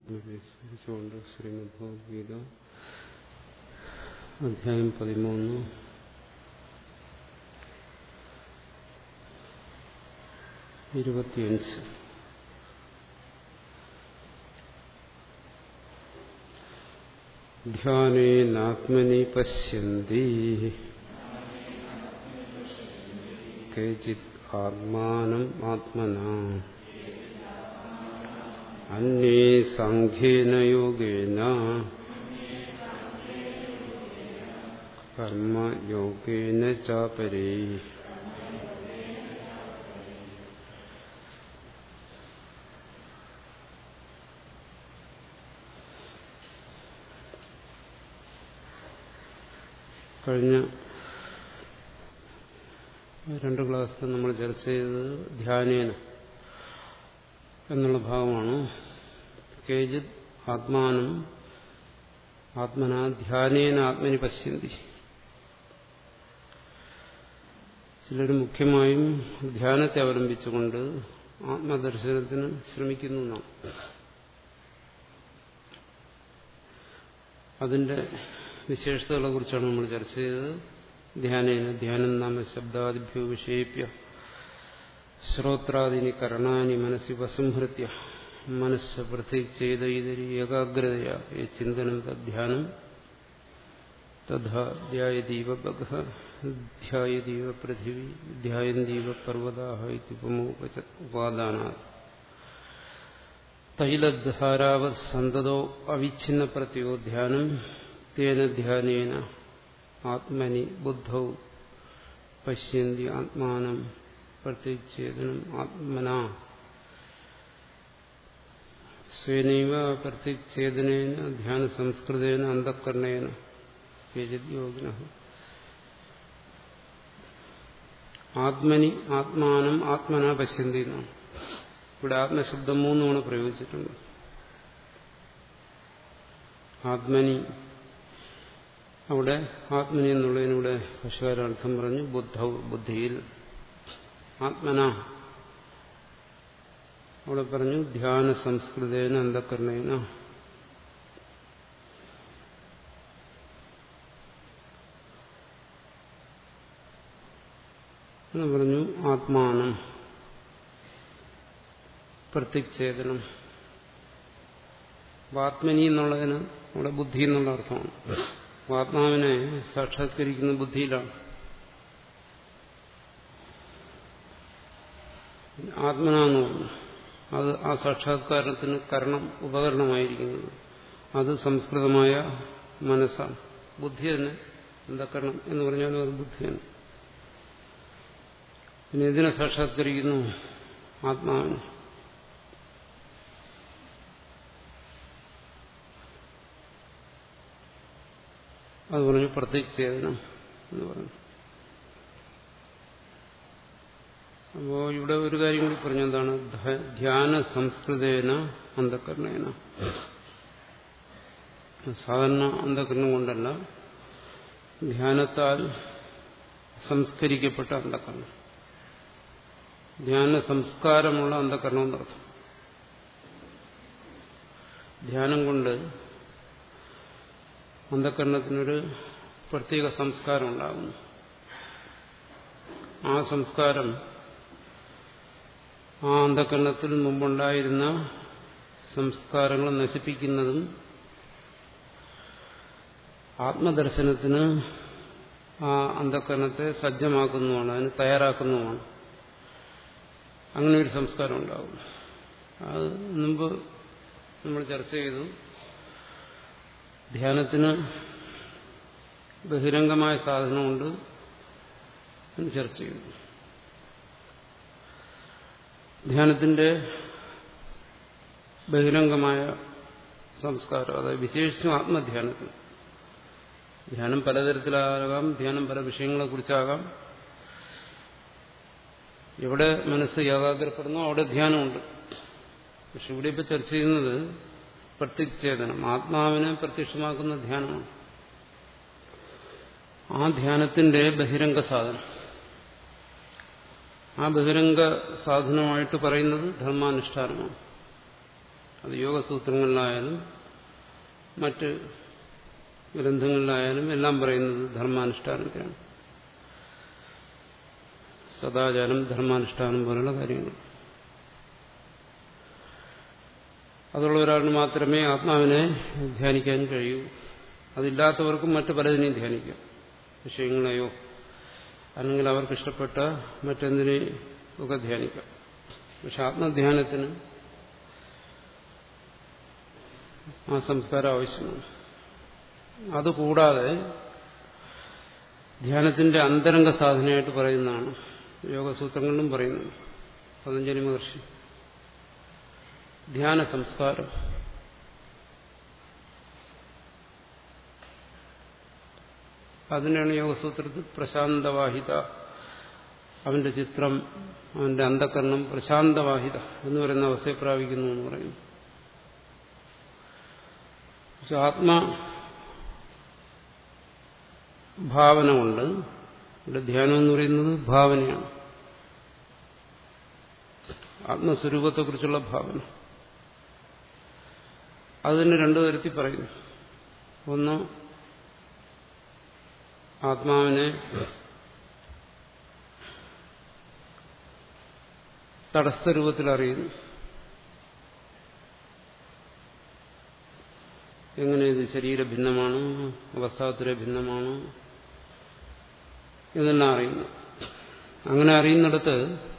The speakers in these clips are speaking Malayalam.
വിശേഷിച്ചുകൊണ്ട് ശ്രീമദ് ഭഗവത്ഗീത അധ്യായം പതിമൂന്ന് ഇരുപത്തിയഞ്ച് ധ്യാനേനാത്മനി പശ്യന്തി കേചിത് ആത്മാനം ആത്മനാ അന്യേ സാഖ്യേന യോഗേന കർമ്മയോഗേന ചാപരേ കഴിഞ്ഞ രണ്ട് ക്ലാസ്സിൽ നമ്മൾ ചർച്ച ചെയ്തത് ധ്യാനേന എന്നുള്ള ഭാഗമാണ് കേജിത് ആത്മാനം ആത്മന ധ്യാനേന ആത്മനി പശ്യന്തി ചിലർ മുഖ്യമായും ധ്യാനത്തെ അവലംബിച്ചുകൊണ്ട് ആത്മദർശനത്തിന് ശ്രമിക്കുന്നു നാം അതിന്റെ വിശേഷതകളെ കുറിച്ചാണ് നമ്മൾ ചർച്ച ചെയ്തത് ധ്യാനേന ധ്യാനം നാമ ശബ്ദാദിഭ്യോ വിഷയിപ്യ ശ്രോത്രാദിനി കരണാനി മനസ്സി വസംഹൃത്യ മനസ്സ് പ്രത്യേക ഇതൊരു ഏകാഗ്രതയ ചിന്തനം തദ്ധ്യാനം തഥാധ്യായതീവ ബഗ ധ്യായതീവ പൃഥിവി ധ്യായന്തീവ പർവ്വതാഹ ഉപാദാനാ തൈലധാരാവത് സന്തതോ അവിഛിന്ന പ്രത്യോ ധ്യാനം തേന ധ്യാനേന ആത്മനി ബുദ്ധൗ പശ്യന്തി ആത്മാനം പ്രത്യേകേതനം ആത്മന സ്വേനൈവ പ്രത്യേകേതനേന ധ്യാന സംസ്കൃതേന അന്ധക്കരണേന യോഗിന ആത്മനി ആത്മാനം ആത്മന പശ്യന്തി എന്നാണ് ഇവിടെ ആത്മശബ്ദം മൂന്ന് തവണ പ്രയോഗിച്ചിട്ടുണ്ട് ആത്മനി അവിടെ ആത്മനി എന്നുള്ളതിനൂടെ ഭാഷകാരർത്ഥം പറഞ്ഞു ബുദ്ധ ബുദ്ധിയിൽ ആത്മന അവിടെ പറഞ്ഞു ധ്യാന സംസ്കൃതേന അന്ധക്കരണേന എന്ന് പറഞ്ഞു ആത്മാനം പ്രത്യക്ഷേതനം ആത്മനി എന്നുള്ളതിന് അവിടെ ബുദ്ധി എന്നുള്ള അർത്ഥമാണ് ആത്മാവിനെ സാക്ഷാത്കരിക്കുന്ന ബുദ്ധിയിലാണ് ആത്മന എന്ന് പറഞ്ഞു അത് ആ സാക്ഷാത്കാരത്തിന് കരണം ഉപകരണമായിരിക്കുന്നത് അത് സംസ്കൃതമായ മനസ്സാണ് ബുദ്ധി തന്നെ അന്ധക്കരണം എന്ന് പറഞ്ഞാലും അത് ബുദ്ധിയാണ് പിന്നെ ഇതിനെ സാക്ഷാത്കരിക്കുന്നു ആത്മാവിനെ അത് പറഞ്ഞു പ്രത്യക്ഷേതനം എന്ന് പറഞ്ഞു അപ്പോ ഇവിടെ ഒരു കാര്യം കൂടി പറഞ്ഞു എന്താണ് ധ്യാന സംസ്കൃതേന അന്ധകരണേന സാധാരണ അന്ധകരണം കൊണ്ടല്ല ധ്യാനത്താൽ സംസ്കരിക്കപ്പെട്ട അന്ധകരണം ധ്യാന സംസ്കാരമുള്ള അന്ധകരണം എന്നർത്ഥം ധ്യാനം കൊണ്ട് അന്ധകരണത്തിനൊരു പ്രത്യേക സംസ്കാരം ഉണ്ടാകുന്നു ആ സംസ്കാരം ആ അന്ധകരണത്തിൽ മുമ്പുണ്ടായിരുന്ന സംസ്കാരങ്ങൾ നശിപ്പിക്കുന്നതും ആത്മദർശനത്തിന് ആ അന്ധകരണത്തെ സജ്ജമാക്കുന്നതുമാണ് അതിന് തയ്യാറാക്കുന്നതുമാണ് അങ്ങനെ ഒരു സംസ്കാരം ഉണ്ടാകും അത് മുമ്പ് നമ്മൾ ചർച്ച ചെയ്തു ധ്യാനത്തിന് ബഹിരംഗമായ സാധനമുണ്ട് ചർച്ച ചെയ്തു ധ്യാനത്തിന്റെ ബഹിരംഗമായ സംസ്കാരം അതായത് വിശേഷിച്ചും ആത്മധ്യാനത്തിന് ധ്യാനം പലതരത്തിലാകാം ധ്യാനം പല വിഷയങ്ങളെ കുറിച്ചാകാം എവിടെ മനസ്സ് ഏകാഗ്രപ്പെടുന്നോ അവിടെ ധ്യാനമുണ്ട് പക്ഷെ ഇവിടെ ഇപ്പോൾ ചർച്ച ചെയ്യുന്നത് പ്രത്യക്ഷേതനം ആത്മാവിനെ പ്രത്യക്ഷമാക്കുന്ന ധ്യാനമാണ് ആ ധ്യാനത്തിന്റെ ബഹിരംഗ സാധനം ആ ബഹിരംഗ സാധനമായിട്ട് പറയുന്നത് ധർമാനുഷ്ഠാനമാണ് അത് യോഗസൂത്രങ്ങളിലായാലും മറ്റ് ഗ്രന്ഥങ്ങളിലായാലും എല്ലാം പറയുന്നത് ധർമാനുഷ്ഠാനത്തിലാണ് സദാചാരം ധർമാനുഷ്ഠാനം പോലുള്ള കാര്യങ്ങൾ അതുള്ള ഒരാളിന് മാത്രമേ ആത്മാവിനെ ധ്യാനിക്കാൻ കഴിയൂ അതില്ലാത്തവർക്കും മറ്റു പലതിനെയും ധ്യാനിക്കാം വിഷയങ്ങളെയോ അല്ലെങ്കിൽ അവർക്ക് ഇഷ്ടപ്പെട്ട മറ്റെന്തിനെയും ഒക്കെ ധ്യാനിക്കാം പക്ഷെ ആത്മധ്യാനത്തിന് ആ സംസ്കാരം ആവശ്യമാണ് അതുകൂടാതെ ധ്യാനത്തിന്റെ അന്തരംഗ സാധനയായിട്ട് പറയുന്നതാണ് യോഗസൂത്രങ്ങളിലും പറയുന്നു പതഞ്ജലി മഹർഷി ധ്യാന സംസ്കാരം അതിനാണ് യോഗസൂത്രത്തിൽ പ്രശാന്തവാഹിത അവന്റെ ചിത്രം അവന്റെ അന്ധകരണം പ്രശാന്തവാഹിത എന്ന് പറയുന്ന അവസ്ഥയെ പ്രാപിക്കുന്നു എന്ന് പറയുന്നു പക്ഷെ ആത്മാ ഭാവന കൊണ്ട് ഇവിടെ ധ്യാനം എന്ന് പറയുന്നത് ഭാവനയാണ് ആത്മസ്വരൂപത്തെക്കുറിച്ചുള്ള ഭാവന അതിന് രണ്ടു തരത്തിൽ പറയുന്നു ഒന്ന് ആത്മാവിനെ തടസ്ഥ രൂപത്തിൽ അറിയുന്നു എങ്ങനെ ഇത് ശരീരഭിന്നമാണ് അവസ്ഥാത്തിലെ ഭിന്നമാണ് ഇതെല്ലാം അറിയുന്നു അങ്ങനെ അറിയുന്നിടത്ത്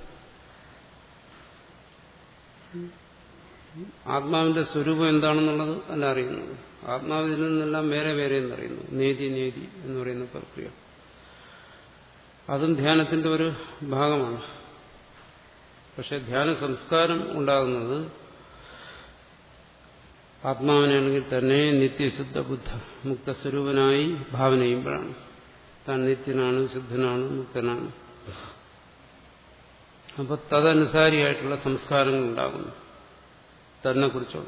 ആത്മാവിന്റെ സ്വരൂപം എന്താണെന്നുള്ളത് അല്ല അറിയുന്നത് ആത്മാവിൽ നിന്നെല്ലാം വേറെ വേറെ എന്നറിയുന്നു നേതി നേതി എന്ന് പറയുന്ന പ്രക്രിയ അതും ധ്യാനത്തിന്റെ ഒരു ഭാഗമാണ് പക്ഷെ ധ്യാന സംസ്കാരം ഉണ്ടാകുന്നത് ആത്മാവിനാണെങ്കിൽ തന്നെ നിത്യശുദ്ധ ബുദ്ധ മുക്തസ്വരൂപനായി ഭാവന ചെയ്യുമ്പോഴാണ് താൻ നിത്യനാണ് ശുദ്ധനാണ് മുക്തനാണ് അപ്പൊ തദനുസാരിയായിട്ടുള്ള സംസ്കാരങ്ങൾ ഉണ്ടാകുന്നു തന്നെ കുറിച്ചുള്ള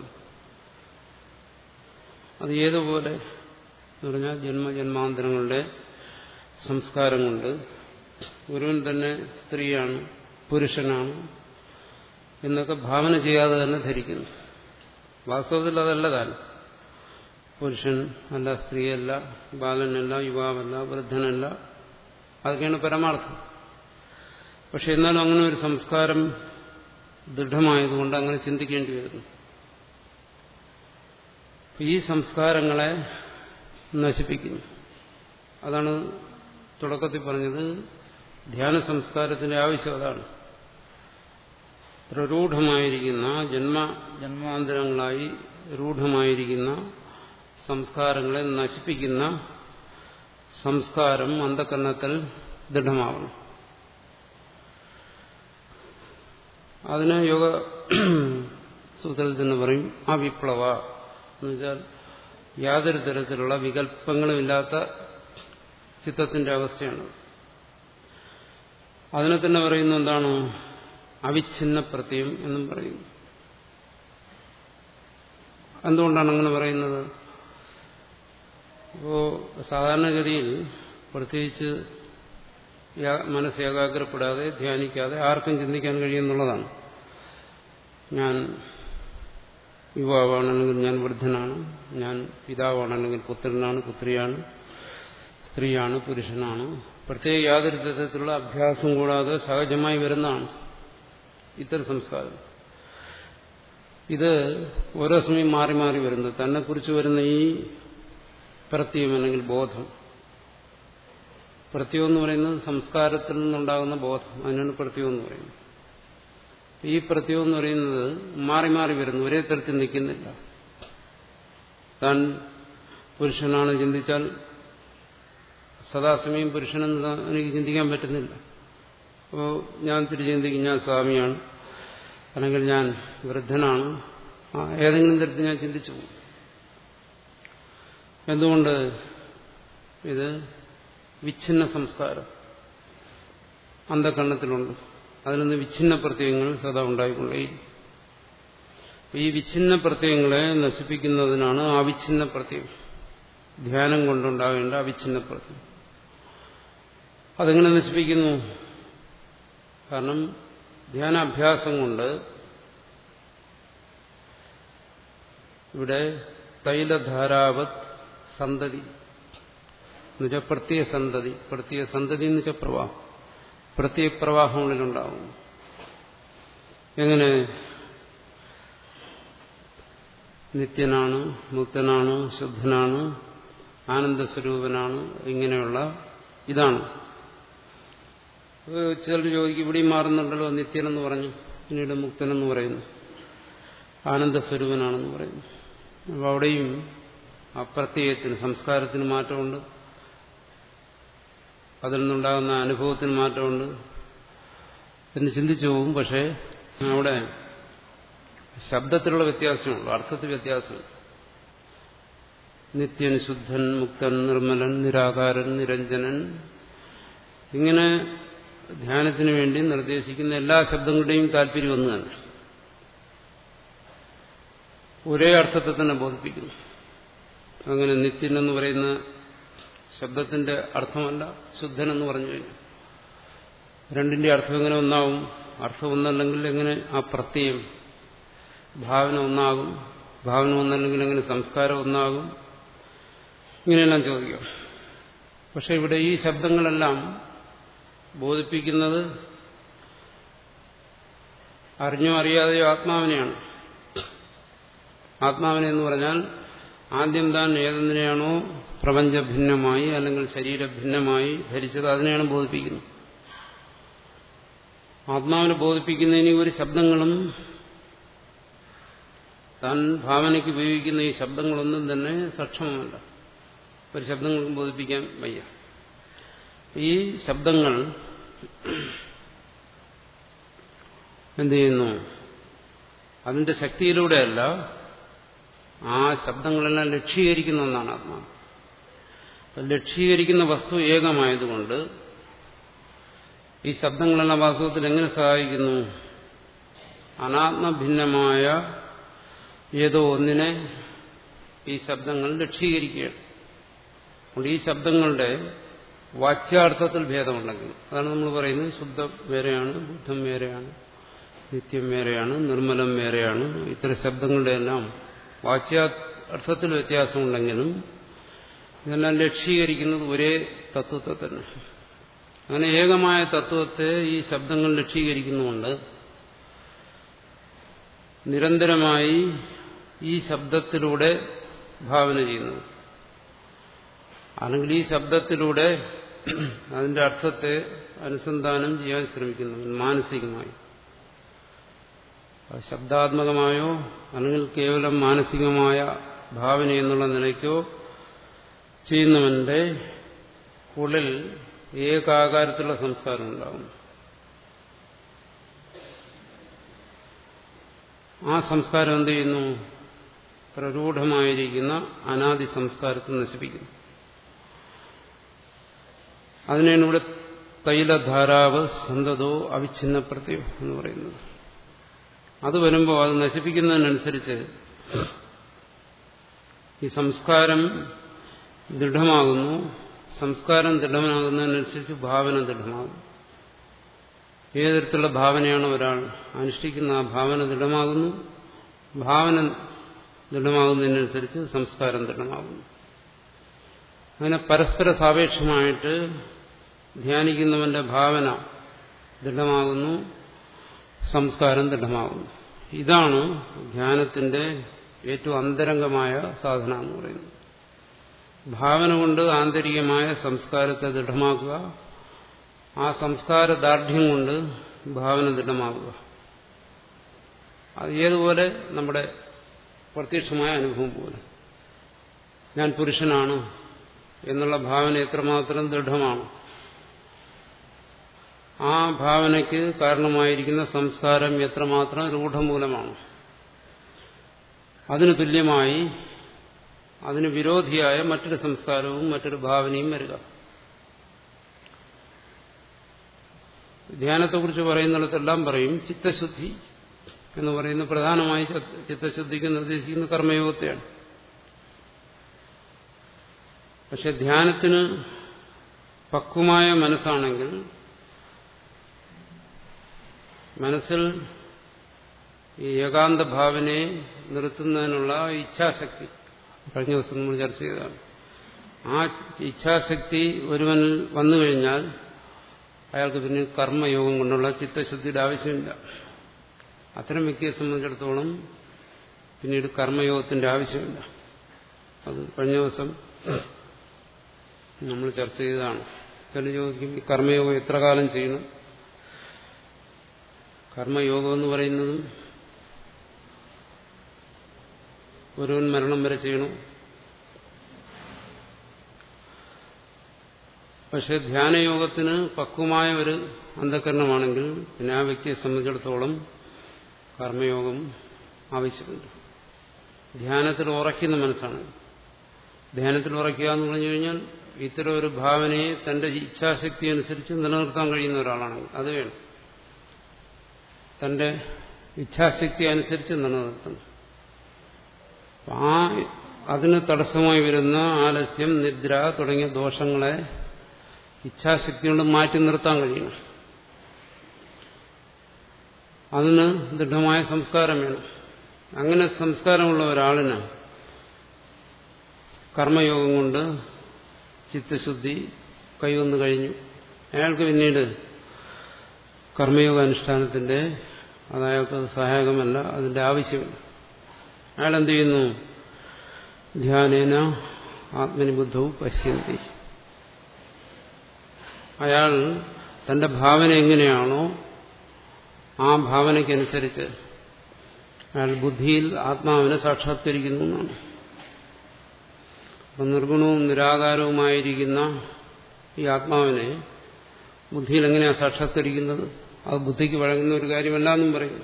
അത് ഏതുപോലെ എന്ന് പറഞ്ഞാൽ ജന്മജന്മാന്തരങ്ങളുടെ സംസ്കാരം കൊണ്ട് ഗുരുവൻ തന്നെ സ്ത്രീയാണ് പുരുഷനാണ് എന്നൊക്കെ ഭാവന ചെയ്യാതെ തന്നെ ധരിക്കുന്നു വാസ്തവത്തിൽ അതല്ല താൻ പുരുഷൻ അല്ല സ്ത്രീയല്ല ബാലനല്ല യുവാവല്ല വൃദ്ധനല്ല അതൊക്കെയാണ് പരമാർത്ഥം പക്ഷെ എന്നാലും അങ്ങനെ ഒരു സംസ്കാരം ദൃഢമായതുകൊണ്ട് അങ്ങനെ ചിന്തിക്കേണ്ടി വരുന്നു ഈ സംസ്കാരങ്ങളെ നശിപ്പിക്കുന്നു അതാണ് തുടക്കത്തിൽ പറഞ്ഞത് ധ്യാന സംസ്കാരത്തിന്റെ ആവശ്യം അതാണ് പ്രരൂഢമായിരിക്കുന്ന ജന്മ ജന്മാന്തരങ്ങളായി രൂഢമായിരിക്കുന്ന സംസ്കാരങ്ങളെ നശിപ്പിക്കുന്ന സംസ്കാരം അന്ധകരണത്തിൽ ദൃഢമാവണം അതിന് യോഗ സൂത്രത്തിൽ തന്നെ പറയും ആ വിപ്ലവ എന്ന് വെച്ചാൽ യാതൊരു തരത്തിലുള്ള വികല്പങ്ങളുമില്ലാത്ത ചിത്തത്തിന്റെ അവസ്ഥയാണ് അതിനെ തന്നെ പറയുന്ന എന്താണ് അവിഛിന്ന പ്രത്യം എന്നും പറയുന്നു എന്തുകൊണ്ടാണ് അങ്ങനെ പറയുന്നത് അപ്പോ സാധാരണഗതിയിൽ പ്രത്യേകിച്ച് മനസ്സ് ഏകാഗ്രപ്പെടാതെ ധ്യാനിക്കാതെ ആർക്കും ചിന്തിക്കാൻ കഴിയുമെന്നുള്ളതാണ് ഞാൻ യുവാവാണെങ്കിൽ ഞാൻ വൃദ്ധനാണ് ഞാൻ പിതാവാണെങ്കിൽ പുത്രനാണ് പുത്രിയാണ് സ്ത്രീയാണ് പുരുഷനാണ് പ്രത്യേക യാതൊരു തരത്തിലുള്ള അഭ്യാസം കൂടാതെ സഹജമായി വരുന്നതാണ് ഇത്തരം സംസ്കാരം ഇത് ഓരോ സമയം മാറി മാറി വരുന്നത് തന്നെക്കുറിച്ച് വരുന്ന ഈ പ്രത്യം അല്ലെങ്കിൽ ബോധം പ്രത്യം എന്ന് പറയുന്നത് സംസ്കാരത്തിൽ നിന്നുണ്ടാകുന്ന ബോധം അതിനാണ് പ്രത്യം എന്ന് പറയുന്നത് ഈ പ്രത്യം എന്ന് പറയുന്നത് മാറി മാറി വരുന്നു ഒരേ തരത്തിൽ നിൽക്കുന്നില്ല താൻ പുരുഷനാണ് ചിന്തിച്ചാൽ സദാസമയം പുരുഷനെന്ന് എനിക്ക് ചിന്തിക്കാൻ പറ്റുന്നില്ല അപ്പോൾ ഞാൻ തിരിച്ച് ചിന്തിക്കും ഞാൻ സ്വാമിയാണ് അല്ലെങ്കിൽ ഞാൻ വൃദ്ധനാണ് ഏതെങ്കിലും തരത്തിൽ ഞാൻ ചിന്തിച്ചു പോകും എന്തുകൊണ്ട് ഇത് വിച്ഛിന്ന സംസ്കാരം അന്ധകരണത്തിലുണ്ട് അതിൽ നിന്ന് വിച്ഛിന്ന പ്രത്യയങ്ങൾ സദാ ഉണ്ടായിക്കൊണ്ടേ ഈ വിച്ഛിന്ന പ്രത്യയങ്ങളെ നശിപ്പിക്കുന്നതിനാണ് അവിച്ഛിന്ന പ്രത്യയം ധ്യാനം കൊണ്ടുണ്ടാകേണ്ട അവിച്ഛിന്ന പ്രത്യയം അതെങ്ങനെ നശിപ്പിക്കുന്നു കാരണം ധ്യാനാഭ്യാസം കൊണ്ട് ഇവിടെ തൈലധാരാവത് സന്തതി എന്നുവെച്ചാൽ പ്രത്യേക സന്തതി പ്രത്യേക സന്തതി എന്ന് വെച്ചാൽ പ്രവാഹം പ്രത്യേക പ്രവാഹങ്ങളിലുണ്ടാവും എങ്ങനെ നിത്യനാണ് മുക്തനാണ് ശുദ്ധനാണ് ആനന്ദസ്വരൂപനാണ് ഇങ്ങനെയുള്ള ഇതാണ് ചിലർ ചോദിക്കും ഇവിടെയും മാറുന്നുണ്ടല്ലോ നിത്യനെന്ന് പറഞ്ഞു പിന്നീട് മുക്തനെന്ന് പറയുന്നു ആനന്ദസ്വരൂപനാണെന്ന് പറയുന്നു അപ്പോൾ അവിടെയും ആ പ്രത്യയത്തിന് സംസ്കാരത്തിന് മാറ്റമുണ്ട് അതിൽ നിന്നുണ്ടാകുന്ന അനുഭവത്തിന് മാറ്റമുണ്ട് എന്ന് ചിന്തിച്ചു പോകും പക്ഷേ അവിടെ ശബ്ദത്തിലുള്ള വ്യത്യാസമുള്ളൂ അർത്ഥത്തിൽ വ്യത്യാസം നിത്യൻ ശുദ്ധൻ മുക്തൻ നിർമ്മലൻ നിരാകാരൻ നിരഞ്ജനൻ ഇങ്ങനെ ധ്യാനത്തിന് വേണ്ടി നിർദ്ദേശിക്കുന്ന എല്ലാ ശബ്ദങ്ങളുടെയും താല്പര്യം ഒന്ന് തന്നെ ഒരേ അർത്ഥത്തെ തന്നെ ബോധിപ്പിക്കുന്നു അങ്ങനെ നിത്യൻ എന്ന് പറയുന്ന ശബ്ദത്തിന്റെ അർത്ഥമല്ല ശുദ്ധൻ എന്ന് പറഞ്ഞു കഴിഞ്ഞു രണ്ടിന്റെ അർത്ഥം എങ്ങനെ ഒന്നാവും അർത്ഥം ഒന്നല്ലെങ്കിൽ എങ്ങനെ ആ പ്രത്യയം ഭാവന ഒന്നാകും ഭാവന ഒന്നല്ലെങ്കിൽ എങ്ങനെ സംസ്കാരം ഒന്നാകും ഇങ്ങനെയെല്ലാം ചോദിക്കാം പക്ഷെ ഇവിടെ ഈ ശബ്ദങ്ങളെല്ലാം ബോധിപ്പിക്കുന്നത് അറിഞ്ഞോ അറിയാതെയോ ആത്മാവിനെയാണ് ആത്മാവിനെ എന്ന് പറഞ്ഞാൽ ആദ്യം താൻ ഏതെന്തിനെയാണോ പ്രപഞ്ചഭിന്നമായി അല്ലെങ്കിൽ ശരീരഭിന്നമായി ധരിച്ചത് അതിനെയാണ് ബോധിപ്പിക്കുന്നത് ആത്മാവിനെ ബോധിപ്പിക്കുന്നതിന് ഒരു ശബ്ദങ്ങളും താൻ ഭാവനയ്ക്ക് ഉപയോഗിക്കുന്ന ഈ ശബ്ദങ്ങളൊന്നും തന്നെ സക്ഷമമല്ല ഒരു ശബ്ദങ്ങൾക്കും ബോധിപ്പിക്കാൻ വയ്യ ഈ ശബ്ദങ്ങൾ എന്ത് ചെയ്യുന്നു അതിന്റെ ശക്തിയിലൂടെയല്ല ആ ശബ്ദങ്ങളെല്ലാം ലക്ഷീകരിക്കുന്ന ഒന്നാണ് ആത്മാവ് ലക്ഷീകരിക്കുന്ന വസ്തു ഏകമായതുകൊണ്ട് ഈ ശബ്ദങ്ങളെല്ലാം വാസ്തവത്തിൽ എങ്ങനെ സഹായിക്കുന്നു അനാത്മഭിന്നമായ ഏതോ ഒന്നിനെ ഈ ശബ്ദങ്ങൾ ലക്ഷീകരിക്കുകയാണ് അതുകൊണ്ട് ഈ ശബ്ദങ്ങളുടെ വാച്യാർത്ഥത്തിൽ ഭേദമുണ്ടെങ്കിൽ അതാണ് നമ്മൾ പറയുന്നത് ശുദ്ധം വേറെയാണ് ബുദ്ധം വേറെയാണ് നിത്യം വേറെയാണ് നിർമ്മലം വേറെയാണ് ഇത്തരം ശബ്ദങ്ങളുടെ എല്ലാം വാച്യാർത്ഥത്തിൽ വ്യത്യാസമുണ്ടെങ്കിലും ഇതെല്ലാം ലക്ഷീകരിക്കുന്നത് ഒരേ തത്വത്തെ തന്നെ അങ്ങനെ ഏകമായ തത്വത്തെ ഈ ശബ്ദങ്ങൾ ലക്ഷീകരിക്കുന്നുമുണ്ട് നിരന്തരമായി ഈ ശബ്ദത്തിലൂടെ ഭാവന ചെയ്യുന്നത് അല്ലെങ്കിൽ ഈ ശബ്ദത്തിലൂടെ അതിന്റെ അർത്ഥത്തെ അനുസന്ധാനം ചെയ്യാൻ ശ്രമിക്കുന്നു മാനസികമായി ശബ്ദാത്മകമായോ അല്ലെങ്കിൽ കേവലം മാനസികമായ ഭാവന എന്നുള്ള നിലയ്ക്കോ ചെയ്യുന്നവന്റെ ഉള്ളിൽ ഏകാകാരത്തിലുള്ള സംസ്കാരം ഉണ്ടാകും ആ സംസ്കാരം എന്ത് ചെയ്യുന്നു പ്രരൂഢമായിരിക്കുന്ന അനാദി സംസ്കാരത്തെ നശിപ്പിക്കുന്നു അതിനാണ് ഇവിടെ തൈലധാരാവ് സന്തതോ അവിഛിന്ന പ്രത്യോ എന്ന് പറയുന്നത് അത് വരുമ്പോൾ അത് നശിപ്പിക്കുന്നതിനനുസരിച്ച് ഈ സംസ്കാരം ദൃഢമാകുന്നു സംസ്കാരം ദൃഢമാകുന്നതിനനുസരിച്ച് ഭാവന ദൃഢമാകും ഏത് തരത്തിലുള്ള ഭാവനയാണ് ഒരാൾ അനുഷ്ഠിക്കുന്ന ആ ഭാവന ദൃഢമാകുന്നു ഭാവന ദൃഢമാകുന്നതിനനുസരിച്ച് സംസ്കാരം ദൃഢമാകുന്നു അങ്ങനെ പരസ്പര സാപേക്ഷമായിട്ട് ധ്യാനിക്കുന്നവന്റെ ഭാവന ദൃഢമാകുന്നു സംസ്കാരം ദൃഢമാകുന്നു ഇതാണ് ധ്യാനത്തിന്റെ ഏറ്റവും അന്തരംഗമായ സാധന എന്ന് പറയുന്നത് ഭാവന കൊണ്ട് ആന്തരികമായ സംസ്കാരത്തെ ദൃഢമാക്കുക ആ സംസ്കാര ദാർഢ്യം കൊണ്ട് ഭാവന ദൃഢമാകുക അത് ഏതുപോലെ നമ്മുടെ പ്രത്യക്ഷമായ അനുഭവം പോലെ ഞാൻ പുരുഷനാണ് എന്നുള്ള ഭാവന എത്രമാത്രം ദൃഢമാണ് ആ ഭാവനയ്ക്ക് കാരണമായിരിക്കുന്ന സംസ്കാരം എത്രമാത്രം രൂഢമൂലമാണ് അതിന് തുല്യമായി അതിന് വിരോധിയായ മറ്റൊരു സംസ്കാരവും മറ്റൊരു ഭാവനയും വരിക ധ്യാനത്തെക്കുറിച്ച് പറയുന്നിടത്തെല്ലാം പറയും ചിത്തശുദ്ധി എന്ന് പറയുന്ന പ്രധാനമായി ചിത്തശുദ്ധിക്ക് നിർദ്ദേശിക്കുന്ന കർമ്മയോഗത്തെയാണ് പക്ഷെ ധ്യാനത്തിന് പക്വമായ മനസ്സാണെങ്കിൽ മനസ്സിൽ ഈ ഏകാന്ത ഭാവനയെ നിർത്തുന്നതിനുള്ള ഇച്ഛാശക്തി കഴിഞ്ഞ ദിവസം നമ്മൾ ചർച്ച ചെയ്തതാണ് ആ ഇച്ഛാശക്തി ഒരുവനിൽ വന്നു കഴിഞ്ഞാൽ അയാൾക്ക് പിന്നെ കർമ്മയോഗം കൊണ്ടുള്ള ചിത്തശുദ്ധിയുടെ ആവശ്യമില്ല അത്തരം വ്യക്തിയെ സംബന്ധിച്ചിടത്തോളം പിന്നീട് കർമ്മയോഗത്തിന്റെ ആവശ്യമില്ല അത് കഴിഞ്ഞ ദിവസം നമ്മൾ ചർച്ച ചെയ്തതാണ് ചില ചോദിക്കും ഈ കർമ്മയോഗം എത്ര കാലം ചെയ്യണം കർമ്മയോഗം എന്ന് പറയുന്നതും ഒരുവൻ മരണം വരെ ചെയ്യണം പക്ഷെ ധ്യാനയോഗത്തിന് പക്വമായ ഒരു അന്ധകരണമാണെങ്കിൽ പിന്നെ ആ വ്യക്തിയെ സംബന്ധിച്ചിടത്തോളം കർമ്മയോഗം ആവശ്യമുണ്ട് ധ്യാനത്തിൽ ഉറയ്ക്കുന്ന മനസ്സാണ് ധ്യാനത്തിൽ ഉറയ്ക്കുക എന്ന് പറഞ്ഞു കഴിഞ്ഞാൽ ഇത്തരം ഒരു ഭാവനയെ തന്റെ ഇച്ഛാശക്തി അനുസരിച്ച് നിലനിർത്താൻ കഴിയുന്ന ഒരാളാണെങ്കിൽ അത് വേണം തന്റെ ഇച്ഛാശക്തി അനുസരിച്ച് നിലനിർത്തണം ആ അതിന് തടസ്സമായി വരുന്ന ആലസ്യം നിദ്ര തുടങ്ങിയ ദോഷങ്ങളെ ഇച്ഛാശക്തി കൊണ്ട് മാറ്റി നിർത്താൻ കഴിയണം അതിന് ദൃഢമായ സംസ്കാരം വേണം അങ്ങനെ സംസ്കാരമുള്ള ഒരാളിന് കർമ്മയോഗം കൊണ്ട് ചിത്തശുദ്ധി കൈവന്നു കഴിഞ്ഞു അയാൾക്ക് പിന്നീട് കർമ്മയോഗ അനുഷ്ഠാനത്തിന്റെ അതായത് സഹായകമല്ല അതിന്റെ ആവശ്യമില്ല അയാൾ എന്ത് ചെയ്യുന്നു ധ്യാനേന ആത്മനിബുദ്ധവും പശ്യന്തി അയാൾ തന്റെ ഭാവന എങ്ങനെയാണോ ആ ഭാവനയ്ക്കനുസരിച്ച് അയാൾ ബുദ്ധിയിൽ ആത്മാവിനെ സാക്ഷാത്കരിക്കുന്നു എന്നാണ് അപ്പം നിർഗുണവും നിരാകാരവുമായിരിക്കുന്ന ഈ ആത്മാവിനെ ബുദ്ധിയിൽ എങ്ങനെയാണ് സാക്ഷാത്കരിക്കുന്നത് അത് ബുദ്ധിക്ക് വഴങ്ങുന്ന ഒരു കാര്യമല്ല എന്നും പറയുന്നു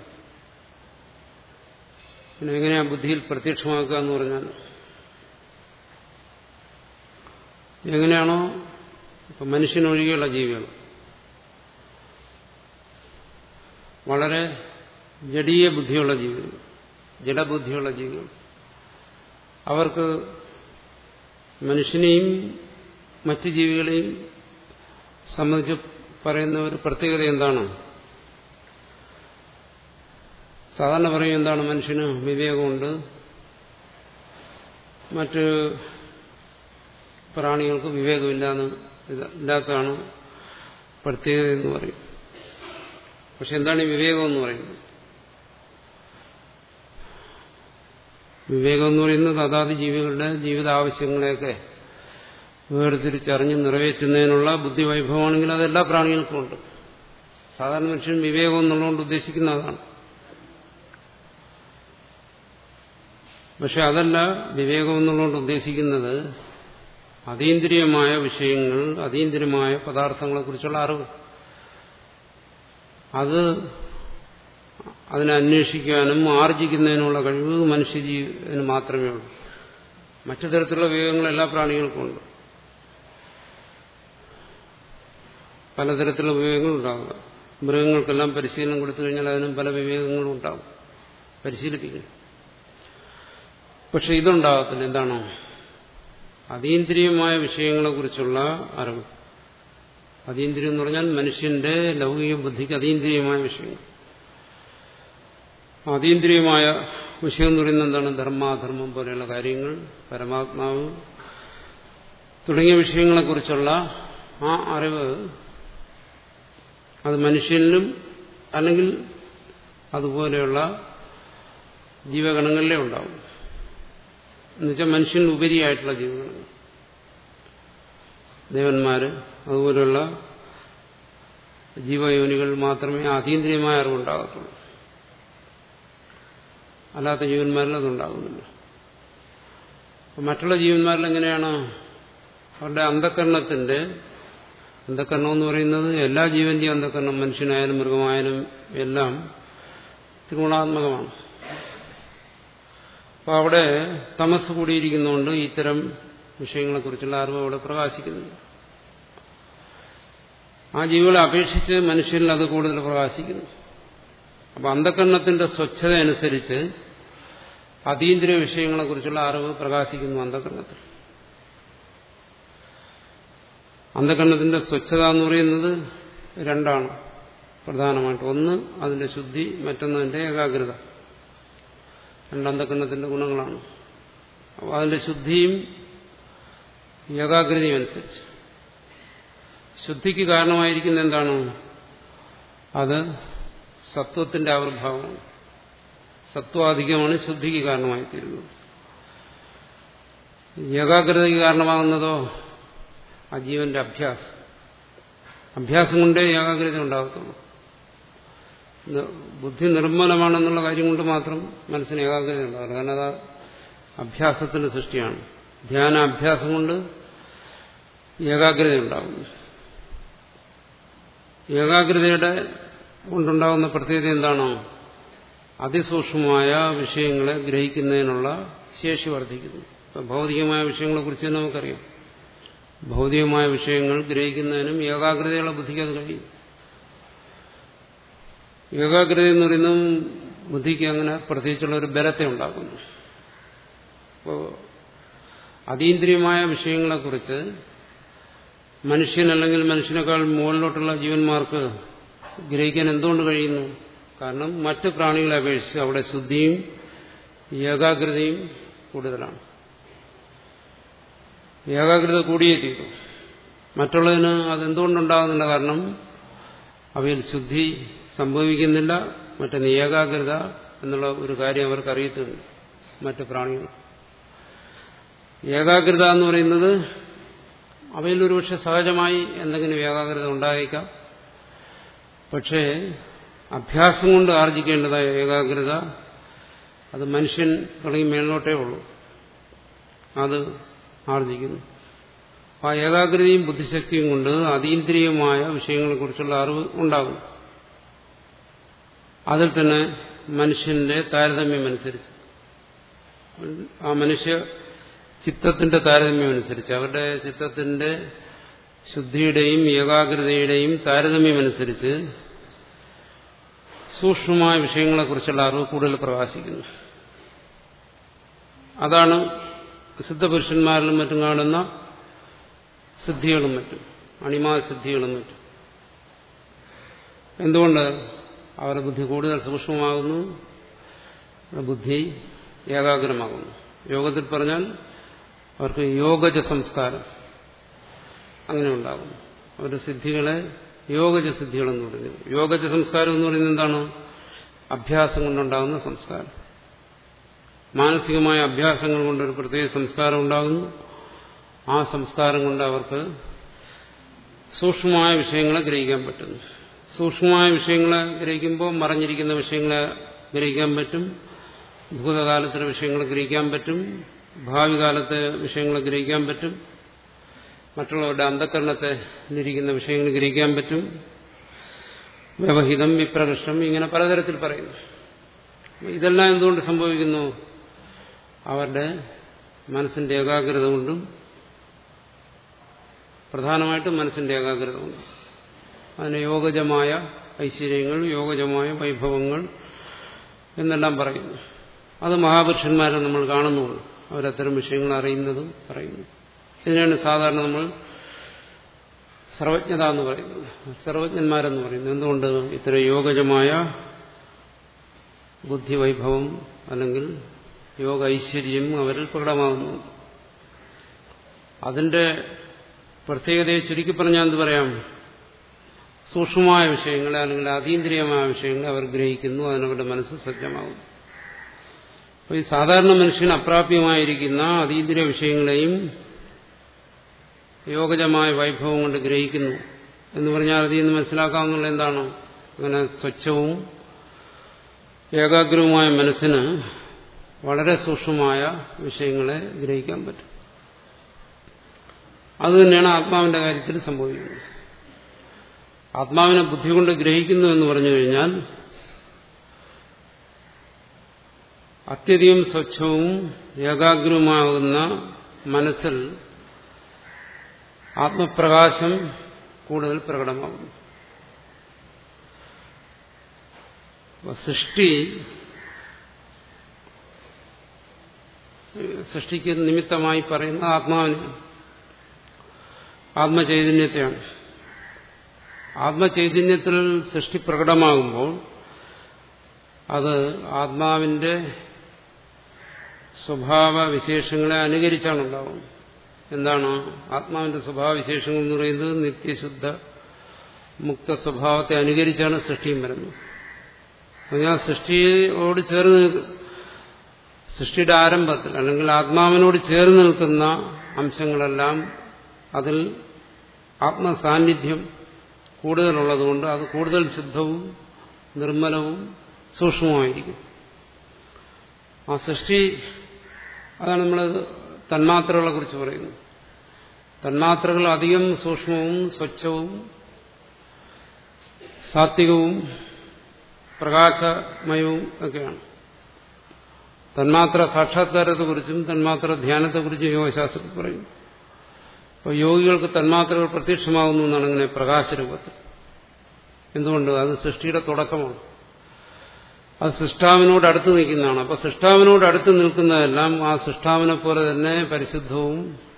പിന്നെ എങ്ങനെയാ ബുദ്ധിയിൽ പ്രത്യക്ഷമാക്കുക എന്ന് പറഞ്ഞാൽ എങ്ങനെയാണോ ഇപ്പം മനുഷ്യനൊഴികെയുള്ള ജീവികൾ വളരെ ജഡീയ ബുദ്ധിയുള്ള ജീവികൾ ജഡബുദ്ധിയുള്ള ജീവികൾ അവർക്ക് മനുഷ്യനെയും മറ്റ് ജീവികളെയും സംബന്ധിച്ച് പറയുന്ന ഒരു പ്രത്യേകത എന്താണ് സാധാരണ പറയും എന്താണ് മനുഷ്യന് വിവേകമുണ്ട് മറ്റ് പ്രാണികൾക്ക് വിവേകമില്ലാന്ന് ഇല്ലാത്തതാണ് പ്രത്യേകത എന്ന് പറയും പക്ഷെ എന്താണ് ഈ വിവേകം എന്ന് പറയുന്നത് വിവേകം എന്ന് പറയുന്നത് അതാത് ജീവികളുടെ ജീവിത ആവശ്യങ്ങളെയൊക്കെ വേർതിരിച്ചറിഞ്ഞ് നിറവേറ്റുന്നതിനുള്ള ബുദ്ധിവൈഭവമാണെങ്കിൽ അത് എല്ലാ പ്രാണികൾക്കും ഉണ്ട് സാധാരണ മനുഷ്യൻ വിവേകം എന്നുള്ളതുകൊണ്ട് ഉദ്ദേശിക്കുന്ന അതാണ് പക്ഷെ അതല്ല വിവേകം എന്നുള്ളതുകൊണ്ട് ഉദ്ദേശിക്കുന്നത് അതീന്ദ്രിയമായ വിഷയങ്ങൾ അതീന്ദ്രിയമായ പദാർത്ഥങ്ങളെക്കുറിച്ചുള്ള അറിവ് അത് അതിനെ അന്വേഷിക്കാനും ആർജിക്കുന്നതിനുള്ള കഴിവ് മനുഷ്യജീവന് മാത്രമേ ഉള്ളൂ മറ്റു തരത്തിലുള്ള വിവേകങ്ങൾ എല്ലാ പ്രാണികൾക്കും ഉണ്ട് പലതരത്തിലുള്ള വിവേകങ്ങൾ ഉണ്ടാകുക മൃഗങ്ങൾക്കെല്ലാം പരിശീലനം കൊടുത്തു കഴിഞ്ഞാൽ അതിനും പല വിവേകങ്ങളും ഉണ്ടാകും പരിശീലിപ്പിക്കും പക്ഷെ ഇതുണ്ടാകത്തില്ല എന്താണോ അതീന്ദ്രിയമായ വിഷയങ്ങളെക്കുറിച്ചുള്ള അറിവ് അതീന്ദ്രിയം എന്ന് പറഞ്ഞാൽ മനുഷ്യന്റെ ലൗകിക ബുദ്ധിക്ക് അതീന്ദ്രിയമായ വിഷയങ്ങൾ അതീന്ദ്രിയമായ വിഷയം എന്ന് പറയുന്നത് എന്താണ് ധർമാധർമ്മം പോലെയുള്ള കാര്യങ്ങൾ പരമാത്മാവ് തുടങ്ങിയ വിഷയങ്ങളെക്കുറിച്ചുള്ള ആ അറിവ് അത് മനുഷ്യനിലും അല്ലെങ്കിൽ അതുപോലെയുള്ള ജീവഗണങ്ങളിലേ ഉണ്ടാവും എന്നുവെച്ചാൽ മനുഷ്യന് ഉപരിയായിട്ടുള്ള ജീവഗണങ്ങൾ ദേവന്മാര് അതുപോലെയുള്ള ജീവയോനികൾ മാത്രമേ അതീന്ദ്രിയമായ അറിവുണ്ടാകത്തുള്ളൂ അല്ലാത്ത ജീവന്മാരിൽ അതുണ്ടാകുന്നില്ല മറ്റുള്ള ജീവന്മാരിൽ എങ്ങനെയാണ് അവരുടെ അന്ധകരണത്തിന്റെ അന്ധകരണം എന്ന് പറയുന്നത് എല്ലാ ജീവന്റെയും അന്ധകരണം മനുഷ്യനായാലും മൃഗമായാലും എല്ലാം ത്രിഗുണാത്മകമാണ് അപ്പോൾ അവിടെ തമസ് കൂടിയിരിക്കുന്നതുകൊണ്ട് ഇത്തരം വിഷയങ്ങളെക്കുറിച്ചുള്ള അറിവ് അവിടെ പ്രകാശിക്കുന്നു ആ ജീവികളെ അപേക്ഷിച്ച് മനുഷ്യരിൽ അത് കൂടുതൽ പ്രകാശിക്കുന്നു അപ്പൊ അന്ധകരണത്തിന്റെ സ്വച്ഛത അനുസരിച്ച് അതീന്ദ്രിയ വിഷയങ്ങളെക്കുറിച്ചുള്ള അറിവ് പ്രകാശിക്കുന്നു അന്ധകരണത്തിൽ അന്ധകരണത്തിന്റെ സ്വച്ഛത എന്ന് പറയുന്നത് രണ്ടാണ് പ്രധാനമായിട്ട് ഒന്ന് അതിന്റെ ശുദ്ധി മറ്റൊന്ന് അതിന്റെ ഏകാഗ്രത രണ്ടന്തക്കണ്ണത്തിന്റെ ഗുണങ്ങളാണ് അപ്പോൾ അതിന്റെ ശുദ്ധിയും ഏകാഗ്രതയും അനുസരിച്ച് ശുദ്ധിക്ക് കാരണമായിരിക്കുന്ന എന്താണ് അത് സത്വത്തിന്റെ ആവിർഭാവമാണ് സത്വാധികമാണ് ശുദ്ധിക്ക് കാരണമായി തീരുന്നത് ഏകാഗ്രതയ്ക്ക് കാരണമാകുന്നതോ ആ ജീവന്റെ അഭ്യാസം അഭ്യാസം കൊണ്ടേ ഏകാഗ്രത ഉണ്ടാകത്തുള്ളൂ ബുദ്ധി നിർമ്മലമാണെന്നുള്ള കാര്യം കൊണ്ട് മാത്രം മനസ്സിന് ഏകാഗ്രത ഉണ്ടാകില്ല കാരണം അത് അഭ്യാസത്തിന്റെ സൃഷ്ടിയാണ് ധ്യാന അഭ്യാസം കൊണ്ട് ഏകാഗ്രത ഉണ്ടാകുന്നു ഏകാഗ്രതയുടെ കൊണ്ടുണ്ടാകുന്ന പ്രത്യേകത എന്താണോ അതിസൂക്ഷ്മമായ വിഷയങ്ങളെ ഗ്രഹിക്കുന്നതിനുള്ള ശേഷി വർദ്ധിക്കുന്നു ഇപ്പം ഭൗതികമായ വിഷയങ്ങളെക്കുറിച്ച് തന്നെ നമുക്കറിയാം ഭൗതികമായ വിഷയങ്ങൾ ഗ്രഹിക്കുന്നതിനും ഏകാഗ്രതയുള്ള ബുദ്ധിക്ക് അത് കഴിയും ഏകാഗ്രത എന്ന് പറയുന്നതും ബുദ്ധിക്ക് അങ്ങനെ പ്രത്യേകിച്ചുള്ള ഒരു ബലത്തെ ഉണ്ടാക്കുന്നു അപ്പോൾ അതീന്ദ്രിയമായ വിഷയങ്ങളെക്കുറിച്ച് മനുഷ്യൻ അല്ലെങ്കിൽ മനുഷ്യനേക്കാൾ മുകളിലോട്ടുള്ള ജീവന്മാർക്ക് ഗ്രഹിക്കാൻ എന്തുകൊണ്ട് കഴിയുന്നു കാരണം മറ്റ് പ്രാണികളെ അപേക്ഷിച്ച് അവിടെ ശുദ്ധിയും ഏകാഗ്രതയും കൂടുതലാണ് ഏകാഗ്രത കൂടിയേ തീരും മറ്റുള്ളതിന് അതെന്തുകൊണ്ടുണ്ടാകുന്നില്ല കാരണം അവയിൽ ശുദ്ധി സംഭവിക്കുന്നില്ല മറ്റൊന്ന് ഏകാഗ്രത എന്നുള്ള ഒരു കാര്യം അവർക്ക് അറിയത്തില്ല മറ്റ് പ്രാണികൾ ഏകാഗ്രത എന്ന് പറയുന്നത് അവയിൽ ഒരുപക്ഷെ സഹജമായി എന്തെങ്കിലും ഏകാഗ്രത ഉണ്ടായേക്കാം പക്ഷേ അഭ്യാസം കൊണ്ട് ആർജിക്കേണ്ടതായ ഏകാഗ്രത അത് മനുഷ്യൻ തുടങ്ങി മേളിലോട്ടേ ഉള്ളൂ അത് ആർജിക്കുന്നു ആ ഏകാഗ്രതയും ബുദ്ധിശക്തിയും കൊണ്ട് അതീന്ദ്രിയമായ വിഷയങ്ങളെക്കുറിച്ചുള്ള അറിവ് ഉണ്ടാകും അതിൽ തന്നെ മനുഷ്യന്റെ താരതമ്യം അനുസരിച്ച് ആ മനുഷ്യ ചിത്തത്തിന്റെ താരതമ്യം അനുസരിച്ച് അവരുടെ ചിത്തത്തിന്റെ ശുദ്ധിയുടെയും ഏകാഗ്രതയുടെയും താരതമ്യം അനുസരിച്ച് സൂക്ഷ്മമായ വിഷയങ്ങളെക്കുറിച്ചുള്ള അറിവ് കൂടുതൽ പ്രകാശിക്കുന്നു അതാണ് സിദ്ധപുരുഷന്മാരിലും മറ്റും കാണുന്ന സിദ്ധികളും മറ്റും അണിമാ സിദ്ധികളും മറ്റും എന്തുകൊണ്ട് അവരുടെ ബുദ്ധി കൂടുതൽ സൂക്ഷ്മമാകുന്നു അവരുടെ ബുദ്ധി ഏകാഗ്രമാകുന്നു യോഗത്തിൽ പറഞ്ഞാൽ അവർക്ക് യോഗജ സംസ്കാരം അങ്ങനെ ഉണ്ടാകുന്നു അവരുടെ സിദ്ധികളെ യോഗജ സിദ്ധികളെന്ന് പറയുന്നത് യോഗജ സംസ്കാരം എന്ന് പറയുന്നത് എന്താണ് അഭ്യാസം കൊണ്ടുണ്ടാകുന്ന സംസ്കാരം മാനസികമായ അഭ്യാസങ്ങൾ കൊണ്ട് ഒരു പ്രത്യേക സംസ്കാരം ഉണ്ടാകുന്നു ആ സംസ്കാരം കൊണ്ട് അവർക്ക് സൂക്ഷ്മമായ വിഷയങ്ങളെ ഗ്രഹിക്കാൻ പറ്റുന്നു സൂക്ഷ്മമായ വിഷയങ്ങളെ ഗ്രഹിക്കുമ്പോൾ മറഞ്ഞിരിക്കുന്ന വിഷയങ്ങളെ ഗ്രഹിക്കാൻ പറ്റും ഭൂതകാലത്തിലെ വിഷയങ്ങളെ ഗ്രഹിക്കാൻ പറ്റും ഭാവി കാലത്തെ വിഷയങ്ങളെ ഗ്രഹിക്കാൻ പറ്റും മറ്റുള്ളവരുടെ അന്ധകരണത്തെ ഇരിക്കുന്ന വിഷയങ്ങൾ ഗ്രഹിക്കാൻ പറ്റും വ്യവഹിതം വിപ്രകൃഷ്ടം ഇങ്ങനെ പലതരത്തിൽ പറയുന്നു ഇതെല്ലാം എന്തുകൊണ്ട് സംഭവിക്കുന്നു അവരുടെ മനസ്സിന്റെ ഏകാഗ്രത കൊണ്ടും പ്രധാനമായിട്ടും മനസ്സിന്റെ ഏകാഗ്രത കൊണ്ടും അതിന് യോഗജമായ ഐശ്വര്യങ്ങൾ യോഗജമായ വൈഭവങ്ങൾ എന്നെല്ലാം പറയുന്നു അത് മഹാപുരുഷന്മാരെ നമ്മൾ കാണുന്നുള്ളൂ അവരത്തരം വിഷയങ്ങൾ അറിയുന്നതും പറയുന്നു ഇതിനാണ് സാധാരണ നമ്മൾ സർവജ്ഞത എന്ന് പറയുന്നത് സർവജ്ഞന്മാരെന്ന് പറയുന്നത് എന്തുകൊണ്ട് ഇത്തരം യോഗജമായ ബുദ്ധിവൈഭവം അല്ലെങ്കിൽ യോഗ ഐശ്വര്യം അവരിൽ പ്രകടമാകുന്നു അതിന്റെ പ്രത്യേകതയെ ചുരുക്കി പറഞ്ഞാൽ എന്ത് പറയാം സൂക്ഷ്മമായ വിഷയങ്ങളെ അല്ലെങ്കിൽ അതീന്ദ്രിയമായ വിഷയങ്ങളെ അവർ ഗ്രഹിക്കുന്നു അതിനവരുടെ മനസ്സ് സജ്ജമാകും അപ്പോൾ ഈ സാധാരണ മനുഷ്യന് അപ്രാപ്യമായിരിക്കുന്ന അതീന്ദ്രിയ വിഷയങ്ങളെയും യോഗജമായ വൈഭവം കൊണ്ട് ഗ്രഹിക്കുന്നു എന്ന് പറഞ്ഞാൽ അതിൽ നിന്ന് മനസ്സിലാക്കാവുന്നുള്ള എന്താണ് അങ്ങനെ സ്വച്ഛവും ഏകാഗ്രവുമായ മനസ്സിന് വളരെ സൂക്ഷ്മമായ വിഷയങ്ങളെ ഗ്രഹിക്കാൻ പറ്റും അതുതന്നെയാണ് ആത്മാവിന്റെ കാര്യത്തിൽ സംഭവിക്കുന്നത് ആത്മാവിനെ ബുദ്ധി കൊണ്ട് ഗ്രഹിക്കുന്നു എന്ന് പറഞ്ഞു കഴിഞ്ഞാൽ അത്യധികം സ്വച്ഛവും ഏകാഗ്രവുമാകുന്ന മനസ്സിൽ ആത്മപ്രകാശം കൂടുതൽ പ്രകടമാകുന്നു സൃഷ്ടി സൃഷ്ടിക്ക് നിമിത്തമായി പറയുന്ന ആത്മാവിന് ആത്മചൈതന്യത്തെയാണ് ആത്മചൈതന്യത്തിൽ സൃഷ്ടി പ്രകടമാകുമ്പോൾ അത് ആത്മാവിന്റെ സ്വഭാവ വിശേഷങ്ങളെ അനുകരിച്ചാണ് ഉണ്ടാവുന്നത് എന്താണ് ആത്മാവിന്റെ സ്വഭാവവിശേഷങ്ങൾ എന്ന് പറയുന്നത് നിത്യശുദ്ധ മുക്ത സ്വഭാവത്തെ അനുകരിച്ചാണ് സൃഷ്ടിയും വരുന്നത് ഞാൻ സൃഷ്ടിയോട് ചേർന്ന് സൃഷ്ടിയുടെ ആരംഭത്തിൽ അല്ലെങ്കിൽ ആത്മാവിനോട് ചേർന്ന് നിൽക്കുന്ന അംശങ്ങളെല്ലാം അതിൽ ആത്മസാന്നിധ്യം കൂടുതലുള്ളതുകൊണ്ട് അത് കൂടുതൽ ശുദ്ധവും നിർമ്മലവും സൂക്ഷ്മമായിരിക്കും ആ സൃഷ്ടി അതാണ് നമ്മൾ തന്മാത്രകളെ കുറിച്ച് പറയുന്നത് തന്മാത്രകൾ അധികം സൂക്ഷ്മവും സ്വച്ഛവും സാത്വികവും പ്രകാശമയവും ഒക്കെയാണ് തന്മാത്ര സാക്ഷാത്കാരത്തെക്കുറിച്ചും തന്മാത്ര ധ്യാനത്തെക്കുറിച്ചും യോഗശാസ്ത്രത്തിൽ പറയും അപ്പോൾ യോഗികൾക്ക് തന്മാത്രകൾ പ്രത്യക്ഷമാകുന്നു എന്നാണ് ഇങ്ങനെ പ്രകാശരൂപത്തിൽ എന്തുകൊണ്ട് അത് സൃഷ്ടിയുടെ തുടക്കമാണ് അത് സൃഷ്ടാവിനോട് അടുത്ത് നിൽക്കുന്നതാണ് അപ്പൊ സൃഷ്ടാവിനോട് അടുത്ത് നിൽക്കുന്നതെല്ലാം ആ സൃഷ്ടാവിനെ പോലെ തന്നെ പരിശുദ്ധവും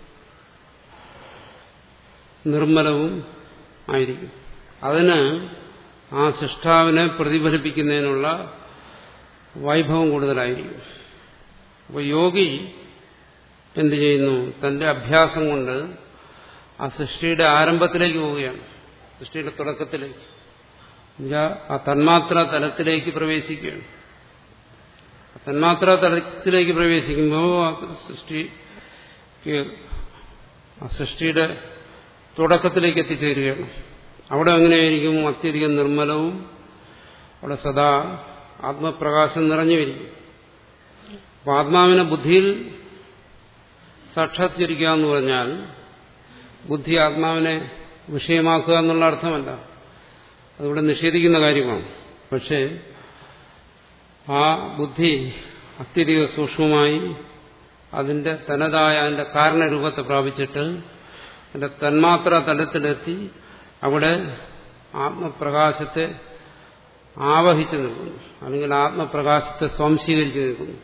നിർമ്മലവും ആയിരിക്കും അതിന് ആ സൃഷ്ടാവിനെ പ്രതിഫലിപ്പിക്കുന്നതിനുള്ള വൈഭവം കൂടുതലായിരിക്കും അപ്പോൾ യോഗി എന്ത് ചെയ്യുന്നു തന്റെ അഭ്യാസം കൊണ്ട് ആ സൃഷ്ടിയുടെ ആരംഭത്തിലേക്ക് പോവുകയാണ് സൃഷ്ടിയുടെ തുടക്കത്തിലേക്ക് ആ തന്മാത്ര തലത്തിലേക്ക് പ്രവേശിക്കുകയാണ് തന്മാത്ര തലത്തിലേക്ക് പ്രവേശിക്കുമ്പോൾ ആ സൃഷ്ടിക്ക് ആ സൃഷ്ടിയുടെ തുടക്കത്തിലേക്ക് എത്തിച്ചേരുകയാണ് അവിടെ എങ്ങനെയായിരിക്കും അത്യധികം നിർമ്മലവും അവിടെ സദാ ആത്മപ്രകാശം നിറഞ്ഞുവരിക്കും അപ്പൊ ആത്മാവിനെ ബുദ്ധിയിൽ സാക്ഷാത്കരിക്കുക എന്ന് പറഞ്ഞാൽ ബുദ്ധി ആത്മാവിനെ വിഷയമാക്കുക എന്നുള്ള അർത്ഥമല്ല അതിവിടെ നിഷേധിക്കുന്ന കാര്യമാണ് പക്ഷേ ആ ബുദ്ധി അത്യധിക സൂക്ഷ്മമായി അതിന്റെ തനതായ അതിന്റെ കാരണരൂപത്തെ പ്രാപിച്ചിട്ട് അതിന്റെ തന്മാത്ര തലത്തിലെത്തി അവിടെ ആത്മപ്രകാശത്തെ ആവഹിച്ചു നിൽക്കുന്നു അല്ലെങ്കിൽ ആത്മപ്രകാശത്തെ സ്വാംശീകരിച്ചു നിൽക്കുന്നു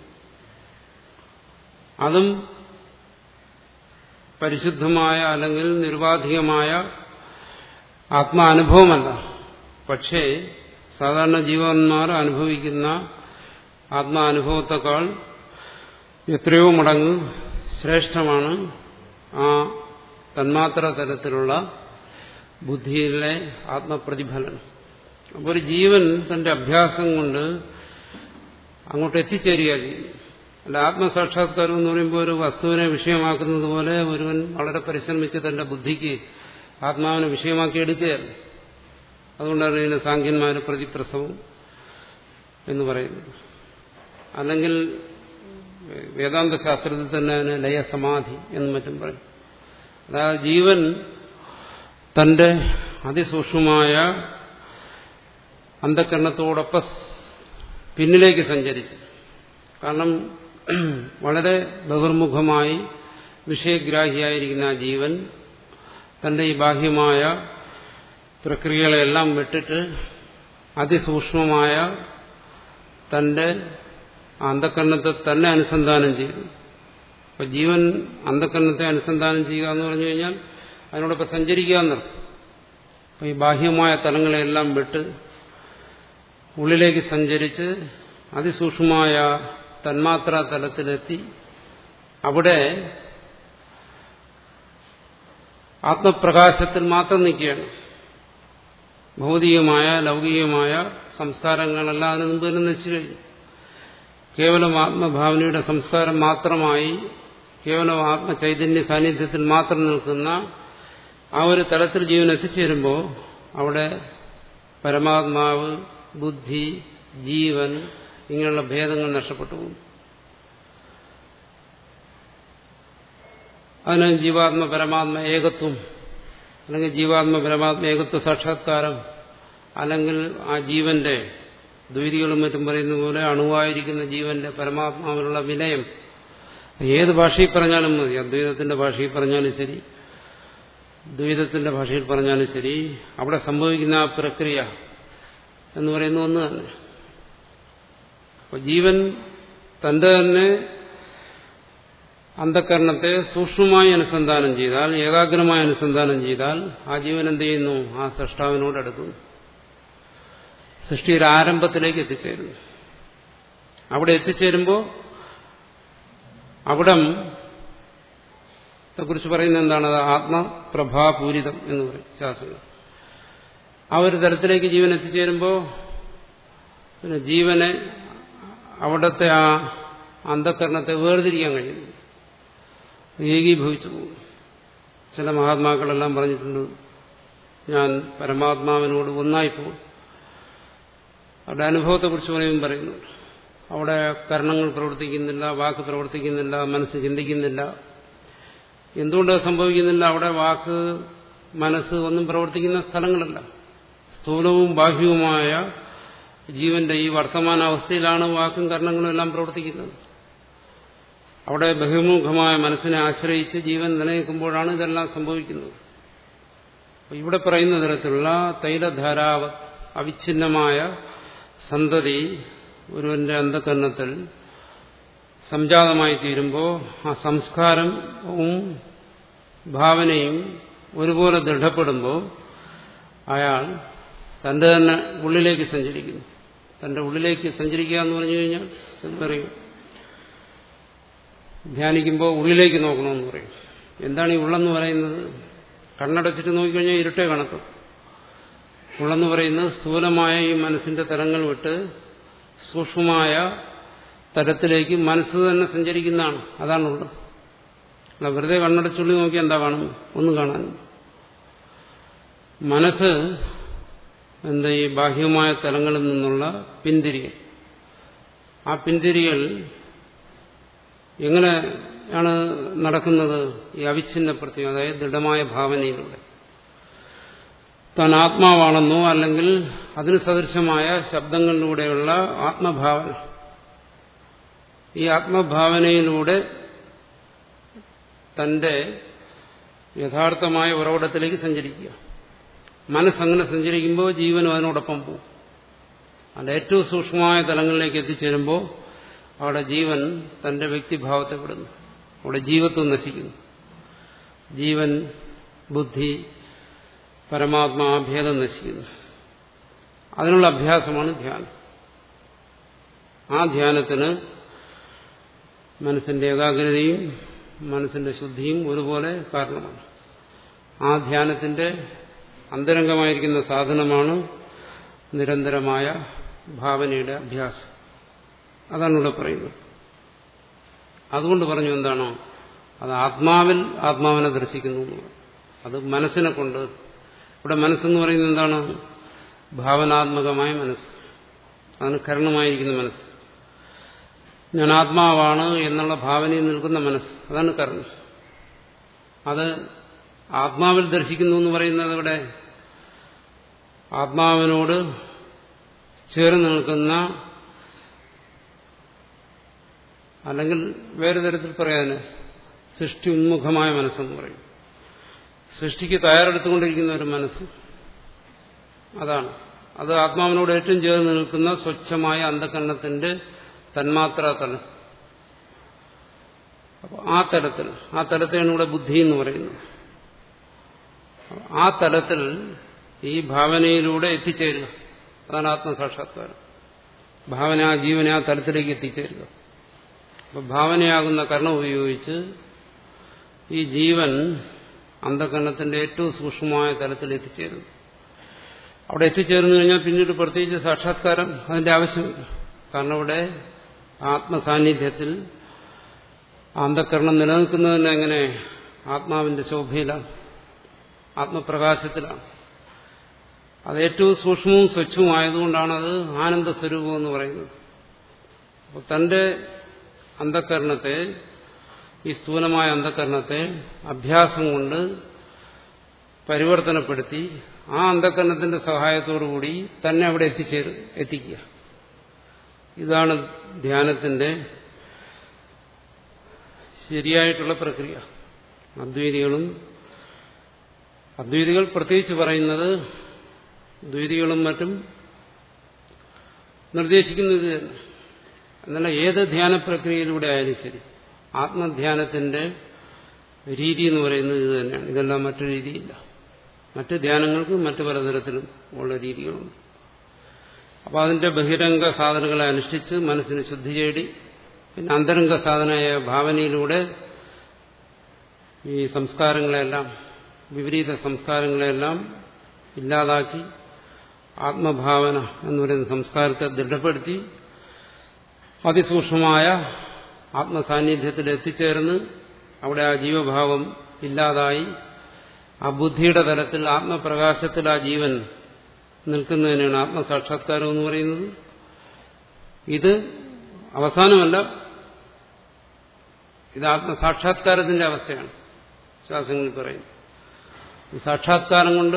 അതും പരിശുദ്ധമായ അല്ലെങ്കിൽ നിർവാധികമായ ആത്മാനുഭവമല്ല പക്ഷേ സാധാരണ ജീവന്മാർ അനുഭവിക്കുന്ന ആത്മാനുഭവത്തെക്കാൾ എത്രയോ മടങ്ങ് ശ്രേഷ്ഠമാണ് ആ തന്മാത്ര തലത്തിലുള്ള ബുദ്ധിയിലെ ആത്മപ്രതിഫലനം അപ്പോൾ ഒരു ജീവൻ തന്റെ അഭ്യാസം കൊണ്ട് അങ്ങോട്ട് എത്തിച്ചേരുക ചെയ്യും അല്ല ആത്മസാക്ഷാത്കാരം എന്ന് പറയുമ്പോൾ ഒരു വസ്തുവിനെ വിഷയമാക്കുന്നത് പോലെ ഒരുവൻ വളരെ പരിശ്രമിച്ച് തന്റെ ബുദ്ധിക്ക് ആത്മാവിനെ വിഷയമാക്കി എടുക്കുകയല്ല അതുകൊണ്ടാണ് ഇതിന് സാഖ്യന്മാര് പ്രതിപ്രസവം എന്ന് പറയുന്നത് അല്ലെങ്കിൽ വേദാന്ത ശാസ്ത്രത്തിൽ തന്നെ അതിന് ലയസമാധി എന്നും മറ്റും പറയും അതായത് ജീവൻ തന്റെ അതിസൂക്ഷ്മമായ അന്ധകരണത്തോടൊപ്പം പിന്നിലേക്ക് സഞ്ചരിച്ചു കാരണം വളരെ ബഹിർമുഖമായി വിഷയഗ്രാഹിയായിരിക്കുന്ന ആ ജീവൻ തന്റെ ഈ ബാഹ്യമായ പ്രക്രിയകളെല്ലാം വിട്ടിട്ട് അതിസൂക്ഷ്മമായ തന്റെ അന്ധകരണത്തെ തന്നെ അനുസന്ധാനം ചെയ്തു അപ്പൊ ജീവൻ അന്ധകരണത്തെ അനുസന്ധാനം ചെയ്യുക എന്ന് പറഞ്ഞു കഴിഞ്ഞാൽ അതിനോടൊപ്പം സഞ്ചരിക്കുക എന്നർത്ഥം അപ്പൊ ഈ ബാഹ്യമായ തലങ്ങളെല്ലാം വിട്ട് ഉള്ളിലേക്ക് സഞ്ചരിച്ച് അതിസൂക്ഷ്മമായ തന്മാത്രാ തലത്തിലെത്തി അവിടെ ആത്മപ്രകാശത്തിൽ മാത്രം നിൽക്കുകയാണ് ഭൗതികമായ ലൗകികമായ സംസ്കാരങ്ങളെല്ലാം അതിന് മുമ്പ് തന്നെ നശിച്ചു കഴിഞ്ഞു കേവലം ആത്മഭാവനയുടെ സംസ്കാരം മാത്രമായി കേവലം ആത്മചൈതന്യ സാന്നിധ്യത്തിൽ മാത്രം നിൽക്കുന്ന ആ ഒരു തലത്തിൽ ജീവൻ എത്തിച്ചേരുമ്പോൾ അവിടെ പരമാത്മാവ് ബുദ്ധി ജീവൻ ഇങ്ങനെയുള്ള ഭേദങ്ങൾ നഷ്ടപ്പെട്ടു പോകും അതിന് ജീവാത്മ പരമാത്മ ഏകത്വം അല്ലെങ്കിൽ ജീവാത്മ പരമാത്മ ഏകത്വ സാക്ഷാത്കാരം അല്ലെങ്കിൽ ആ ജീവന്റെ ദ്വൈതികളും മറ്റും പറയുന്ന പോലെ അണുവായിരിക്കുന്ന ജീവന്റെ പരമാത്മാവിനുള്ള വിനയം ഏത് ഭാഷയിൽ പറഞ്ഞാലും മതി അദ്വൈതത്തിന്റെ ഭാഷയിൽ പറഞ്ഞാലും ശരി ദ്വൈതത്തിന്റെ ഭാഷയിൽ പറഞ്ഞാലും ശരി അവിടെ സംഭവിക്കുന്ന ആ പ്രക്രിയ എന്ന് പറയുന്ന ഒന്ന് തന്നെ അപ്പൊ ജീവൻ തന്റെ തന്നെ അന്ധകരണത്തെ സൂക്ഷ്മമായി അനുസന്ധാനം ചെയ്താൽ ഏകാഗ്രമായി അനുസന്ധാനം ചെയ്താൽ ആ ജീവൻ എന്ത് ചെയ്യുന്നു ആ സൃഷ്ടാവിനോട് അടുക്കുന്നു സൃഷ്ടിയുടെ ആരംഭത്തിലേക്ക് എത്തിച്ചേരുന്നു അവിടെ എത്തിച്ചേരുമ്പോൾ അവിടം കുറിച്ച് പറയുന്നത് എന്താണ് അത് ആത്മപ്രഭാപൂരിതം എന്ന് പറയും ശാസ്ത്രങ്ങൾ ആ ഒരു തലത്തിലേക്ക് ജീവൻ എത്തിച്ചേരുമ്പോൾ പിന്നെ ജീവനെ അവിടുത്തെ ആ അന്ധകരണത്തെ വേർതിരിക്കാൻ കഴിയുന്നു ഏകീഭവിച്ചു പോകും ചില മഹാത്മാക്കളെല്ലാം പറഞ്ഞിട്ടുണ്ട് ഞാൻ പരമാത്മാവിനോട് ഒന്നായിപ്പോകും അവരുടെ അനുഭവത്തെക്കുറിച്ച് പറയുമ്പോൾ പറയുന്നുണ്ട് അവിടെ കരണങ്ങൾ പ്രവർത്തിക്കുന്നില്ല വാക്ക് പ്രവർത്തിക്കുന്നില്ല മനസ്സ് ചിന്തിക്കുന്നില്ല എന്തുകൊണ്ട് സംഭവിക്കുന്നില്ല അവിടെ വാക്ക് മനസ്സ് ഒന്നും പ്രവർത്തിക്കുന്ന സ്ഥലങ്ങളല്ല സ്ഥൂലവും ബാഹ്യവുമായ ജീവന്റെ ഈ വർത്തമാനാവസ്ഥയിലാണ് വാക്കും കർണങ്ങളും എല്ലാം പ്രവർത്തിക്കുന്നത് അവിടെ ബഹിർമുഖമായ മനസ്സിനെ ആശ്രയിച്ച് ജീവൻ നിലനിൽക്കുമ്പോഴാണ് ഇതെല്ലാം സംഭവിക്കുന്നത് ഇവിടെ പറയുന്ന തരത്തിലുള്ള തൈലധാരാവ അവിഛിന്നമായ സന്തതി ഒരുവന്റെ അന്ധകരണത്തിൽ സംജാതമായി തീരുമ്പോൾ ആ സംസ്കാരവും ഭാവനയും ഒരുപോലെ ദൃഢപ്പെടുമ്പോൾ അയാൾ തന്റെ തന്നെ ഉള്ളിലേക്ക് സഞ്ചരിക്കുന്നു തന്റെ ഉള്ളിലേക്ക് സഞ്ചരിക്കുക എന്ന് പറഞ്ഞു കഴിഞ്ഞാൽ പറയും ധ്യാനിക്കുമ്പോൾ ഉള്ളിലേക്ക് നോക്കണമെന്ന് പറയും എന്താണ് ഈ ഉള്ളെന്ന് പറയുന്നത് കണ്ണടച്ചിട്ട് നോക്കിക്കഴിഞ്ഞാൽ ഇരുട്ടേ കണക്കും ഉള്ളെന്ന് പറയുന്നത് സ്ഥൂലമായ ഈ മനസ്സിന്റെ തലങ്ങൾ വിട്ട് സൂക്ഷ്മമായ തലത്തിലേക്ക് മനസ്സ് തന്നെ സഞ്ചരിക്കുന്നതാണ് അതാണുള്ളത് അല്ല വെറുതെ കണ്ണടച്ചുള്ളി നോക്കി എന്താ കാണും ഒന്നും കാണാൻ മനസ്സ് എന്താ ഈ ബാഹ്യമായ തലങ്ങളിൽ നിന്നുള്ള പിന്തിരിയൽ ആ പിന്തിരിയൽ എങ്ങനെയാണ് നടക്കുന്നത് ഈ അവിഛിന്ന പ്രത്യം അതായത് ദൃഢമായ ഭാവനയിലൂടെ താൻ ആത്മാവാണെന്നോ അല്ലെങ്കിൽ അതിന് സദൃശമായ ശബ്ദങ്ങളിലൂടെയുള്ള ആത്മഭാവന ഈ ആത്മഭാവനയിലൂടെ തന്റെ യഥാർത്ഥമായ ഉറവിടത്തിലേക്ക് സഞ്ചരിക്കുക മനസ്സങ്ങനെ സഞ്ചരിക്കുമ്പോൾ ജീവനും അതിനോടൊപ്പം പോകും അതിന്റെ ഏറ്റവും സൂക്ഷ്മമായ തലങ്ങളിലേക്ക് എത്തിച്ചേരുമ്പോൾ അവിടെ ജീവൻ തന്റെ വ്യക്തിഭാവത്തെ വിടുന്നു അവിടെ ജീവത്വം നശിക്കുന്നു ജീവൻ ബുദ്ധി പരമാത്മാ ഭേദം നശിക്കുന്നു അതിനുള്ള അഭ്യാസമാണ് ധ്യാനം ആ ധ്യാനത്തിന് മനസ്സിന്റെ ഏകാഗ്രതയും മനസ്സിന്റെ ശുദ്ധിയും ഒരുപോലെ കാരണമാണ് ആ ധ്യാനത്തിന്റെ അന്തരംഗമായിരിക്കുന്ന സാധനമാണ് നിരന്തരമായ ഭാവനയുടെ അഭ്യാസം അതാണ് ഇവിടെ പറയുന്നത് അതുകൊണ്ട് പറഞ്ഞു എന്താണോ അത് ആത്മാവിൽ ആത്മാവിനെ ദർശിക്കുന്നു അത് മനസ്സിനെ കൊണ്ട് ഇവിടെ മനസ്സെന്ന് പറയുന്നത് എന്താണ് ഭാവനാത്മകമായ മനസ്സ് അതാണ് കരണമായിരിക്കുന്ന മനസ്സ് ഞാൻ ആത്മാവാണ് എന്നുള്ള ഭാവനയിൽ നിൽക്കുന്ന മനസ്സ് അതാണ് കർണം അത് ആത്മാവിൽ ദർശിക്കുന്നു എന്ന് പറയുന്നത് ഇവിടെ ആത്മാവിനോട് ചേർന്ന് നിൽക്കുന്ന അല്ലെങ്കിൽ വേറെ തരത്തിൽ പറയാന് സൃഷ്ടി ഉന്മുഖമായ മനസ്സെന്ന് പറയും സൃഷ്ടിക്ക് തയ്യാറെടുത്തുകൊണ്ടിരിക്കുന്ന ഒരു മനസ്സ് അതാണ് അത് ആത്മാവിനോട് ഏറ്റവും ചേർന്ന് നിൽക്കുന്ന സ്വച്ഛമായ അന്ധകരണത്തിന്റെ തന്മാത്രാ തലം അപ്പോൾ ആ തലത്തിൽ ആ തലത്തെയാണ് ഇവിടെ ബുദ്ധി എന്ന് പറയുന്നത് ആ തലത്തിൽ ഈ ഭാവനയിലൂടെ എത്തിച്ചേരുക അതാണ് ആത്മസാക്ഷാത്കാരം ഭാവന ആ ജീവനെ ആ തലത്തിലേക്ക് എത്തിച്ചേരുക അപ്പൊ ഭാവനയാകുന്ന കർണം ഉപയോഗിച്ച് ഈ ജീവൻ അന്ധകരണത്തിന്റെ ഏറ്റവും സൂക്ഷ്മമായ തലത്തിൽ എത്തിച്ചേരുന്നു അവിടെ എത്തിച്ചേർന്നു കഴിഞ്ഞാൽ പിന്നീട് പ്രത്യേകിച്ച് സാക്ഷാത്കാരം അതിന്റെ ആവശ്യമില്ല കാരണം ഇവിടെ ആത്മസാന്നിധ്യത്തിൽ അന്ധകരണം നിലനിൽക്കുന്നതിന് എങ്ങനെ ആത്മാവിന്റെ ശോഭയിലാണ് ആത്മപ്രകാശത്തിലാണ് അത് ഏറ്റവും സൂക്ഷ്മവും സ്വച്ഛവും ആയതുകൊണ്ടാണ് അത് ആനന്ദ സ്വരൂപം എന്ന് പറയുന്നത് അപ്പോൾ തന്റെ അന്ധകരണത്തെ ഈ സ്ഥൂലമായ അന്ധകരണത്തെ അഭ്യാസം കൊണ്ട് പരിവർത്തനപ്പെടുത്തി ആ അന്ധകരണത്തിന്റെ സഹായത്തോടുകൂടി തന്നെ അവിടെ എത്തിച്ചേരും എത്തിക്കുക ഇതാണ് ധ്യാനത്തിന്റെ ശരിയായിട്ടുള്ള പ്രക്രിയ അദ്വൈതികളും അദ്വൈതികൾ പ്രത്യേകിച്ച് പറയുന്നത് ദ്വൈതികളും മറ്റും നിർദ്ദേശിക്കുന്നത് തന്നെ എന്നല്ല ഏത് ധ്യാന പ്രക്രിയയിലൂടെ ആയാലും ശരി ആത്മധ്യാനത്തിന്റെ രീതി എന്ന് പറയുന്നത് ഇത് തന്നെയാണ് ഇതെല്ലാം മറ്റു രീതിയില്ല മറ്റ് ധ്യാനങ്ങൾക്ക് മറ്റു പലതരത്തിലും ഉള്ള രീതികളുണ്ട് അപ്പോൾ അതിന്റെ ബഹിരംഗ സാധനങ്ങളെ അനുഷ്ഠിച്ച് മനസ്സിന് ശുദ്ധി ചേടി പിന്നെ അന്തരംഗ സാധനമായ ഭാവനയിലൂടെ ഈ സംസ്കാരങ്ങളെല്ലാം വിപരീത സംസ്കാരങ്ങളെല്ലാം ഇല്ലാതാക്കി ആത്മഭാവന എന്ന് പറയുന്ന സംസ്കാരത്തെ ദൃഢപ്പെടുത്തി അതിസൂക്ഷ്മമായ ആത്മസാന്നിധ്യത്തിൽ എത്തിച്ചേർന്ന് അവിടെ ആ ജീവഭാവം ഇല്ലാതായി ആ ബുദ്ധിയുടെ തലത്തിൽ ആത്മപ്രകാശത്തിൽ ആ ജീവൻ നിൽക്കുന്നതിനാണ് ആത്മസാക്ഷാത്കാരം എന്ന് പറയുന്നത് ഇത് അവസാനമല്ല ഇത് ആത്മസാക്ഷാത്കാരത്തിന്റെ അവസ്ഥയാണ് ശാസ്ത്രങ്ങളിൽ പറയുന്നു ഈ സാക്ഷാത്കാരം കൊണ്ട്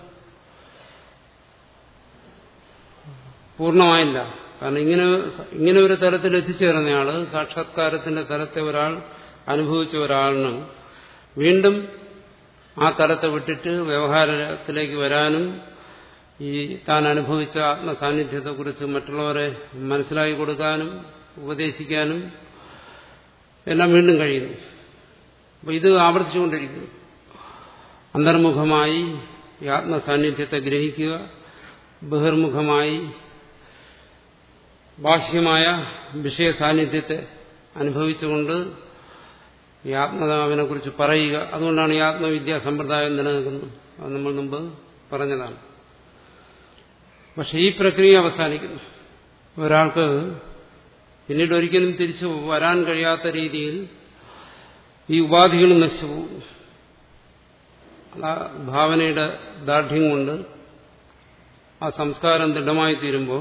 പൂർണ്ണമായില്ല കാരണം ഇങ്ങനെ ഇങ്ങനെ ഒരു തലത്തിൽ എത്തിച്ചേർന്നയാള് സാക്ഷാത്കാരത്തിന്റെ തലത്തെ ഒരാൾ അനുഭവിച്ച ഒരാളിന് വീണ്ടും ആ തലത്തെ വിട്ടിട്ട് വ്യവഹാരത്തിലേക്ക് വരാനും ഈ താൻ അനുഭവിച്ച ആത്മസാന്നിധ്യത്തെക്കുറിച്ച് മറ്റുള്ളവരെ മനസ്സിലാക്കി കൊടുക്കാനും ഉപദേശിക്കാനും എല്ലാം വീണ്ടും കഴിയുന്നു അപ്പോൾ ഇത് ആവർത്തിച്ചുകൊണ്ടിരിക്കുന്നു അന്തർമുഖമായി ഈ ആത്മസാന്നിധ്യത്തെ ഗ്രഹിക്കുക ബഹിർമുഖമായി ബാഹ്യമായ വിഷയ സാന്നിധ്യത്തെ അനുഭവിച്ചുകൊണ്ട് ഈ ആത്മതാവിനെ കുറിച്ച് പറയുക അതുകൊണ്ടാണ് ഈ ആത്മവിദ്യാ സമ്പ്രദായം നിലനിൽക്കുന്നത് അത് നമ്മൾ മുമ്പ് പറഞ്ഞതാണ് പക്ഷെ ഈ പ്രക്രിയ അവസാനിക്കുന്നു ഒരാൾക്ക് പിന്നീട് ഒരിക്കലും തിരിച്ചു വരാൻ കഴിയാത്ത രീതിയിൽ ഈ ഉപാധികൾ നശിച്ചു പോകും ആ ഭാവനയുടെ ദാർഢ്യം കൊണ്ട് ആ സംസ്കാരം ദൃഢമായി തീരുമ്പോൾ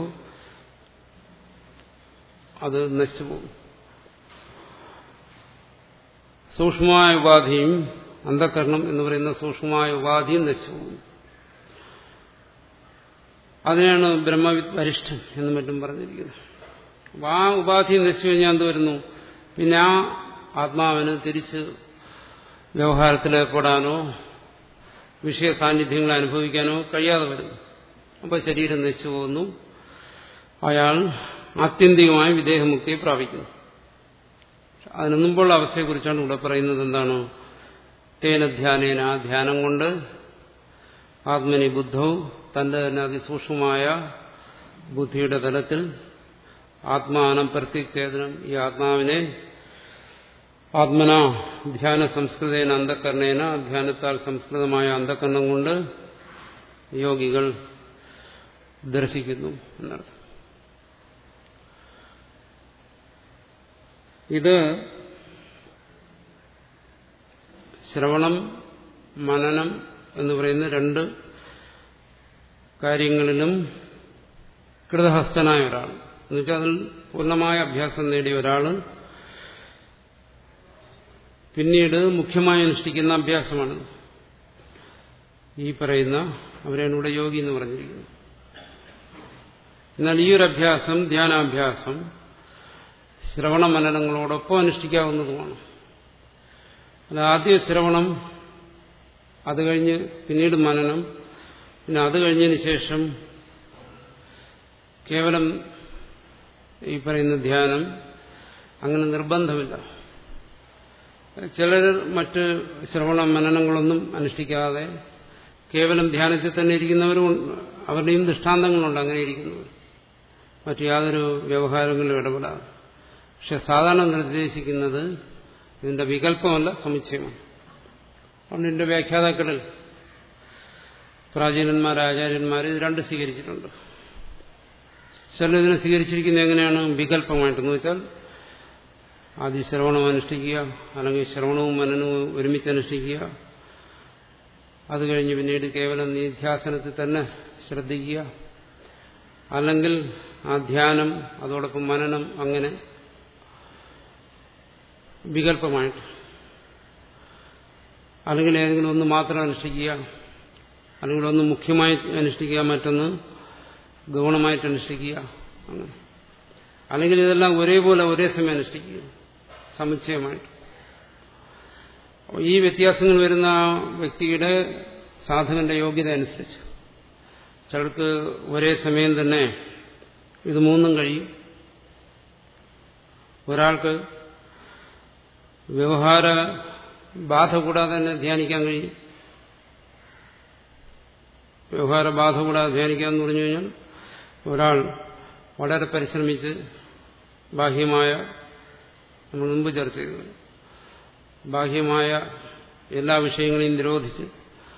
അത് നശിച്ചു പോകും സൂക്ഷ്മമായ ഉപാധിയും അന്ധകരണം എന്ന് പറയുന്ന സൂക്ഷ്മമായ ഉപാധിയും നശിച്ചു പോകും അതിനാണ് ബ്രഹ്മവിദ് വരിഷ്ഠൻ എന്നും മറ്റും പറഞ്ഞിരിക്കുന്നത് അപ്പം ആ ഉപാധി നശിച്ചു കഴിഞ്ഞാൽ എന്ത് വരുന്നു പിന്നെ ആ ആത്മാവിന് തിരിച്ച് വ്യവഹാരത്തിലേർപ്പെടാനോ വിഷയ സാന്നിധ്യങ്ങൾ അനുഭവിക്കാനോ കഴിയാതെ വരുന്നു അപ്പോൾ ശരീരം നശിച്ചു പോകുന്നു അയാൾ ആത്യന്തികമായ വിദേഹമുക്തിയെ പ്രാപിക്കുന്നു അതിനു മുമ്പുള്ള അവസ്ഥയെക്കുറിച്ചാണ് ഇവിടെ പറയുന്നത് എന്താണ് തേന ധ്യാനേന ആ ധ്യാനം കൊണ്ട് ആത്മനി ബുദ്ധവും തന്റെ തന്നെ അതിസൂക്ഷ്മമായ ബുദ്ധിയുടെ തലത്തിൽ ആത്മാനം പ്രത്യേകചേതനം ഈ ആത്മാവിനെ ആത്മന ധ്യാന സംസ്കൃതേന അന്ധകരണേന ധ്യാനത്താൽ സംസ്കൃതമായ അന്ധകരണം കൊണ്ട് യോഗികൾ ദർശിക്കുന്നു എന്നർത്ഥം ഇത് ശ്രവണം മനനം എന്ന് പറയുന്ന രണ്ട് കാര്യങ്ങളിലും കൃതഹസ്തനായ ഒരാൾ എന്നുവെച്ചാൽ അതിൽ പൂർണ്ണമായ അഭ്യാസം നേടിയ ഒരാൾ പിന്നീട് മുഖ്യമായി അനുഷ്ഠിക്കുന്ന അഭ്യാസമാണ് ഈ പറയുന്ന അവരാണ് ഇവിടെ യോഗി എന്ന് പറഞ്ഞിരിക്കുന്നത് എന്നാൽ ഈ ഒരു അഭ്യാസം ധ്യാനാഭ്യാസം ശ്രവണ മനനങ്ങളോടൊപ്പം അനുഷ്ഠിക്കാവുന്നതുമാണ് അത് ആദ്യ ശ്രവണം അത് കഴിഞ്ഞ് പിന്നീട് മനനം പിന്നെ അത് കഴിഞ്ഞതിന് ശേഷം കേവലം ഈ പറയുന്ന ധ്യാനം അങ്ങനെ നിർബന്ധമില്ല ചിലർ മറ്റ് ശ്രവണ മനനങ്ങളൊന്നും അനുഷ്ഠിക്കാതെ കേവലം ധ്യാനത്തിൽ തന്നെ ഇരിക്കുന്നവരും അവരുടെയും ദൃഷ്ടാന്തങ്ങളുണ്ട് അങ്ങനെ ഇരിക്കുന്നവർ മറ്റു യാതൊരു വ്യവഹാരങ്ങളിലും ഇടപെടാതെ പക്ഷെ സാധാരണ നിർദ്ദേശിക്കുന്നത് ഇതിന്റെ വികല്പമല്ല സമുച്ചയമാണ് അതുകൊണ്ട് ഇതിന്റെ വ്യാഖ്യാതാക്കളിൽ പ്രാചീനന്മാർ ആചാര്യന്മാർ ഇത് രണ്ട് സ്വീകരിച്ചിട്ടുണ്ട് ചിലർ ഇതിനെ സ്വീകരിച്ചിരിക്കുന്നത് എങ്ങനെയാണ് വികല്പമായിട്ടെന്ന് വെച്ചാൽ ആദ്യം ശ്രവണം അനുഷ്ഠിക്കുക അല്ലെങ്കിൽ ശ്രവണവും മനനവും ഒരുമിച്ച് അനുഷ്ഠിക്കുക അത് കഴിഞ്ഞ് പിന്നീട് കേവലം നിധ്യാസനത്തിൽ തന്നെ ശ്രദ്ധിക്കുക അല്ലെങ്കിൽ ആ ധ്യാനം അതോടൊപ്പം മനനം അങ്ങനെ വികല്പമായിട്ട് അല്ലെങ്കിൽ ഏതെങ്കിലും ഒന്ന് മാത്രം അനുഷ്ഠിക്കുക അല്ലെങ്കിൽ ഒന്ന് മുഖ്യമായി അനുഷ്ഠിക്കുക മറ്റൊന്ന് ഗൗണമായിട്ട് അനുഷ്ഠിക്കുക അങ്ങനെ അല്ലെങ്കിൽ ഇതെല്ലാം ഒരേപോലെ ഒരേ സമയം അനുഷ്ഠിക്കുക സമുച്ചയമായിട്ട് ഈ വ്യത്യാസങ്ങൾ വരുന്ന വ്യക്തിയുടെ സാധകന്റെ യോഗ്യത അനുസരിച്ച് ചിലർക്ക് ഒരേ സമയം തന്നെ ഇത് മൂന്നും കഴിയും ഒരാൾക്ക് വ്യവഹാര ബാധ കൂടാതെ തന്നെ ധ്യാനിക്കാൻ കഴിയും വ്യവഹാര ബാധ കൂടാതെ ധ്യാനിക്കാന്ന് പറഞ്ഞു കഴിഞ്ഞാൽ ഒരാൾ വളരെ പരിശ്രമിച്ച് ബാഹ്യമായ നമ്മൾ മുമ്പ് ചർച്ച ചെയ്തത് ബാഹ്യമായ എല്ലാ വിഷയങ്ങളെയും നിരോധിച്ച്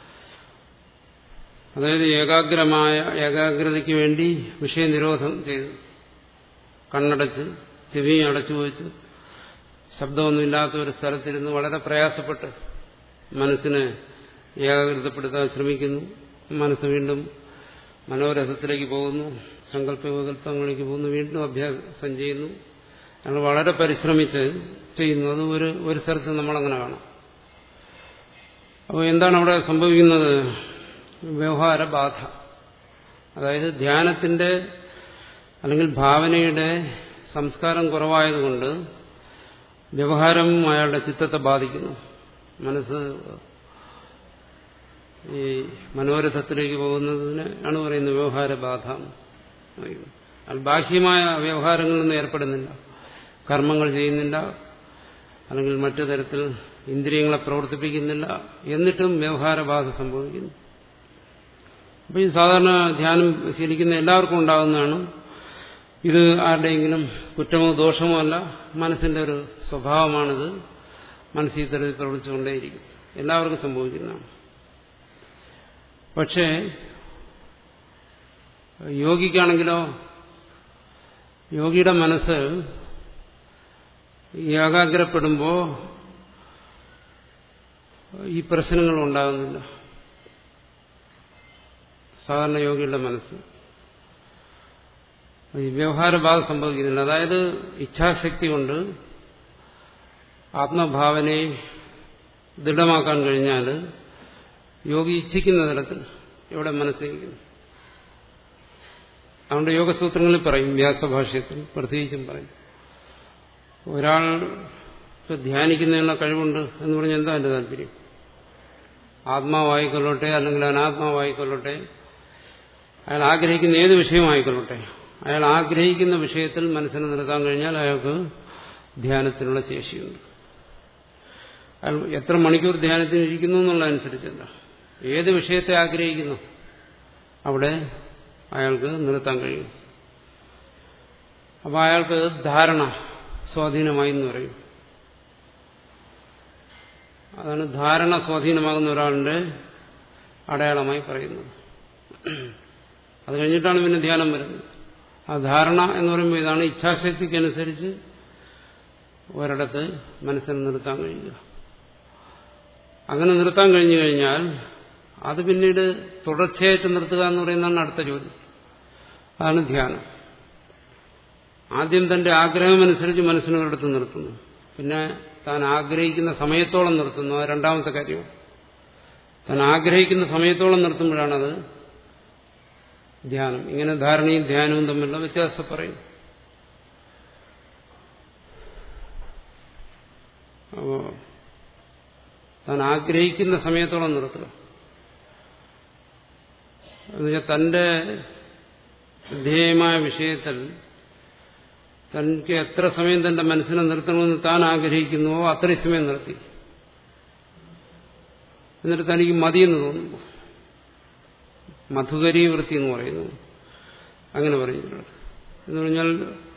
അതായത് ഏകാഗ്രമായ ഏകാഗ്രതയ്ക്ക് വേണ്ടി വിഷയനിരോധം ചെയ്തു കണ്ണടച്ച് ചെവിയും അടച്ചു വെച്ച് ശബ്ദമൊന്നുമില്ലാത്ത ഒരു സ്ഥലത്തിരുന്ന് വളരെ പ്രയാസപ്പെട്ട് മനസ്സിനെ ഏകാഗ്രതപ്പെടുത്താൻ ശ്രമിക്കുന്നു മനസ്സ് വീണ്ടും മനോരഥത്തിലേക്ക് പോകുന്നു സങ്കല്പ വികല്പങ്ങളിലേക്ക് പോകുന്നു വീണ്ടും അഭ്യാസം ചെയ്യുന്നു ഞങ്ങൾ വളരെ പരിശ്രമിച്ച് ചെയ്യുന്നു അത് ഒരു ഒരു സ്ഥലത്ത് നമ്മളങ്ങനെ കാണാം അപ്പോൾ എന്താണ് അവിടെ സംഭവിക്കുന്നത് വ്യവഹാര ബാധ അതായത് ധ്യാനത്തിന്റെ അല്ലെങ്കിൽ ഭാവനയുടെ സംസ്കാരം കുറവായതുകൊണ്ട് വ്യവഹാരം അയാളുടെ ചിത്തത്തെ ബാധിക്കുന്നു മനസ്സ് ഈ മനോരഥത്തിലേക്ക് പോകുന്നതിന് ആണ് പറയുന്നത് വ്യവഹാര ബാധ അയാൾ ബാഹ്യമായ വ്യവഹാരങ്ങളൊന്നും ഏർപ്പെടുന്നില്ല കർമ്മങ്ങൾ ചെയ്യുന്നില്ല അല്ലെങ്കിൽ മറ്റു തരത്തിൽ ഇന്ദ്രിയങ്ങളെ പ്രവർത്തിപ്പിക്കുന്നില്ല എന്നിട്ടും വ്യവഹാരബാധ സംഭവിക്കുന്നു അപ്പോൾ ഈ സാധാരണ ധ്യാനം ശീലിക്കുന്ന എല്ലാവർക്കും ഉണ്ടാകുന്നതാണ് ഇത് ആരുടെയെങ്കിലും കുറ്റമോ ദോഷമോ അല്ല മനസ്സിന്റെ ഒരു സ്വഭാവമാണിത് മനസ്സിൽ തരത്തിൽ പ്രവർത്തിച്ചുകൊണ്ടേയിരിക്കും എല്ലാവർക്കും സംഭവിക്കുന്നതാണ് പക്ഷേ യോഗിക്കാണെങ്കിലോ യോഗിയുടെ മനസ്സ് ഏകാഗ്രപ്പെടുമ്പോൾ ഈ പ്രശ്നങ്ങൾ ഉണ്ടാകുന്നില്ല സാധാരണ യോഗിയുടെ മനസ്സ് ഈ വ്യവഹാരബാധ സംഭവിക്കുന്നില്ല അതായത് ഇച്ഛാശക്തി കൊണ്ട് ആത്മഭാവനയെ ദൃഢമാക്കാൻ കഴിഞ്ഞാൽ യോഗി ഇച്ഛിക്കുന്ന തരത്തിൽ ഇവിടെ മനസ്സിരിക്കുന്നു അതുകൊണ്ട് യോഗസൂത്രങ്ങളിൽ പറയും വ്യാസഭാഷ്യത്തിൽ പ്രത്യേകിച്ചും പറയും ഒരാൾ ധ്യാനിക്കുന്നതിനുള്ള കഴിവുണ്ട് എന്ന് പറഞ്ഞാൽ എന്താ എന്റെ താല്പര്യം ആത്മാവായിക്കൊള്ളട്ടെ അല്ലെങ്കിൽ അനാത്മാവായിക്കൊള്ളട്ടെ അയാൾ ആഗ്രഹിക്കുന്ന ഏത് വിഷയമായിക്കൊള്ളട്ടെ അയാൾ ആഗ്രഹിക്കുന്ന വിഷയത്തിൽ മനസ്സിനെ നിർത്താൻ കഴിഞ്ഞാൽ അയാൾക്ക് ധ്യാനത്തിനുള്ള ശേഷിയുണ്ട് അയാൾ എത്ര മണിക്കൂർ ധ്യാനത്തിന് ഇരിക്കുന്നു എന്നുള്ളതനുസരിച്ചല്ല ഏത് വിഷയത്തെ ആഗ്രഹിക്കുന്നു അവിടെ അയാൾക്ക് നിർത്താൻ കഴിയും അപ്പോൾ അയാൾക്ക് ധാരണ സ്വാധീനമായി എന്ന് പറയും അതാണ് ധാരണ സ്വാധീനമാകുന്ന ഒരാളുടെ അടയാളമായി പറയുന്നത് അത് കഴിഞ്ഞിട്ടാണ് പിന്നെ ധ്യാനം വരുന്നത് ആ ധാരണ എന്ന് പറയുമ്പോൾ ഇതാണ് ഇച്ഛാശക്തിക്കനുസരിച്ച് ഒരിടത്ത് മനസ്സിനെ നിർത്താൻ കഴിയുക അങ്ങനെ നിർത്താൻ കഴിഞ്ഞു കഴിഞ്ഞാൽ അത് പിന്നീട് തുടർച്ചയായിട്ട് നിർത്തുക എന്ന് പറയുന്നതാണ് അടുത്ത ജോലി അതാണ് ധ്യാനം ആദ്യം തന്റെ ആഗ്രഹമനുസരിച്ച് മനസ്സിനൊരിടത്ത് നിർത്തുന്നു പിന്നെ താൻ ആഗ്രഹിക്കുന്ന സമയത്തോളം നിർത്തുന്നു അത് രണ്ടാമത്തെ കാര്യം താൻ ആഗ്രഹിക്കുന്ന സമയത്തോളം നിർത്തുമ്പോഴാണത് ധ്യാനം ഇങ്ങനെ ധാരണയും ധ്യാനവും തമ്മിലുള്ള വ്യത്യാസം പറയും അപ്പോ താൻ ആഗ്രഹിക്കുന്ന സമയത്തോളം നിർത്തുക എന്നുവെച്ചാൽ തന്റെ ധ്യേയമായ വിഷയത്തിൽ തനിക്ക് എത്ര സമയം തന്റെ മനസ്സിനെ നിർത്തണമെന്ന് താൻ ആഗ്രഹിക്കുന്നുവോ അത്രയും സമയം നിർത്തി എന്നിട്ട് തനിക്ക് മതിയെന്ന് തോന്നുന്നു മധുകരി വൃത്തി എന്ന് പറയുന്നു അങ്ങനെ പറയുന്നുണ്ട് എന്ന് പറഞ്ഞാൽ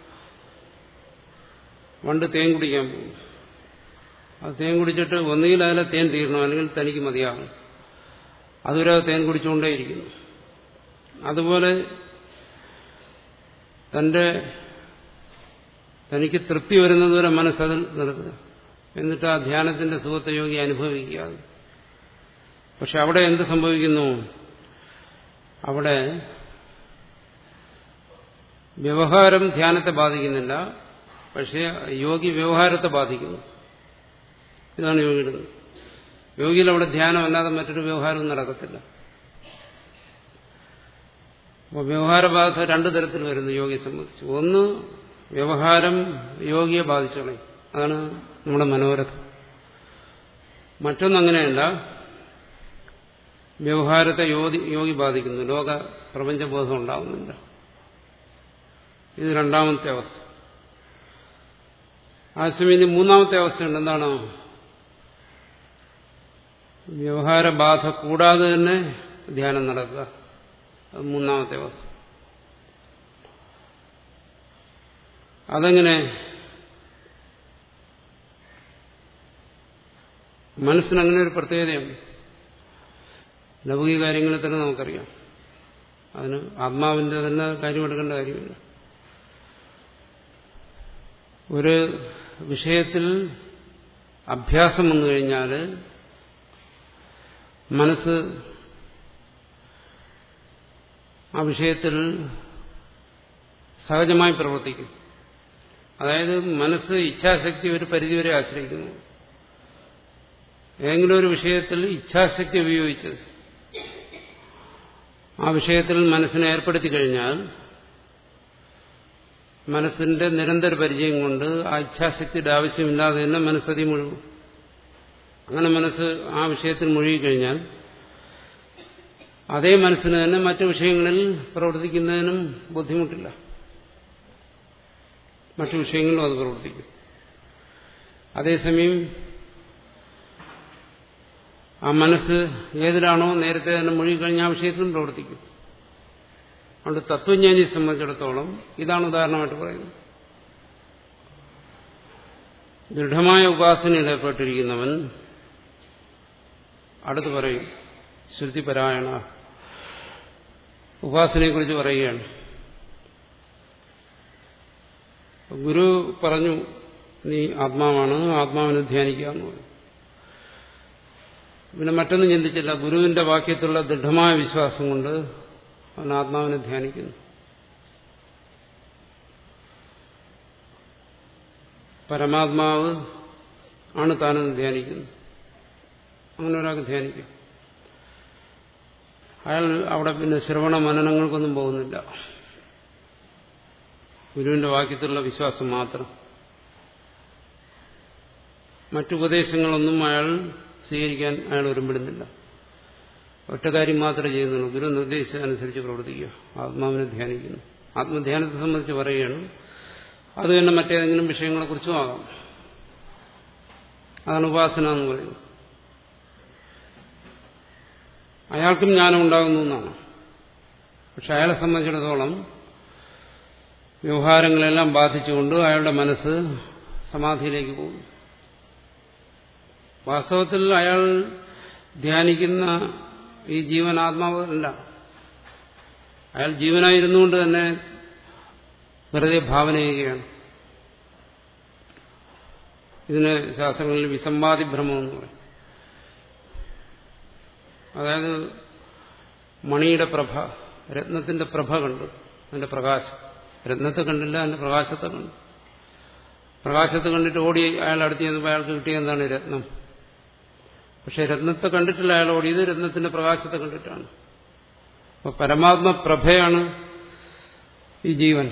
പണ്ട് തേൻ കുടിക്കാൻ പോകും അത് തേൻ കുടിച്ചിട്ട് ഒന്നുകിൽ അതിലെ തേൻ തീരണം അല്ലെങ്കിൽ തനിക്ക് മതിയാകും അതുവരെ തേൻ കുടിച്ചുകൊണ്ടേയിരിക്കുന്നു അതുപോലെ തന്റെ തനിക്ക് തൃപ്തി വരുന്നതുവരെ മനസ്സതിൽ നിർത്തുക എന്നിട്ട് ആ ധ്യാനത്തിന്റെ സുഖത്തെ യോഗി അനുഭവിക്കുക പക്ഷെ അവിടെ എന്ത് സംഭവിക്കുന്നു അവിടെ വ്യവഹാരം ധ്യാനത്തെ ബാധിക്കുന്നില്ല പക്ഷേ യോഗി വ്യവഹാരത്തെ ബാധിക്കുന്നു ഇതാണ് യോഗിയുടെ യോഗിയിൽ അവിടെ ധ്യാനമല്ലാതെ മറ്റൊരു വ്യവഹാരവും നടക്കത്തില്ല അപ്പോൾ വ്യവഹാരബാധ രണ്ടു തരത്തിൽ വരുന്നു യോഗിയെ സംബന്ധിച്ച് ഒന്ന് വ്യവഹാരം യോഗിയെ ബാധിച്ചോളെ അതാണ് നമ്മുടെ മനോരഥം മറ്റൊന്നങ്ങനെയല്ല വ്യവഹാരത്തെ യോഗി യോഗി ബാധിക്കുന്നു ലോക പ്രപഞ്ചബോധം ഉണ്ടാവുന്നില്ല ഇത് രണ്ടാമത്തെ അവസ്ഥ ആശമിന് മൂന്നാമത്തെ അവസ്ഥയുണ്ട് എന്താണ് വ്യവഹാരബാധ കൂടാതെ തന്നെ ധ്യാനം നടക്കുക അത് മൂന്നാമത്തെ അവസ്ഥ അതെങ്ങനെ മനസ്സിന് അങ്ങനെ ഒരു പ്രത്യേകതയുണ്ട് ലൗകിക കാര്യങ്ങളിൽ തന്നെ നമുക്കറിയാം അതിന് ആത്മാവിന്റെ തന്നെ കാര്യമെടുക്കേണ്ട കാര്യമില്ല ഒരു വിഷയത്തിൽ അഭ്യാസം വന്നു കഴിഞ്ഞാൽ മനസ്സ് ആ വിഷയത്തിൽ സഹജമായി പ്രവർത്തിക്കും അതായത് മനസ്സ് ഇച്ഛാശക്തി ഒരു പരിധിവരെ ആശ്രയിക്കുന്നു ഏതെങ്കിലും ഒരു വിഷയത്തിൽ ഇച്ഛാശക്തി ഉപയോഗിച്ച് ആ വിഷയത്തിൽ മനസ്സിനെ ഏർപ്പെടുത്തി കഴിഞ്ഞാൽ മനസ്സിന്റെ നിരന്തര പരിചയം കൊണ്ട് ആ ഇച്ഛാശക്തിയുടെ ആവശ്യമില്ലാതെ തന്നെ മനസ്സതി മുഴുകും അങ്ങനെ മനസ്സ് ആ വിഷയത്തിൽ മുഴുകിക്കഴിഞ്ഞാൽ അതേ മനസ്സിന് തന്നെ മറ്റു വിഷയങ്ങളിൽ പ്രവർത്തിക്കുന്നതിനും ബുദ്ധിമുട്ടില്ല മറ്റു വിഷയങ്ങളിലും അത് പ്രവർത്തിക്കും അതേസമയം ആ മനസ്സ് ഏതിലാണോ നേരത്തെ തന്നെ മുഴുകിക്കഴിഞ്ഞ ആ വിഷയത്തിലും പ്രവർത്തിക്കും അതുകൊണ്ട് തത്വജ്ഞാനിയെ സംബന്ധിച്ചിടത്തോളം ഇതാണ് ഉദാഹരണമായിട്ട് പറയുന്നത് ദൃഢമായ ഉപാസനയിൽ ഏർപ്പെട്ടിരിക്കുന്നവൻ അടുത്ത് പറയും ശ്രുതിപരായണ ഉപാസനയെക്കുറിച്ച് പറയുകയാണ് ഗുരു പറഞ്ഞു നീ ആത്മാവാണ് ആത്മാവിനെ ധ്യാനിക്കാമെന്ന് പറഞ്ഞു പിന്നെ മറ്റൊന്നും ചിന്തിച്ചില്ല ഗുരുവിന്റെ വാക്യത്തിലുള്ള ദൃഢമായ വിശ്വാസം കൊണ്ട് അവൻ ആത്മാവിനെ ധ്യാനിക്കുന്നു പരമാത്മാവ് ആണ് താനെന്ന് ധ്യാനിക്കുന്നു അങ്ങനെ ഒരാൾക്ക് ധ്യാനിക്കും അയാൾ അവിടെ പിന്നെ ശ്രവണ മനനങ്ങൾക്കൊന്നും പോകുന്നില്ല ഗുരുവിന്റെ വാക്യത്തിലുള്ള വിശ്വാസം മാത്രം മറ്റുപദേശങ്ങളൊന്നും അയാൾ സ്വീകരിക്കാൻ അയാൾ ഒരുമ്പിടുന്നില്ല ഒറ്റ കാര്യം മാത്രമേ ചെയ്യുന്നുള്ളൂ ഗുരു നിർദ്ദേശിച്ചതനുസരിച്ച് പ്രവർത്തിക്കുക ആത്മാവിനെ ധ്യാനിക്കുന്നു ആത്മധ്യാനത്തെ സംബന്ധിച്ച് പറയുകയാണ് അത് തന്നെ മറ്റേതെങ്കിലും വിഷയങ്ങളെക്കുറിച്ചും ആകാം അതാണ് ഉപാസന എന്ന് പറയുന്നത് അയാൾക്കും ജ്ഞാനം ഉണ്ടാകുന്നു എന്നാണ് പക്ഷെ അയാളെ സംബന്ധിച്ചിടത്തോളം വ്യവഹാരങ്ങളെല്ലാം ബാധിച്ചുകൊണ്ട് അയാളുടെ മനസ്സ് സമാധിയിലേക്ക് പോകും വാസ്തവത്തിൽ അയാൾ ധ്യാനിക്കുന്ന ഈ ജീവൻ ആത്മാവല്ല അയാൾ ജീവനായിരുന്നുകൊണ്ട് തന്നെ വെറുതെ ഭാവന ചെയ്യുകയാണ് ഇതിന് ശാസ്ത്രങ്ങളിൽ വിസമ്പാദി ഭ്രമം എന്ന് പറയും അതായത് മണിയുടെ പ്രഭ രത്നത്തിന്റെ പ്രഭ കണ്ടു അതിന്റെ പ്രകാശം രത്നത്തെ കണ്ടില്ല അതിന്റെ പ്രകാശത്തെ കണ്ടു പ്രകാശത്തെ കണ്ടിട്ട് ഓടി അയാൾ അടുത്ത് ചെന്നപ്പോൾ അയാൾക്ക് കിട്ടിയ എന്താണ് രത്നം പക്ഷെ രത്നത്തെ കണ്ടിട്ടില്ല അയാൾ ഓടിയത് രത്നത്തിന്റെ പ്രകാശത്തെ കണ്ടിട്ടാണ് അപ്പൊ പരമാത്മ പ്രഭയാണ് ഈ ജീവൻ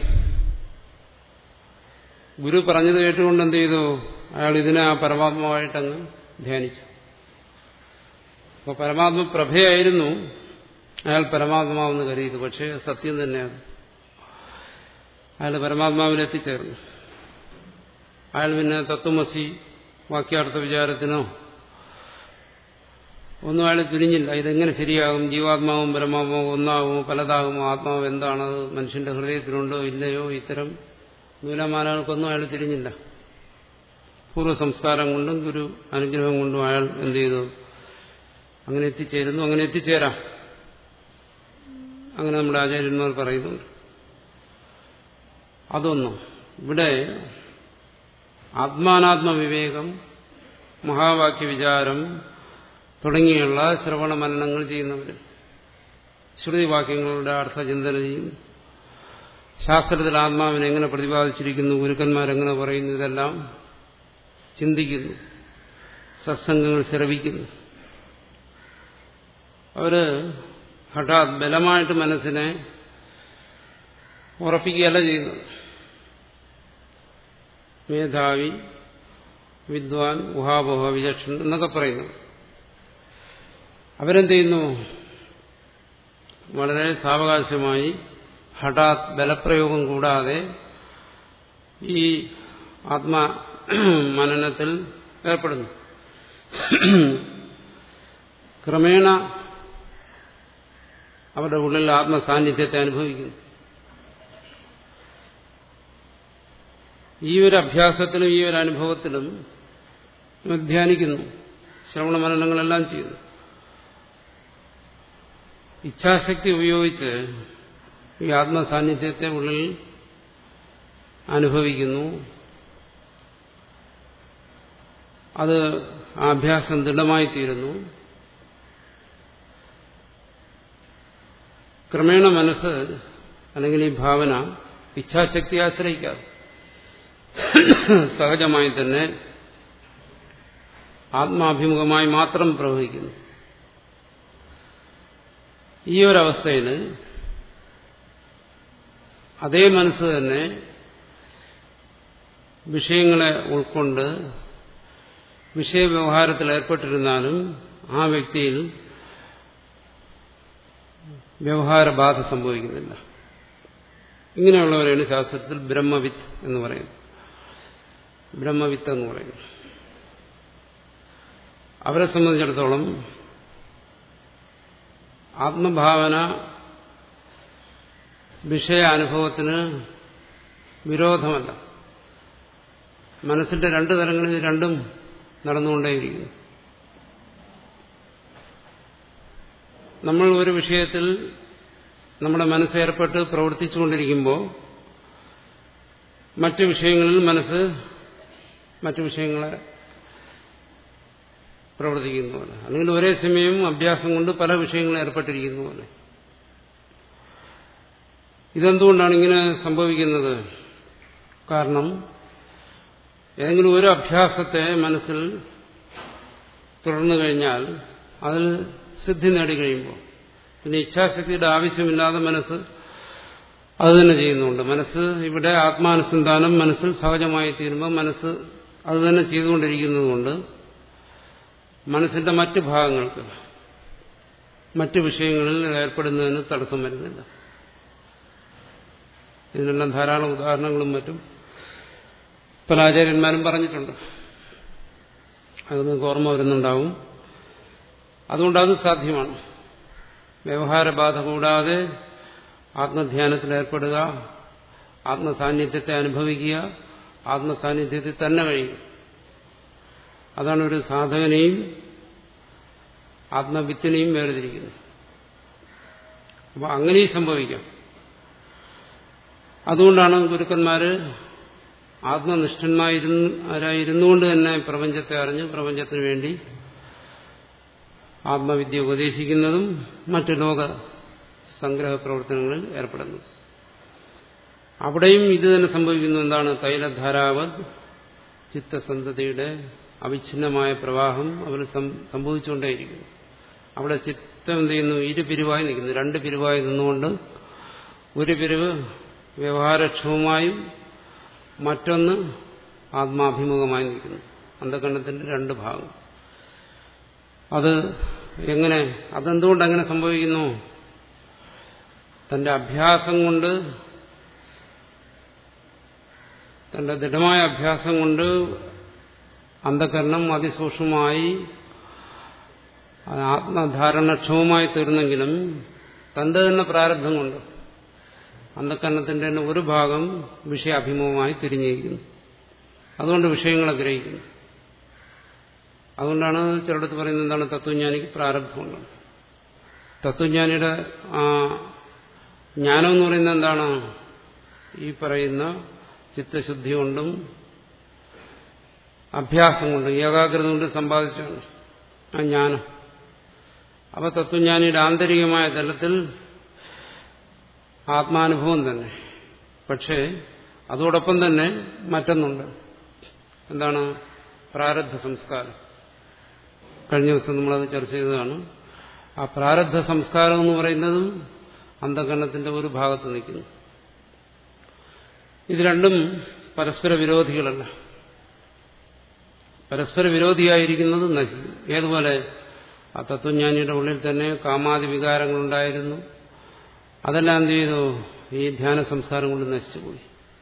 ഗുരു പറഞ്ഞത് കേട്ടുകൊണ്ട് എന്ത് ചെയ്തു അയാൾ ഇതിനെ ആ പരമാത്മാവായിട്ടങ്ങ് ധ്യാനിച്ചു അപ്പൊ പരമാത്മ പ്രഭയായിരുന്നു അയാൾ പരമാത്മാവെന്ന് കരുതിയത് പക്ഷേ സത്യം തന്നെയാണ് അയാൾ പരമാത്മാവിൽ എത്തിച്ചേർന്നു അയാൾ പിന്നെ തത്വമസി വാക്യാർത്ഥ വിചാരത്തിനോ ഒന്നും അയാൾ തിരിഞ്ഞില്ല ഇതെങ്ങനെ ശരിയാകും ജീവാത്മാവും പരമാത്മാവും ഒന്നാകുമോ പലതാകുമോ ആത്മാവ് എന്താണത് മനുഷ്യന്റെ ഹൃദയത്തിലുണ്ടോ ഇല്ലയോ ഇത്തരം നൂലമാലകൾക്കൊന്നും അയാൾ തിരിഞ്ഞില്ല പൂർവ്വ സംസ്കാരം കൊണ്ടും ഗുരു അനുഗ്രഹം കൊണ്ടും അയാൾ എന്ത് ചെയ്തു അങ്ങനെ എത്തിച്ചേരുന്നു അങ്ങനെ എത്തിച്ചേരാം അങ്ങനെ നമ്മുടെ ആചാര്യന്മാർ പറയുന്നുണ്ട് അതൊന്നും ഇവിടെ ആത്മാനാത്മ വിവേകം മഹാവാക്യ വിചാരം തുടങ്ങിയുള്ള ശ്രവണ മനനങ്ങൾ ചെയ്യുന്നവർ ശ്രുതിവാക്യങ്ങളുടെ അർത്ഥചിന്തന ചെയ്യുന്നു ശാസ്ത്രത്തിൽ ആത്മാവിനെ എങ്ങനെ പ്രതിപാദിച്ചിരിക്കുന്നു ഗുരുക്കന്മാരെങ്ങനെ പറയുന്നു ഇതെല്ലാം ചിന്തിക്കുന്നു സത്സംഗങ്ങൾ ശ്രവിക്കുന്നു അവര് ഹഠാത് ബലമായിട്ട് മനസ്സിനെ ഉറപ്പിക്കുകയല്ല ചെയ്യുന്നത് മേധാവി വിദ്വാൻ ഊഹാപോഹ വിചക്ഷൺ എന്നൊക്കെ പറയുന്നു അവരെന്ത് ചെയ്യുന്നു വളരെ സാവകാശമായി ഹഠാത് ബലപ്രയോഗം കൂടാതെ ഈ ആത്മാ മനനത്തിൽ ഏർപ്പെടുന്നു ക്രമേണ അവരുടെ ഉള്ളിൽ ആത്മസാന്നിധ്യത്തെ അനുഭവിക്കുന്നു ഈ ഒരു അഭ്യാസത്തിലും ഈ ഒരു അനുഭവത്തിലും ധ്യാനിക്കുന്നു ശ്രവണ മനനങ്ങളെല്ലാം ചെയ്യുന്നു ഇച്ഛാശക്തി ഉപയോഗിച്ച് ഈ ആത്മസാന്നിധ്യത്തെ ഉള്ളിൽ അനുഭവിക്കുന്നു അത് ആ അഭ്യാസം ദൃഢമായി തീരുന്നു ക്രമേണ മനസ്സ് അല്ലെങ്കിൽ ഈ ഭാവന ഇച്ഛാശക്തി ആശ്രയിക്കാതെ സഹജമായി തന്നെ ആത്മാഭിമുഖമായി മാത്രം പ്രവഹിക്കുന്നു ഈ ഒരവസ്ഥയിൽ അതേ മനസ്സ് തന്നെ വിഷയങ്ങളെ ഉൾക്കൊണ്ട് വിഷയവ്യവഹാരത്തിൽ ഏർപ്പെട്ടിരുന്നാലും ആ വ്യക്തിയിൽ വ്യവഹാരബാധ സംഭവിക്കുന്നില്ല ഇങ്ങനെയുള്ളവരെയാണ് ശാസ്ത്രത്തിൽ ബ്രഹ്മവിത്ത് എന്ന് പറയുന്നത് ബ്രഹ്മവിത്ത് എന്ന് പറയുന്നു അവരെ സംബന്ധിച്ചിടത്തോളം ആത്മഭാവന വിഷയാനുഭവത്തിന് വിരോധമല്ല മനസ്സിന്റെ രണ്ട് തലങ്ങളിൽ രണ്ടും നടന്നുകൊണ്ടേയിരിക്കുന്നു നമ്മൾ ഒരു വിഷയത്തിൽ നമ്മുടെ മനസ്സേർപ്പെട്ട് പ്രവർത്തിച്ചുകൊണ്ടിരിക്കുമ്പോൾ മറ്റു വിഷയങ്ങളിൽ മനസ്സ് മറ്റു വിഷയങ്ങളെ പ്രവർത്തിക്കുന്ന പോലെ അല്ലെങ്കിൽ ഒരേ സമയം അഭ്യാസം കൊണ്ട് പല വിഷയങ്ങളിൽ ഏർപ്പെട്ടിരിക്കുന്ന പോലെ ഇതെന്തുകൊണ്ടാണ് ഇങ്ങനെ സംഭവിക്കുന്നത് കാരണം ഏതെങ്കിലും ഒരു അഭ്യാസത്തെ മനസ്സിൽ തുടർന്നു കഴിഞ്ഞാൽ അതിൽ സിദ്ധി നേടിക്കഴിയുമ്പോൾ പിന്നെ ഇച്ഛാശക്തിയുടെ ആവശ്യമില്ലാതെ മനസ്സ് അത് തന്നെ ചെയ്യുന്നുണ്ട് മനസ്സ് ഇവിടെ ആത്മാനുസന്ധാനം മനസ്സിൽ സഹജമായി തീരുമ്പോൾ മനസ്സ് അത് തന്നെ ചെയ്തുകൊണ്ടിരിക്കുന്നതുകൊണ്ട് മനസ്സിന്റെ മറ്റ് ഭാഗങ്ങൾക്ക് മറ്റ് വിഷയങ്ങളിൽ ഏർപ്പെടുന്നതിന് തടസ്സം വരുന്നില്ല ഇതിനെല്ലാം ധാരാളം ഉദാഹരണങ്ങളും മറ്റും പല ആചാര്യന്മാരും പറഞ്ഞിട്ടുണ്ട് അത് നിങ്ങൾക്ക് ഓർമ്മ വരുന്നുണ്ടാവും അതുകൊണ്ട് അത് സാധ്യമാണ് വ്യവഹാരബാധ കൂടാതെ ആത്മധ്യാനത്തിൽ ഏർപ്പെടുക ആത്മസാന്നിധ്യത്തെ അനുഭവിക്കുക ആത്മസാന്നിധ്യത്തിൽ തന്നെ കഴിയുക അതാണ് ഒരു സാധകനെയും ആത്മവിത്തിനെയും വേർതിരിക്കുന്നത് അപ്പോൾ അങ്ങനെയും സംഭവിക്കാം അതുകൊണ്ടാണ് ഗുരുക്കന്മാര് ആത്മനിഷ്ഠന്മാരായിരുന്നുകൊണ്ട് തന്നെ പ്രപഞ്ചത്തെ അറിഞ്ഞ് പ്രപഞ്ചത്തിന് വേണ്ടി ആത്മവിദ്യ ഉപദേശിക്കുന്നതും മറ്റു ലോക സംഗ്രഹ പ്രവർത്തനങ്ങളിൽ ഏർപ്പെടുന്നു അവിടെയും ഇത് തന്നെ സംഭവിക്കുന്നു എന്താണ് തൈലധാരാവത് ചിത്തസന്ധതയുടെ അവിഛിന്നമായ പ്രവാഹം അവർ സംഭവിച്ചുകൊണ്ടേയിരിക്കുന്നു അവിടെ ചിത്തം എന്ത് ചെയ്യുന്നു ഇരു പിരിവായി നിൽക്കുന്നു രണ്ട് പിരിവായി നിന്നുകൊണ്ട് ഒരു പിരിവ് വ്യവഹാരക്ഷമമായും മറ്റൊന്ന് ആത്മാഭിമുഖമായി നിൽക്കുന്നു അന്ധകണ്ഠത്തിന്റെ രണ്ട് ഭാഗം അത് എങ്ങനെ അതെന്തുകൊണ്ട് അങ്ങനെ സംഭവിക്കുന്നു തന്റെ അഭ്യാസം കൊണ്ട് തന്റെ ദൃഢമായ അഭ്യാസം കൊണ്ട് അന്ധകരണം അതിസൂക്ഷ്മമായി ആത്മധാരണക്ഷമമായി തീർന്നെങ്കിലും തന്റെ തന്നെ പ്രാരബ്ധം കൊണ്ട് അന്ധകരണത്തിന്റെ തന്നെ ഒരു ഭാഗം വിഷയാഭിമുഖമായി തിരിഞ്ഞിരിക്കുന്നു അതുകൊണ്ട് വിഷയങ്ങളെ ഗ്രഹിക്കുന്നു അതുകൊണ്ടാണ് ചിലടത്ത് പറയുന്നത് എന്താണ് തത്വജ്ഞാനിക്ക് പ്രാരബ്ധമുണ്ട് തത്വജ്ഞാനിയുടെ ആ ജ്ഞാനം എന്ന് പറയുന്നത് എന്താണ് ഈ പറയുന്ന ചിത്തശുദ്ധി കൊണ്ടും അഭ്യാസം കൊണ്ടും ഏകാഗ്രത കൊണ്ടും സമ്പാദിച്ചാണ് ആ ജ്ഞാനം അപ്പൊ തത്വജ്ഞാനിയുടെ ആന്തരികമായ തലത്തിൽ ആത്മാനുഭവം തന്നെ പക്ഷേ അതോടൊപ്പം തന്നെ മറ്റൊന്നുണ്ട് എന്താണ് പ്രാരബ്ധ സംസ്കാരം കഴിഞ്ഞ ദിവസം നമ്മളത് ചർച്ച ചെയ്തതാണ് ആ പ്രാരബ്ധ സംസ്കാരം എന്ന് പറയുന്നതും അന്ധകരണത്തിന്റെ ഒരു ഭാഗത്ത് നിൽക്കുന്നു ഇത് രണ്ടും പരസ്പര വിരോധികളല്ല പരസ്പര വിരോധിയായിരിക്കുന്നത് നശിക്കും ഏതുപോലെ ആ തത്വജ്ഞാനിയുടെ ഉള്ളിൽ തന്നെ കാമാതി വികാരങ്ങളുണ്ടായിരുന്നു അതെല്ലാം എന്ത് ചെയ്തു ഈ ധ്യാന സംസ്കാരം കൊണ്ട് നശിച്ചുപോയി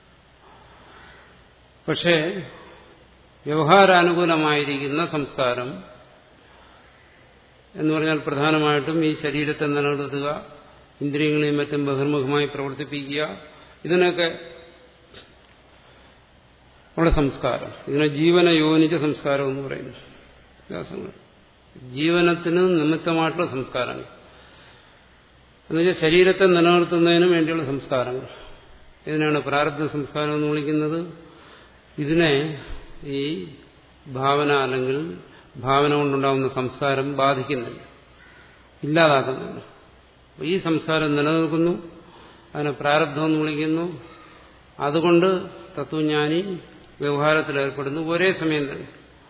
പക്ഷേ വ്യവഹാരാനുകൂലമായിരിക്കുന്ന സംസ്കാരം എന്ന് പറഞ്ഞാൽ പ്രധാനമായിട്ടും ഈ ശരീരത്തെ നിലനിർത്തുക ഇന്ദ്രിയങ്ങളെയും മറ്റും ബഹിർമുഖമായി പ്രവർത്തിപ്പിക്കുക ഇതിനൊക്കെ ഉള്ള സംസ്കാരം ഇതിനെ ജീവന യോനിച്ച സംസ്കാരം എന്ന് പറയുന്നു വ്യാസങ്ങൾ ജീവനത്തിന് നിമിത്തമായിട്ടുള്ള സംസ്കാരങ്ങൾ എന്നുവെച്ചാൽ ശരീരത്തെ നിലനിർത്തുന്നതിന് വേണ്ടിയുള്ള സംസ്കാരങ്ങൾ ഇതിനാണ് പ്രാരബ്ധ സംസ്കാരം എന്ന് വിളിക്കുന്നത് ഇതിനെ ഈ ഭാവന അല്ലെങ്കിൽ ഭാവന കൊണ്ടുണ്ടാകുന്ന സംസ്കാരം ബാധിക്കുന്നില്ല ഇല്ലാതാക്കുന്നില്ല ഈ സംസ്കാരം നിലനിൽക്കുന്നു അതിനെ പ്രാരബ്ധം എന്ന് വിളിക്കുന്നു അതുകൊണ്ട് തത്വജ്ഞാനി വ്യവഹാരത്തിൽ ഏർപ്പെടുന്നു ഒരേ സമയം തന്നെ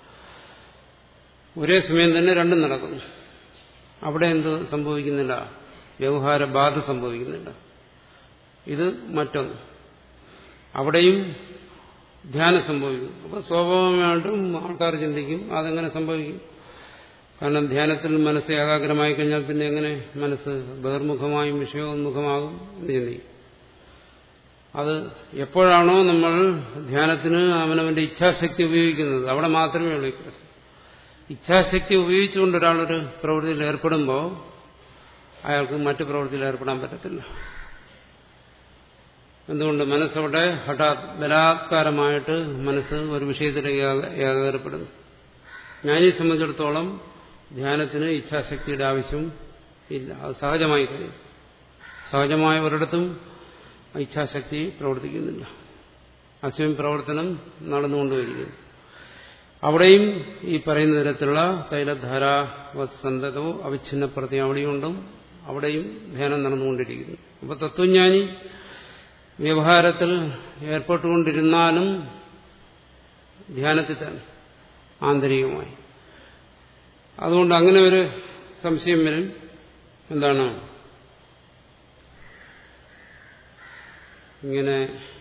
ഒരേ സമയം തന്നെ രണ്ടും നടക്കുന്നു അവിടെ എന്ത് സംഭവിക്കുന്നില്ല വ്യവഹാര ബാധ സംഭവിക്കുന്നില്ല ഇത് മറ്റൊന്ന് അവിടെയും ധ്യാനം സംഭവിക്കും അപ്പോൾ സ്വാഭാവികമായിട്ടും ആൾക്കാർ ചിന്തിക്കും അതെങ്ങനെ സംഭവിക്കും കാരണം ധ്യാനത്തിൽ മനസ്സ് ഏകാഗ്രമായി കഴിഞ്ഞാൽ പിന്നെ എങ്ങനെ മനസ്സ് ബഹിർമുഖമായും വിഷയോന്മുഖമാകും എന്ന് ചിന്തിക്കും അത് എപ്പോഴാണോ നമ്മൾ ധ്യാനത്തിന് അവനവന്റെ ഇച്ഛാശക്തി ഉപയോഗിക്കുന്നത് അവിടെ മാത്രമേ ഉള്ളൂ ഈ പ്രശ്നം ഇച്ഛാശക്തി ഉപയോഗിച്ചുകൊണ്ട് ഒരാളൊരു പ്രവൃത്തിയിൽ ഏർപ്പെടുമ്പോൾ അയാൾക്ക് മറ്റു പ്രവൃത്തിയിൽ ഏർപ്പെടാൻ പറ്റത്തില്ല എന്തുകൊണ്ട് മനസ്സവിടെ ഹഠാത് ബലാത്കാരമായിട്ട് മനസ്സ് ഒരു വിഷയത്തിലേക്ക് ഏകാഗ്രപ്പെടുന്നു ഞാനീ സംബന്ധിച്ചിടത്തോളം ധ്യാനത്തിന് ഇച്ഛാശക്തിയുടെ ആവശ്യം ഇല്ല അത് സഹജമായി കഴിയും സഹജമായ ഒരിടത്തും ഇച്ഛാശക്തി പ്രവർത്തിക്കുന്നില്ല അസ്വയം പ്രവർത്തനം നടന്നുകൊണ്ടുവരികയും അവിടെയും ഈ പറയുന്ന തരത്തിലുള്ള തൈലധാരാവസന്തതവും അവിഛിന്ന പ്രതി അവിടെയുണ്ടും അവിടെയും ധ്യാനം നടന്നുകൊണ്ടിരിക്കുന്നു അപ്പോൾ തത്വജ്ഞാനി വ്യവഹാരത്തിൽ ഏർപ്പെട്ടുകൊണ്ടിരുന്നാലും ധ്യാനത്തിൽ തന്നെ ആന്തരികമായി അതുകൊണ്ട് അങ്ങനെ ഒരു സംശയം വരും എന്താണ് ഇങ്ങനെ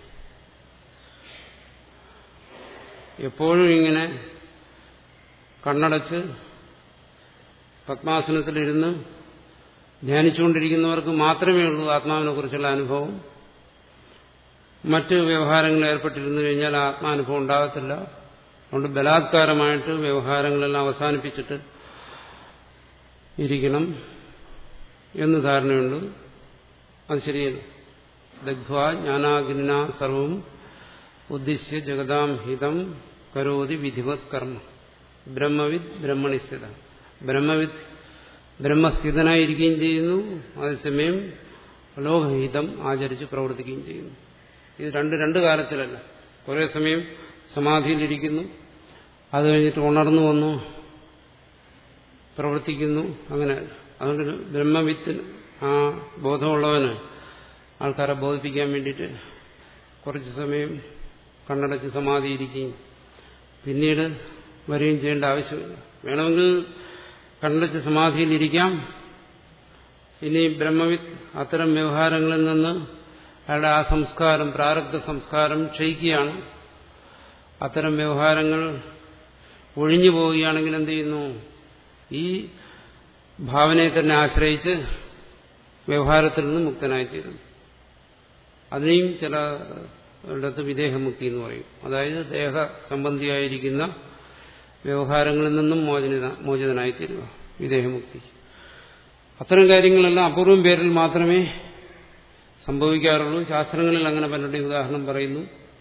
എപ്പോഴും ഇങ്ങനെ കണ്ണടച്ച് പത്മാസനത്തിലിരുന്ന് ധ്യാനിച്ചുകൊണ്ടിരിക്കുന്നവർക്ക് മാത്രമേ ഉള്ളൂ ആത്മാവിനെ കുറിച്ചുള്ള അനുഭവം മറ്റ് വ്യവഹാരങ്ങളിൽ ഏർപ്പെട്ടിരുന്നു കഴിഞ്ഞാൽ ആത്മാനുഭവം ഉണ്ടാകത്തില്ല അതുകൊണ്ട് ബലാത്കാരമായിട്ട് വ്യവഹാരങ്ങളെല്ലാം അവസാനിപ്പിച്ചിട്ട് ഇരിക്കണം എന്ന് ധാരണയുണ്ട് അത് ശരിയല്ല ദഗ്ധ്വ ജ്ഞാനാഗ്നിന സർവം ഉദ്ദിശ്യ ജഗതാം ഹിതം കരോതി വിധിവത് കർമ്മ ബ്രഹ്മവിദ് ബ്രഹ്മണിസ്ഥിത ബ്രഹ്മവിദ് ബ്രഹ്മസ്ഥിതനായിരിക്കുകയും ചെയ്യുന്നു അതേസമയം ലോകഹിതം ആചരിച്ച് പ്രവർത്തിക്കുകയും ചെയ്യുന്നു ഇത് രണ്ട് രണ്ട് കാലത്തിലല്ല കുറേ സമയം സമാധിയിലിരിക്കുന്നു അത് കഴിഞ്ഞിട്ട് ഉണർന്നു വന്നു പ്രവർത്തിക്കുന്നു അങ്ങനെ അതുകൊണ്ട് ബ്രഹ്മവിത്തിന് ആ ബോധമുള്ളവന് ആൾക്കാരെ ബോധിപ്പിക്കാൻ വേണ്ടിയിട്ട് കുറച്ച് സമയം കണ്ണടച്ച് സമാധിയിരിക്കുകയും പിന്നീട് വരികയും ചെയ്യേണ്ട ആവശ്യമില്ല വേണമെങ്കിൽ കണ്ണടച്ച് സമാധിയിലിരിക്കാം ഇനി ബ്രഹ്മവിത്ത് അത്തരം വ്യവഹാരങ്ങളിൽ നിന്ന് അയാളുടെ ആ സംസ്കാരം പ്രാരബ്ധ സംസ്കാരം ക്ഷയിക്കുകയാണ് അത്തരം വ്യവഹാരങ്ങൾ ഒഴിഞ്ഞു പോവുകയാണെങ്കിൽ എന്ത് ചെയ്യുന്നു ഈ ഭാവനയെ തന്നെ ആശ്രയിച്ച് വ്യവഹാരത്തിൽ നിന്ന് മുക്തനായിത്തീരുന്നു അതിനെയും ചില ഇടത്ത് വിദേഹമുക്തി എന്ന് പറയും അതായത് ദേഹ സംബന്ധിയായിരിക്കുന്ന വ്യവഹാരങ്ങളിൽ നിന്നും മോചന മോചിതനായിത്തീരുക വിദേഹമുക്തി അത്തരം കാര്യങ്ങളെല്ലാം അപൂർവം പേരിൽ മാത്രമേ സംഭവിക്കാറുള്ളൂ ശാസ്ത്രങ്ങളിൽ അങ്ങനെ പലരുടെയും ഉദാഹരണം പറയുന്നു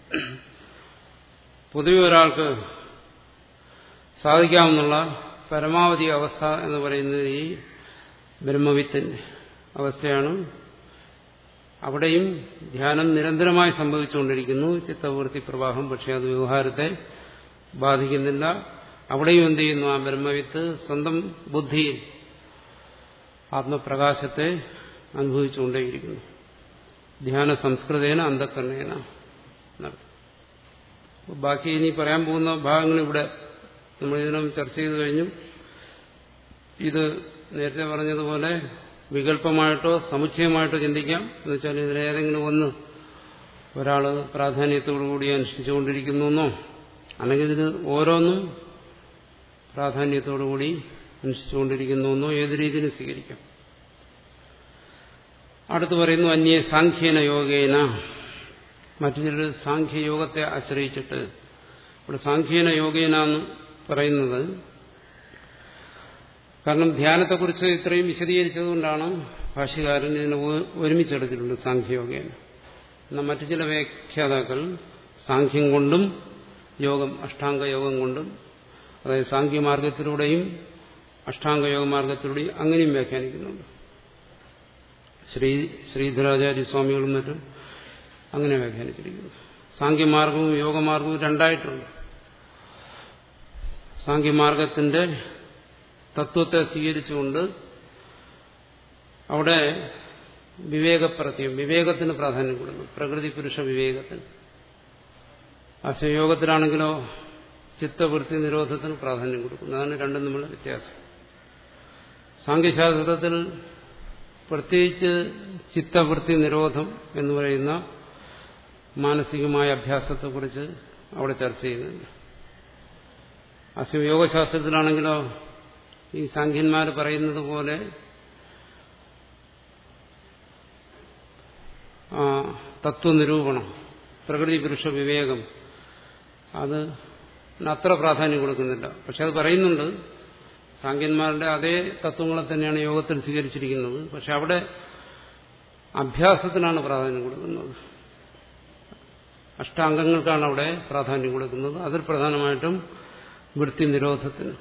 പൊതുവെ ഒരാൾക്ക് സാധിക്കാവുന്ന പരമാവധി അവസ്ഥ എന്ന് പറയുന്നത് ഈ ബ്രഹ്മവിത്തിന്റെ അവസ്ഥയാണ് അവിടെയും ധ്യാനം നിരന്തരമായി സംഭവിച്ചുകൊണ്ടിരിക്കുന്നു ചിത്തവൃത്തി പ്രവാഹം പക്ഷെ അത് വ്യവഹാരത്തെ ബാധിക്കുന്നില്ല അവിടെയും എന്ത് ചെയ്യുന്നു ആ ബ്രഹ്മവിത്ത് സ്വന്തം ബുദ്ധിയിൽ ആത്മപ്രകാശത്തെ അനുഭവിച്ചുകൊണ്ടേയിരിക്കുന്നു ധ്യാന സംസ്കൃതേന അന്ധക്കരണേന ബാക്കി ഇനി പറയാൻ പോകുന്ന ഭാഗങ്ങൾ ഇവിടെ നമ്മൾ ഇതിനും ചർച്ച ചെയ്തു കഴിഞ്ഞു ഇത് നേരത്തെ പറഞ്ഞതുപോലെ വികല്പമായിട്ടോ സമുച്ചയമായിട്ടോ ചിന്തിക്കാം എന്നുവെച്ചാൽ ഇതിലേതെങ്കിലും ഒന്ന് ഒരാൾ പ്രാധാന്യത്തോടുകൂടി അനുഷ്ഠിച്ചുകൊണ്ടിരിക്കുന്നു എന്നോ അല്ലെങ്കിൽ ഇത് ഓരോന്നും പ്രാധാന്യത്തോടുകൂടി അനുഷ്ഠിച്ചുകൊണ്ടിരിക്കുന്നു എന്നോ ഏത് രീതിയിലും സ്വീകരിക്കാം അടുത്ത് പറയുന്നു അന്യേ സാഖ്യേന യോഗേന മറ്റു ചിലർ സാഖ്യയോഗത്തെ ആശ്രയിച്ചിട്ട് ഇവിടെ സാഖ്യേന യോഗേന എന്ന് പറയുന്നത് കാരണം ധ്യാനത്തെക്കുറിച്ച് ഇത്രയും വിശദീകരിച്ചതുകൊണ്ടാണ് ഭാഷ്യകാരൻ ഇതിനെ ഒരുമിച്ചെടുത്തിട്ടുണ്ട് സാഖ്യയോഗേന എന്നാൽ മറ്റു ചില വ്യാഖ്യാതാക്കൾ സാഖ്യം കൊണ്ടും യോഗം അഷ്ടാംഗ യോഗം കൊണ്ടും അതായത് സാഖ്യമാർഗത്തിലൂടെയും അഷ്ടാംഗയോഗ മാർഗത്തിലൂടെ അങ്ങനെയും വ്യാഖ്യാനിക്കുന്നുണ്ട് ശ്രീ ശ്രീധരാചാര്യ സ്വാമികളും മറ്റും അങ്ങനെ വ്യാഖ്യാനിച്ചിരിക്കുന്നു സാങ്കേമാർഗവും യോഗമാർഗവും രണ്ടായിട്ടുണ്ട് സാങ്കേമാർഗത്തിന്റെ തത്വത്തെ സ്വീകരിച്ചുകൊണ്ട് അവിടെ വിവേകപ്രത്യം വിവേകത്തിന് പ്രാധാന്യം കൊടുക്കുന്നു പ്രകൃതി പുരുഷ വിവേകത്തിന് അശയോഗത്തിലാണെങ്കിലോ ചിത്തവൃത്തി നിരോധത്തിന് പ്രാധാന്യം കൊടുക്കുന്നു അതാണ് രണ്ടും തമ്മിലുള്ള വ്യത്യാസം സാങ്കേശാസ്ത്രത്തിൽ പ്രത്യേകിച്ച് ചിത്തവൃത്തി നിരോധം എന്ന് പറയുന്ന മാനസികമായ അഭ്യാസത്തെക്കുറിച്ച് അവിടെ ചർച്ച ചെയ്യുന്നുണ്ട് അശയോഗശാസ്ത്രത്തിലാണെങ്കിലോ ഈ സാഖ്യന്മാർ പറയുന്നത് പോലെ തത്വനിരൂപണം പ്രകൃതി പുരുഷ വിവേകം അത് അത്ര പ്രാധാന്യം കൊടുക്കുന്നില്ല പക്ഷെ അത് പറയുന്നുണ്ട് സാങ്കന്മാരുടെ അതേ തത്വങ്ങളെ തന്നെയാണ് യോഗത്തിൽ സ്വീകരിച്ചിരിക്കുന്നത് പക്ഷെ അവിടെ അഭ്യാസത്തിനാണ് പ്രാധാന്യം കൊടുക്കുന്നത് അഷ്ടാംഗങ്ങൾക്കാണ് അവിടെ പ്രാധാന്യം കൊടുക്കുന്നത് അതിൽ പ്രധാനമായിട്ടും വൃത്തി നിരോധത്തിന്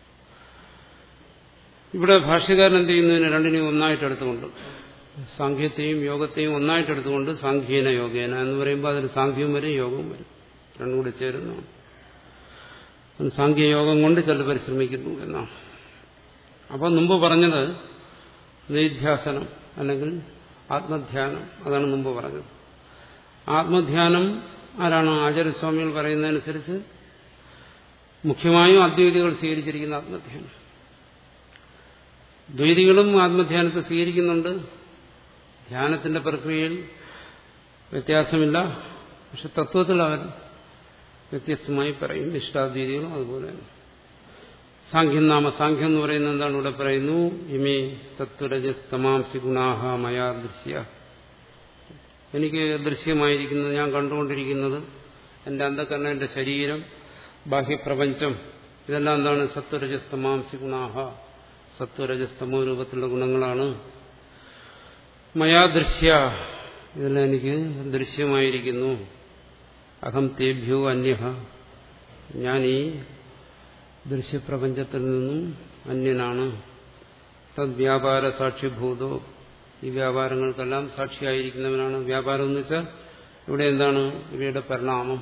ഇവിടെ ഭാഷ്യകാരൻ എന്ത് ചെയ്യുന്നതിന് രണ്ടിനെയും ഒന്നായിട്ട് എടുത്തുകൊണ്ട് സാഖ്യത്തെയും യോഗത്തെയും ഒന്നായിട്ട് എടുത്തുകൊണ്ട് സാഖ്യേന യോഗേന എന്ന് പറയുമ്പോൾ അതിൽ സാഖ്യവും വരും യോഗവും വരും രണ്ടും കൂടി ചേരുന്നു സാഖ്യയോഗം കൊണ്ട് ചിലർ പരിശ്രമിക്കുന്നു എന്നാണ് അപ്പോൾ മുമ്പ് പറഞ്ഞത് നിധ്യാസനം അല്ലെങ്കിൽ ആത്മധ്യാനം അതാണ് മുമ്പ് പറഞ്ഞത് ആത്മധ്യാനം ആരാണ് ആചാര്യസ്വാമികൾ പറയുന്നതനുസരിച്ച് മുഖ്യമായും അദ്വൈതികൾ സ്വീകരിച്ചിരിക്കുന്ന ആത്മധ്യാനം ദ്വൈതികളും ആത്മധ്യാനത്തെ സ്വീകരിക്കുന്നുണ്ട് ധ്യാനത്തിന്റെ പ്രക്രിയയിൽ വ്യത്യാസമില്ല പക്ഷെ തത്വത്തിൽ അവർ വ്യത്യസ്തമായി പറയും ഇഷ്ടാദ്വൈതികളും അതുപോലെ തന്നെ സാഖ്യം നാമ സാഖ്യം എന്ന് പറയുന്നത് എന്താണ് ഇവിടെ പറയുന്നു ഇമേ തത്വരജസ്തമാംസി ഗുണാഹ മയാ ദൃശ്യ എനിക്ക് ദൃശ്യമായിരിക്കുന്നത് ഞാൻ കണ്ടുകൊണ്ടിരിക്കുന്നത് എന്റെ അന്ധകരണ എന്റെ ശരീരം ബാഹ്യപ്രപഞ്ചം ഇതെല്ലാം എന്താണ് സത്വരജസ്തമാംസി ഗുണാഹ സത്വരജസ്തമോ രൂപത്തിലുള്ള ഗുണങ്ങളാണ് മയാ ദൃശ്യ ഇതെല്ലാം എനിക്ക് ദൃശ്യമായിരിക്കുന്നു അഹം തേഭ്യോ അന്യ ഞാൻ ഈ ദൃശ്യപ്രപഞ്ചത്തിൽ നിന്നും അന്യനാണ് തദ്വ്യാപാര സാക്ഷ്യഭൂതോ ഈ വ്യാപാരങ്ങൾക്കെല്ലാം സാക്ഷിയായിരിക്കുന്നവനാണ് വ്യാപാരം എന്ന് വെച്ചാൽ ഇവിടെ എന്താണ് ഇവയുടെ പരിണാമം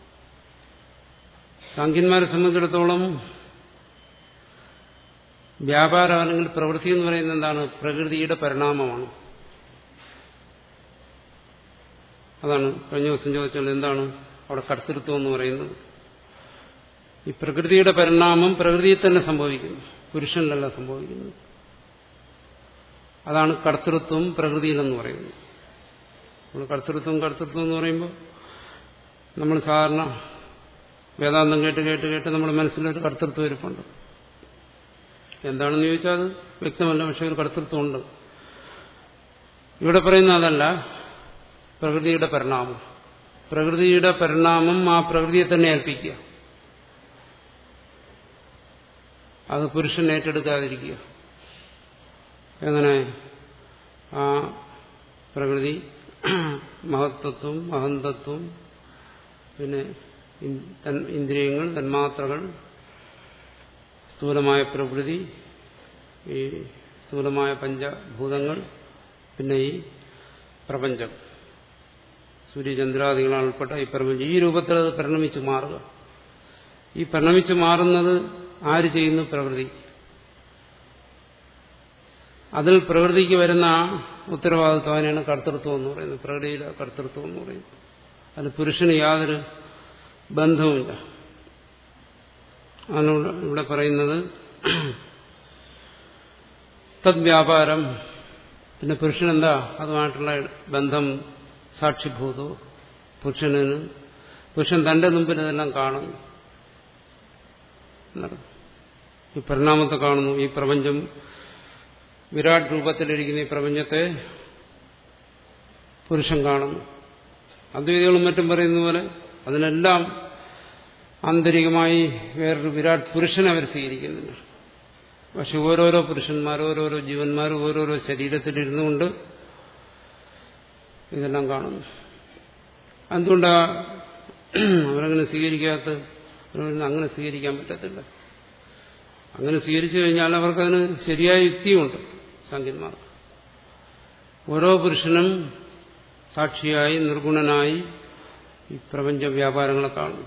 സാഖ്യന്മാരെ സംബന്ധിച്ചിടത്തോളം വ്യാപാരം അല്ലെങ്കിൽ പ്രവൃത്തി എന്ന് പറയുന്നത് എന്താണ് പ്രകൃതിയുടെ പരിണാമമാണ് അതാണ് കഴിഞ്ഞ ദിവസം ചോദിച്ചാൽ എന്താണ് അവിടെ കർത്തൃത്വം എന്ന് പറയുന്നത് ഈ പ്രകൃതിയുടെ പരിണാമം പ്രകൃതിയിൽ തന്നെ സംഭവിക്കുന്നു പുരുഷനിലല്ല സംഭവിക്കുന്നത് അതാണ് കർത്തൃത്വം പ്രകൃതിയിലെന്ന് പറയുന്നത് നമ്മൾ കർത്തൃത്വം കർത്തൃത്വം എന്ന് പറയുമ്പോൾ നമ്മൾ സാധാരണ വേദാന്തം കേട്ട് കേട്ട് കേട്ട് നമ്മുടെ മനസ്സിലൊരു കർത്തൃത്വം ഇരിപ്പുണ്ട് എന്താണെന്ന് ചോദിച്ചാൽ അത് വ്യക്തമല്ല പക്ഷെ ഒരു കർത്തൃത്വമുണ്ട് ഇവിടെ പറയുന്ന അതല്ല പ്രകൃതിയുടെ പരിണാമം പ്രകൃതിയുടെ പരിണാമം ആ പ്രകൃതിയെ തന്നെ ഏൽപ്പിക്കുക അത് പുരുഷൻ ഏറ്റെടുക്കാതിരിക്കുക എങ്ങനെ ആ പ്രകൃതി മഹത്വത്വം മഹന്തത്വം പിന്നെ ഇന്ദ്രിയങ്ങൾ തന്മാത്രകൾ സ്ഥൂലമായ പ്രകൃതി ഈ സ്ഥൂലമായ പഞ്ചഭൂതങ്ങൾ പിന്നെ ഈ പ്രപഞ്ചം സൂര്യചന്ദ്രാദികളാണ് ഉൾപ്പെട്ട ഈ പ്രപഞ്ചം ഈ രൂപത്തിൽ അത് പരിണമിച്ച് മാറുക ഈ പരിണമിച്ച് മാറുന്നത് ആര് ചെയ്യുന്നു പ്രകൃതി അതിൽ പ്രകൃതിക്ക് വരുന്ന ഉത്തരവാദിത്വം അതിനാണ് കർത്തൃത്വം എന്ന് പറയുന്നത് പ്രകൃതിയിലെ കർത്തൃത്വം എന്ന് പറയുന്നത് അതിന് പുരുഷന് യാതൊരു ബന്ധവുമില്ല ആണ് ഇവിടെ പറയുന്നത് തദ്വ്യാപാരം പിന്നെ പുരുഷനെന്താ അതുമായിട്ടുള്ള ബന്ധം സാക്ഷിഭൂതോ പുരുഷന് പുരുഷൻ തന്റെ മുമ്പിൽ ഇതെല്ലാം കാണുന്നു ഈ പരിണാമത്തെ കാണുന്നു ഈ പ്രപഞ്ചം വിരാട് രൂപത്തിലിരിക്കുന്ന ഈ പ്രപഞ്ചത്തെ പുരുഷൻ കാണുന്നു അദ്വൈതികളും മറ്റും പറയുന്ന പോലെ അതിനെല്ലാം ആന്തരികമായി വേറൊരു വിരാട് പുരുഷനെ അവർ സ്വീകരിക്കുന്നില്ല പക്ഷെ ഓരോരോ പുരുഷന്മാർ ഓരോരോ ജീവന്മാർ ഓരോരോ ശരീരത്തിലിരുന്നുകൊണ്ട് ഇതെല്ലാം കാണുന്നു എന്തുകൊണ്ടാ അവരങ്ങനെ സ്വീകരിക്കാത്ത അങ്ങനെ സ്വീകരിക്കാൻ പറ്റത്തില്ല അങ്ങനെ സ്വീകരിച്ചു കഴിഞ്ഞാൽ അവർക്കതിന് ശരിയായ യുക്തിയുമുണ്ട് സംഖ്യന്മാർക്ക് ഓരോ പുരുഷനും സാക്ഷിയായി നിർഗുണനായി ഈ പ്രപഞ്ച വ്യാപാരങ്ങളെ കാണുന്നു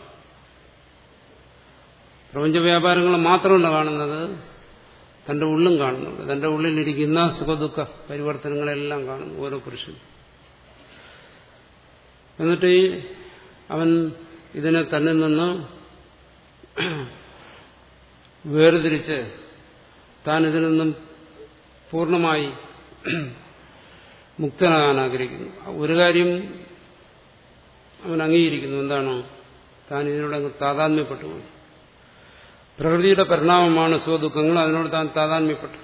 പ്രപഞ്ച വ്യാപാരങ്ങൾ മാത്രമല്ല കാണുന്നത് തന്റെ ഉള്ളും കാണുന്നുണ്ട് തന്റെ ഉള്ളിലിരിക്കുന്ന സുഖദുഃഖ പരിവർത്തനങ്ങളെല്ലാം കാണുന്നു ഓരോ പുരുഷനും എന്നിട്ട് ഈ അവൻ ഇതിനെ തന്നിൽ നിന്ന് വേർതിരിച്ച് താൻ ഇതിൽ നിന്നും പൂർണ്ണമായി മുക്തനാകാൻ ആഗ്രഹിക്കുന്നു ഒരു കാര്യം അവൻ അംഗീകരിക്കുന്നു എന്താണ് താൻ ഇതിനോട് അങ്ങ് താതാത്മ്യപ്പെട്ടു പോയി പ്രകൃതിയുടെ പരിണാമമാണ് സുഖദുഃഖങ്ങൾ അതിനോട് താൻ താതാത്മ്യപ്പെട്ടു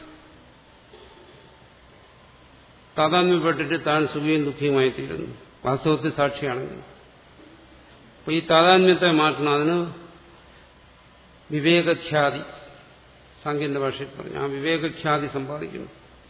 താതാത്മ്യപ്പെട്ടിട്ട് താൻ സുഖിയും ദുഃഖിയുമായി തീരുന്നു വാസ്തവത്തിൽ സാക്ഷിയാണെങ്കിൽ അപ്പൊ ഈ താതാത്മ്യത്തെ മാറ്റണം അതിന് വിവേകഖ്യാതി സാങ്കേതിക ഭാഷയിൽ പറഞ്ഞു ആ വിവേകഖ്യാതി സമ്പാദിക്കുന്നു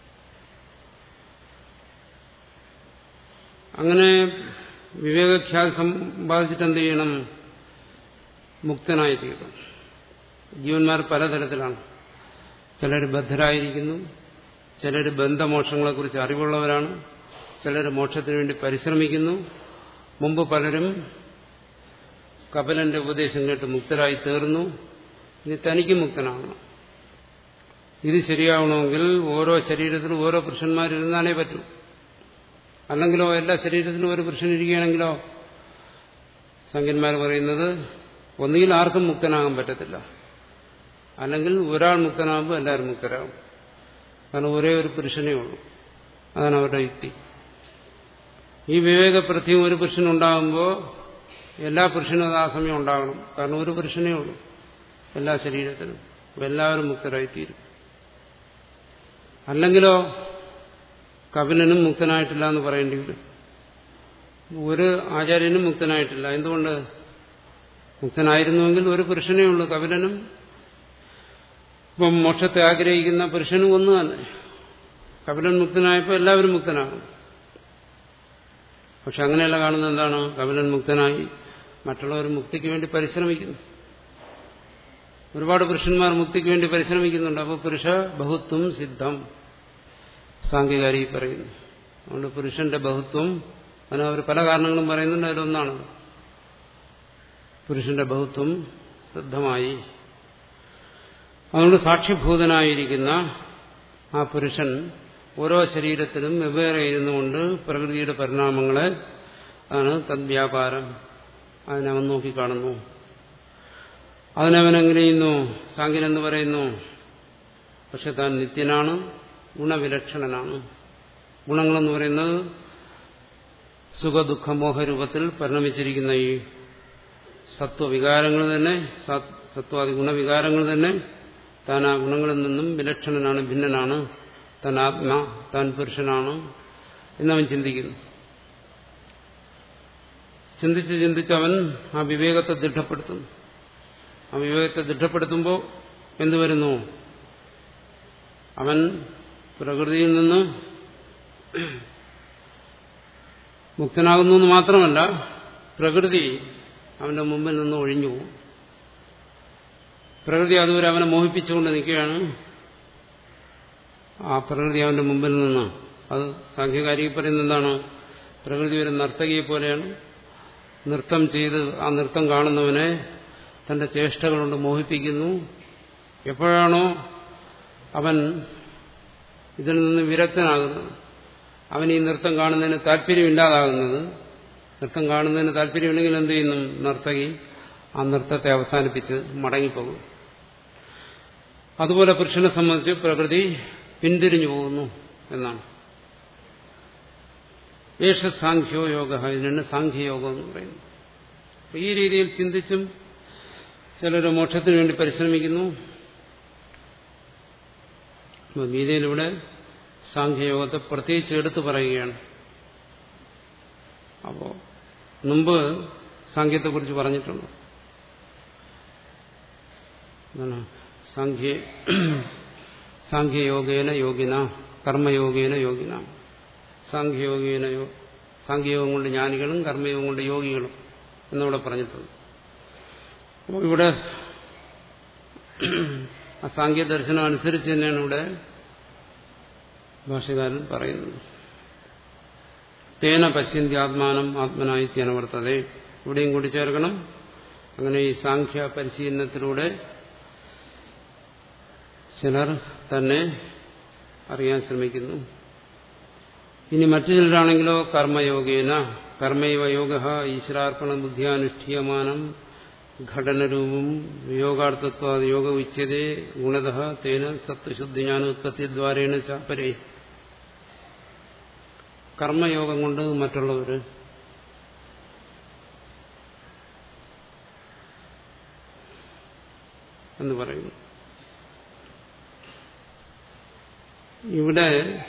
അങ്ങനെ വിവേകഖ്യാതി സമ്പാദിച്ചിട്ട് എന്ത് ചെയ്യണം മുക്തനായി തീരണം ജീവന്മാർ പലതരത്തിലാണ് ചിലർ ബദ്ധരായിരിക്കുന്നു ചിലർ ബന്ധമോക്ഷങ്ങളെക്കുറിച്ച് അറിവുള്ളവരാണ് ചിലർ മോക്ഷത്തിന് വേണ്ടി പരിശ്രമിക്കുന്നു മുമ്പ് പലരും കപിലന്റെ ഉപദേശം കേട്ട് മുക്തരായി തീർന്നു ഇനി തനിക്ക് മുക്തനാകണം ഇത് ശരിയാവണമെങ്കിൽ ഓരോ ശരീരത്തിലും ഓരോ പുരുഷന്മാരിരുന്നാലേ പറ്റൂ അല്ലെങ്കിലോ എല്ലാ ശരീരത്തിലും ഒരു പുരുഷൻ ഇരിക്കുകയാണെങ്കിലോ സംഖ്യന്മാർ പറയുന്നത് ഒന്നുകിൽ ആർക്കും മുക്തനാകാൻ പറ്റത്തില്ല അല്ലെങ്കിൽ ഒരാൾ മുക്തനാകുമ്പോൾ എല്ലാവരും മുക്തരാകും കാരണം ഒരേ ഒരു പുരുഷനേ ഉള്ളൂ അതാണ് അവരുടെ യുക്തി ഈ വിവേകപ്രത്യം ഒരു പുരുഷനുണ്ടാകുമ്പോൾ എല്ലാ പുരുഷനും അത് ആ സമയം ഉണ്ടാകണം കാരണം ഒരു പുരുഷനേ ഉള്ളൂ എല്ലാ ശരീരത്തിനും എല്ലാവരും മുക്തരായിത്തീരും അല്ലെങ്കിലോ കപിലനും മുക്തനായിട്ടില്ല എന്ന് പറയേണ്ടി വരും ഒരു ആചാര്യനും മുക്തനായിട്ടില്ല എന്തുകൊണ്ട് മുക്തനായിരുന്നുവെങ്കിൽ ഒരു പുരുഷനേ ഉള്ളൂ കപിലനും ഇപ്പം മോക്ഷത്തെ ആഗ്രഹിക്കുന്ന പുരുഷനും ഒന്ന് തന്നെ കപിലൻ മുക്തനായപ്പോൾ എല്ലാവരും മുക്തനാകും പക്ഷെ അങ്ങനെയല്ല കാണുന്നത് എന്താണ് കപിലൻ മുക്തനായി മറ്റുള്ളവർ മുക്തിക്ക് വേണ്ടി പരിശ്രമിക്കുന്നു ഒരുപാട് പുരുഷന്മാർ മുക്തിക്ക് വേണ്ടി പരിശ്രമിക്കുന്നുണ്ട് അപ്പോൾ പുരുഷ ബഹുത്വം സിദ്ധം സാങ്കേകാരി പറയുന്നു അതുകൊണ്ട് പുരുഷന്റെ ബഹുത്വം അതിന് അവർ പല കാരണങ്ങളും പറയുന്നുണ്ട് അതിലൊന്നാണ് പുരുഷന്റെ ബഹുത്വം സിദ്ധമായി അതുകൊണ്ട് സാക്ഷിഭൂതനായിരിക്കുന്ന ആ പുരുഷൻ ഓരോ ശരീരത്തിലും വെവ്വേറെ ഇരുന്നുകൊണ്ട് പ്രകൃതിയുടെ പരിണാമങ്ങളെ ആണ് തദ്വ്യാപാരം അതിനവൻ നോക്കിക്കാണുന്നു അതിനവൻ എങ്ങനെ ചെയ്യുന്നു സാങ്കിൻ എന്ന് പറയുന്നു പക്ഷെ താൻ നിത്യനാണ് ഗുണവിലക്ഷണനാണ് ഗുണങ്ങളെന്ന് പറയുന്നത് സുഖദുഃഖ മോഹരൂപത്തിൽ പരിണമിച്ചിരിക്കുന്ന ഈ സത്വവികാരങ്ങൾ തന്നെ സത്വാദി ഗുണവികാരങ്ങൾ തന്നെ താൻ ആ ഗുണങ്ങളിൽ നിന്നും വിലക്ഷണനാണ് ഭിന്നനാണ് താൻ ആത്മ താൻ പുരുഷനാണ് എന്നവൻ ചിന്തിക്കുന്നു ചിന്തിച്ച് ചിന്തിച്ച് അവൻ ആ വിവേകത്തെ ദൃഢപ്പെടുത്തുന്നു ആ വിവേകത്തെ ദൃഢപ്പെടുത്തുമ്പോൾ എന്തു വരുന്നു അവൻ പ്രകൃതിയിൽ നിന്ന് മുക്തനാകുന്നു എന്ന് മാത്രമല്ല പ്രകൃതി അവന്റെ മുമ്പിൽ നിന്ന് ഒഴിഞ്ഞു പോകും പ്രകൃതി അതുവരെ അവനെ മോഹിപ്പിച്ചുകൊണ്ട് നിൽക്കുകയാണ് ആ പ്രകൃതി അവന്റെ മുമ്പിൽ നിന്ന് അത് സാഖ്യകാരി പറയുന്ന എന്താണ് പ്രകൃതി ഒരു നർത്തകിയെ പോലെയാണ് നൃത്തം ചെയ്ത് ആ നൃത്തം കാണുന്നവനെ തന്റെ ചേഷ്ടകളുണ്ട് മോഹിപ്പിക്കുന്നു എപ്പോഴാണോ അവൻ ഇതിൽ നിന്ന് വിരക്തനാകുന്നത് അവൻ ഈ നൃത്തം കാണുന്നതിന് താല്പര്യമില്ലാതാകുന്നത് നൃത്തം കാണുന്നതിന് താല്പര്യമില്ലെങ്കിൽ എന്ത് ചെയ്യുന്നു നർത്തകി ആ നൃത്തത്തെ അവസാനിപ്പിച്ച് മടങ്ങിപ്പോകും അതുപോലെ പുരുഷനെ സംബന്ധിച്ച് പ്രകൃതി പിന്തിരിഞ്ഞു പോകുന്നു എന്നാണ് യേശ സാഖ്യോ യോഗ ഇതിനാണ് സാഖ്യയോഗം എന്ന് പറയുന്നത് അപ്പൊ ഈ രീതിയിൽ ചിന്തിച്ചും ചിലർ മോക്ഷത്തിന് വേണ്ടി പരിശ്രമിക്കുന്നു ഗീതയിലൂടെ സാഖ്യയോഗത്തെ പ്രത്യേകിച്ച് എടുത്തു പറയുകയാണ് അപ്പോ മുമ്പ് സാഖ്യത്തെക്കുറിച്ച് പറഞ്ഞിട്ടുണ്ട് എന്താണ് സാഖ്യ സാഖ്യയോഗേന യോഗിന കർമ്മയോഗേന യോഗിന സാഖ്യയോഗേന സാഖ്യയോഗം കൊണ്ട് ജ്ഞാനികളും കർമ്മയോഗം കൊണ്ട് യോഗികളും എന്നിവിടെ പറഞ്ഞിട്ടുണ്ട് അപ്പോൾ ഇവിടെ ആ സാങ്കേതിക ദർശനം അനുസരിച്ച് തന്നെയാണ് ഇവിടെ ഭാഷകാരൻ പറയുന്നത് തേന പശ്യന്തി ആത്മാനം ആത്മനായി തേനവർത്തതേ ഇവിടെയും കൂടി ചേർക്കണം അങ്ങനെ ഈ സാഖ്യ പരിശീലനത്തിലൂടെ ചിലർ തന്നെ അറിയാൻ ശ്രമിക്കുന്നു ഇനി മറ്റു ചിലരാണെങ്കിലോ കർമ്മയോഗേന കർമ്മൈവ യോഗ ഈശ്വരാർപ്പണ ബുദ്ധിയാനുഷ്ഠീയമാനം ഘടനരൂപം യോഗാർത്ഥത്വ യോഗ ഉച്ചതേ ഗുണത തേന സത്വശുദ്ധിജ്ഞാനോത്പത്തിദ്വാരേണ ചാപ്പരേ കർമ്മയോഗം കൊണ്ട് മറ്റുള്ളവർ എന്ന് പറയുന്നു ഇവിടെ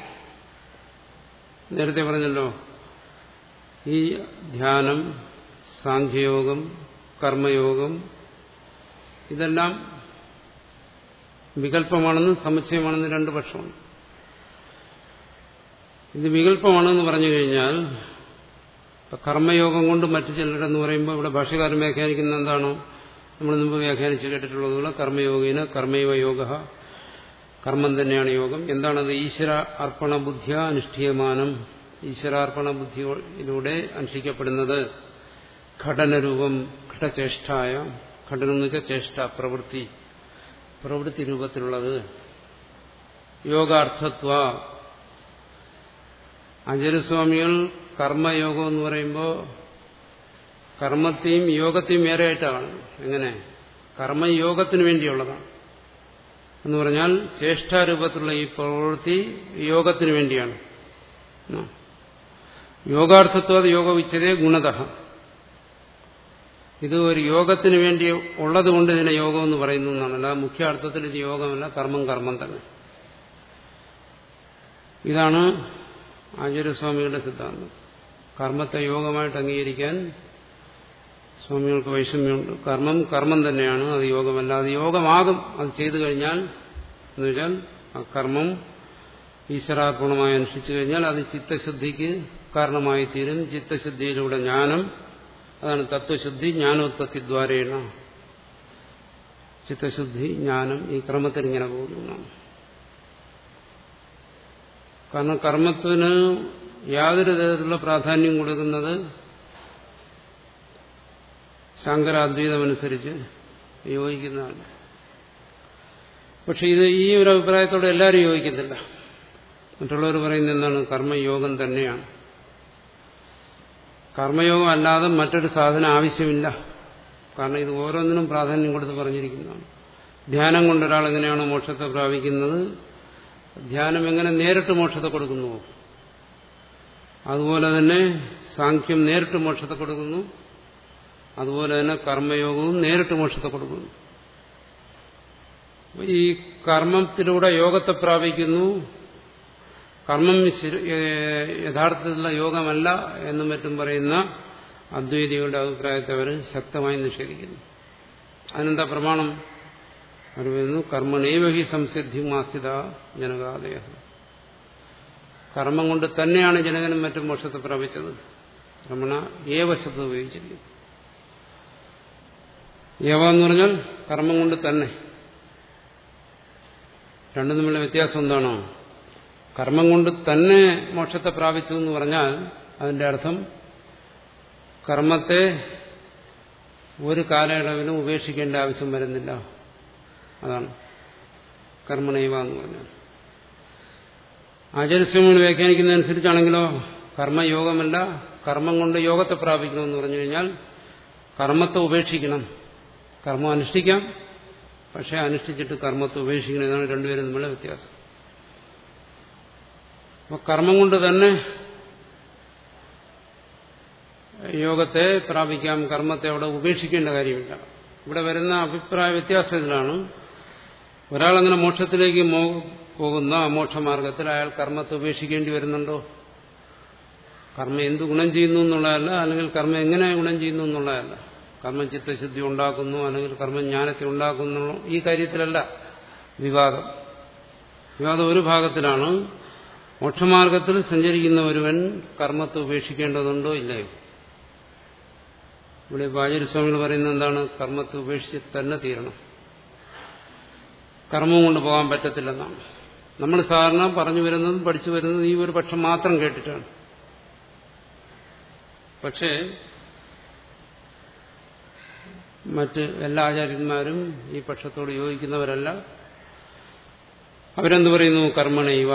നേരത്തെ പറഞ്ഞല്ലോ ഈ ധ്യാനം സാഖ്യയോഗം കർമ്മയോഗം ഇതെല്ലാം വികല്പമാണെന്നും സമുച്ചയമാണെന്നും രണ്ട് പക്ഷമാണ് ഇത് വികല്പമാണെന്ന് പറഞ്ഞു കഴിഞ്ഞാൽ കർമ്മയോഗം കൊണ്ട് മറ്റു ചിലരെന്ന് പറയുമ്പോൾ ഇവിടെ ഭാഷകാരൻ വ്യാഖ്യാനിക്കുന്ന എന്താണോ നമ്മൾ മുമ്പ് വ്യാഖ്യാനിച്ച് കേട്ടിട്ടുള്ളതുപോലെ കർമ്മയോഗീന കർമ്മൈവ യോഗ കർമ്മം തന്നെയാണ് യോഗം എന്താണത് ഈശ്വര അർപ്പണ ബുദ്ധിയ അനുഷ്ഠീയമാനം ഈശ്വരാർപ്പണ ബുദ്ധിയിലൂടെ അനുഷ്ഠിക്കപ്പെടുന്നത് ഘടനരൂപം ഘടചേഷ്ടായ ഘടനം എന്ന് വെച്ചാൽ ചേഷ്ട പ്രവൃത്തി പ്രവൃത്തി രൂപത്തിലുള്ളത് യോഗാർത്ഥത്വ ആചാര്യസ്വാമികൾ കർമ്മയോഗം എന്ന് പറയുമ്പോൾ കർമ്മത്തെയും യോഗത്തെയും വേറെയായിട്ടാണ് എങ്ങനെ കർമ്മയോഗത്തിന് വേണ്ടിയുള്ളതാണ് എന്ന് പറഞ്ഞാൽ ചേഷ്ടാരൂപത്തിലുള്ള ഈ പ്രവൃത്തി യോഗത്തിന് വേണ്ടിയാണ് യോഗാർത്ഥത്വം യോഗ ഉച്ചതേ ഗുണത ഇത് ഒരു യോഗത്തിന് വേണ്ടി ഉള്ളത് കൊണ്ട് ഇതിനെ യോഗം എന്ന് പറയുന്നു എന്നാണ് അല്ലാതെ മുഖ്യ അർത്ഥത്തിൽ ഇത് യോഗമല്ല കർമ്മം കർമ്മം തന്നെ ഇതാണ് ആചാര്യസ്വാമികളുടെ സിദ്ധാന്തം കർമ്മത്തെ യോഗമായിട്ട് അംഗീകരിക്കാൻ സ്വാമികൾക്ക് വൈഷമ്യമുണ്ട് കർമ്മം കർമ്മം തന്നെയാണ് അത് യോഗമല്ല അത് യോഗമാകും അത് ചെയ്തു കഴിഞ്ഞാൽ എന്ന് വെച്ചാൽ ആ കർമ്മം ഈശ്വരാർപ്പണമായി അനുഷ്ഠിച്ചു കഴിഞ്ഞാൽ അത് ചിത്തശുദ്ധിക്ക് കാരണമായി തീരും ചിത്തശുദ്ധിയിലൂടെ ജ്ഞാനം അതാണ് തത്വശുദ്ധി ജ്ഞാനോത്പത്തി ദ്വാരേണ ചിത്തശുദ്ധി ജ്ഞാനം ഈ ക്രമത്തിൽ ഇങ്ങനെ പോകുന്നതാണ് കാരണം കർമ്മത്തിന് യാതൊരു തരത്തിലുള്ള പ്രാധാന്യം കൊടുക്കുന്നത് ശങ്കരാദ്വൈതമനുസരിച്ച് യോജിക്കുന്നതാണ് പക്ഷെ ഇത് ഈ ഒരു അഭിപ്രായത്തോടെ എല്ലാവരും യോജിക്കത്തില്ല മറ്റുള്ളവർ പറയുന്നത് എന്താണ് കർമ്മയോഗം തന്നെയാണ് കർമ്മയോഗം അല്ലാതെ മറ്റൊരു സാധനം ആവശ്യമില്ല കാരണം ഇത് ഓരോന്നിനും പ്രാധാന്യം കൊടുത്ത് പറഞ്ഞിരിക്കുന്നതാണ് ധ്യാനം കൊണ്ട് ഒരാൾ എങ്ങനെയാണോ മോക്ഷത്തെ പ്രാപിക്കുന്നത് ധ്യാനം എങ്ങനെ നേരിട്ട് മോക്ഷത്തെ കൊടുക്കുന്നുവോ അതുപോലെ തന്നെ സാഖ്യം നേരിട്ട് മോക്ഷത്തെ കൊടുക്കുന്നു അതുപോലെ തന്നെ കർമ്മയോഗവും നേരിട്ട് മോക്ഷത്തെ കൊടുക്കുന്നു ഈ കർമ്മത്തിലൂടെ യോഗത്തെ പ്രാപിക്കുന്നു കർമ്മം യഥാർത്ഥത്തിലുള്ള യോഗമല്ല എന്നും മറ്റും പറയുന്ന അദ്വൈതികളുടെ അഭിപ്രായത്തെ അവർ ശക്തമായി നിഷേധിക്കുന്നു അതിനെന്താ പ്രമാണം അവർ പറയുന്നു കർമ്മണേവ ഹി സംസിദ്ധി മാസ്ഥിത ജനകാദയ കർമ്മം കൊണ്ട് തന്നെയാണ് ജനകനും മറ്റും മോക്ഷത്തെ പ്രാപിച്ചത് രമണ ഏവ ശബ്ദം ഉപയോഗിച്ചിരിക്കുന്നു ഏവ എന്ന് പറഞ്ഞാൽ കർമ്മം കൊണ്ട് തന്നെ രണ്ടും തമ്മിലുള്ള വ്യത്യാസം എന്താണോ കർമ്മം കൊണ്ട് തന്നെ മോക്ഷത്തെ പ്രാപിച്ചു എന്ന് പറഞ്ഞാൽ അതിന്റെ അർത്ഥം കർമ്മത്തെ ഒരു കാലയളവിലും ഉപേക്ഷിക്കേണ്ട ആവശ്യം വരുന്നില്ല അതാണ് കർമ്മണൈവ എന്ന് പറഞ്ഞാൽ ആചാര്യസ്വാമികൾ വ്യാഖ്യാനിക്കുന്നതനുസരിച്ചാണെങ്കിലോ കർമ്മയോഗമല്ല കർമ്മം കൊണ്ട് യോഗത്തെ പ്രാപിക്കണമെന്ന് പറഞ്ഞു കഴിഞ്ഞാൽ കർമ്മത്തെ ഉപേക്ഷിക്കണം കർമ്മം അനുഷ്ഠിക്കാം പക്ഷെ അനുഷ്ഠിച്ചിട്ട് കർമ്മത്തെ ഉപേക്ഷിക്കണം ഇതാണ് രണ്ടുപേരും തമ്മിലുള്ള വ്യത്യാസം അപ്പോൾ കർമ്മം കൊണ്ട് തന്നെ യോഗത്തെ പ്രാപിക്കാം കർമ്മത്തെ അവിടെ ഉപേക്ഷിക്കേണ്ട കാര്യമില്ല ഇവിടെ വരുന്ന അഭിപ്രായ വ്യത്യാസം ഇതിലാണ് ഒരാളങ്ങനെ മോക്ഷത്തിലേക്ക് പോകുന്ന മോക്ഷമാർഗത്തിൽ അയാൾ കർമ്മത്തെ ഉപേക്ഷിക്കേണ്ടി വരുന്നുണ്ടോ കർമ്മം എന്ത് ഗുണം ചെയ്യുന്നു എന്നുള്ളതല്ല അല്ലെങ്കിൽ കർമ്മം എങ്ങനെ ഗുണം ചെയ്യുന്നു എന്നുള്ളതല്ല കർമ്മം ചിത്തശുദ്ധി ഉണ്ടാക്കുന്നു അല്ലെങ്കിൽ കർമ്മം ജ്ഞാനത്തെ ഉണ്ടാക്കുന്നു ഈ കാര്യത്തിലല്ല വിവാദം വിവാദം ഒരു ഭാഗത്തിലാണ് മോക്ഷമാർഗത്തിൽ സഞ്ചരിക്കുന്ന ഒരുവൻ കർമ്മത്തെ ഉപേക്ഷിക്കേണ്ടതുണ്ടോ ഇല്ലയോ ഇവിടെ ആചാര്യസ്വാമികൾ പറയുന്നത് എന്താണ് കർമ്മത്തെ ഉപേക്ഷിച്ച് തന്നെ തീരണം കർമ്മം കൊണ്ട് പോകാൻ പറ്റത്തില്ലെന്നാണ് നമ്മൾ സാധാരണ പറഞ്ഞു വരുന്നതും പഠിച്ചു വരുന്നതും ഈ ഒരു പക്ഷം മാത്രം കേട്ടിട്ടാണ് പക്ഷേ മറ്റ് എല്ലാ ആചാര്യന്മാരും ഈ പക്ഷത്തോട് യോജിക്കുന്നവരല്ല അവരെന്ത് പറയുന്നു കർമ്മണൈവ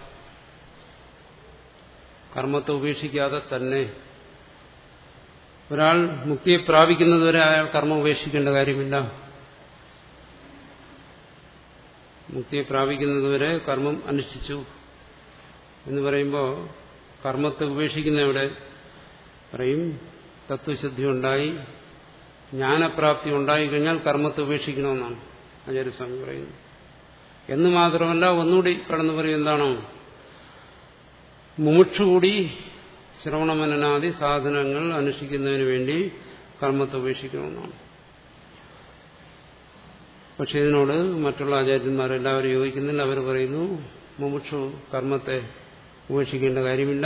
കർമ്മത്തെ ഉപേക്ഷിക്കാതെ തന്നെ ഒരാൾ മുക്തിയെ പ്രാപിക്കുന്നതുവരെ അയാൾ കർമ്മം ഉപേക്ഷിക്കേണ്ട കാര്യമില്ല മുക്തിയെ പ്രാപിക്കുന്നതുവരെ കർമ്മം അനുഷ്ഠിച്ചു എന്ന് പറയുമ്പോൾ കർമ്മത്തെ ഉപേക്ഷിക്കുന്ന ഇവിടെ പറയും തത്വശുദ്ധി ഉണ്ടായി ജ്ഞാനപ്രാപ്തി ഉണ്ടായിക്കഴിഞ്ഞാൽ കർമ്മത്തെ ഉപേക്ഷിക്കണമെന്നാണ് ആചാര്യസ്വാമി പറയുന്നത് എന്ന് മാത്രമല്ല ഒന്നുകൂടി കടന്നു പറയും എന്താണോ മുമുക്ഷു കൂടി ശ്രവണമനനാദി സാധനങ്ങൾ അനുഷ്ഠിക്കുന്നതിന് വേണ്ടി കർമ്മത്തെ ഉപേക്ഷിക്കണമെന്നാണ് പക്ഷെ ഇതിനോട് മറ്റുള്ള ആചാര്യന്മാരെല്ലാവരും യോജിക്കുന്നില്ല അവർ പറയുന്നു മുമുക്ഷു കർമ്മത്തെ ഉപേക്ഷിക്കേണ്ട കാര്യമില്ല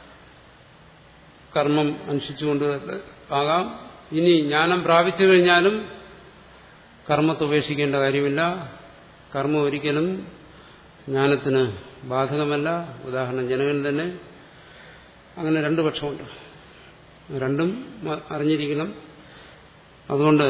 കർമ്മം അനുഷ്ഠിച്ചുകൊണ്ട് ആകാം ഇനി ജ്ഞാനം പ്രാപിച്ചു കഴിഞ്ഞാലും കർമ്മത്തെ ഉപേക്ഷിക്കേണ്ട കാര്യമില്ല കർമ്മം ഒരിക്കലും ജ്ഞാനത്തിന് ബാധകമല്ല ഉദാഹരണം ജനകൻ തന്നെ അങ്ങനെ രണ്ടു പക്ഷമുണ്ട് രണ്ടും അറിഞ്ഞിരിക്കണം അതുകൊണ്ട്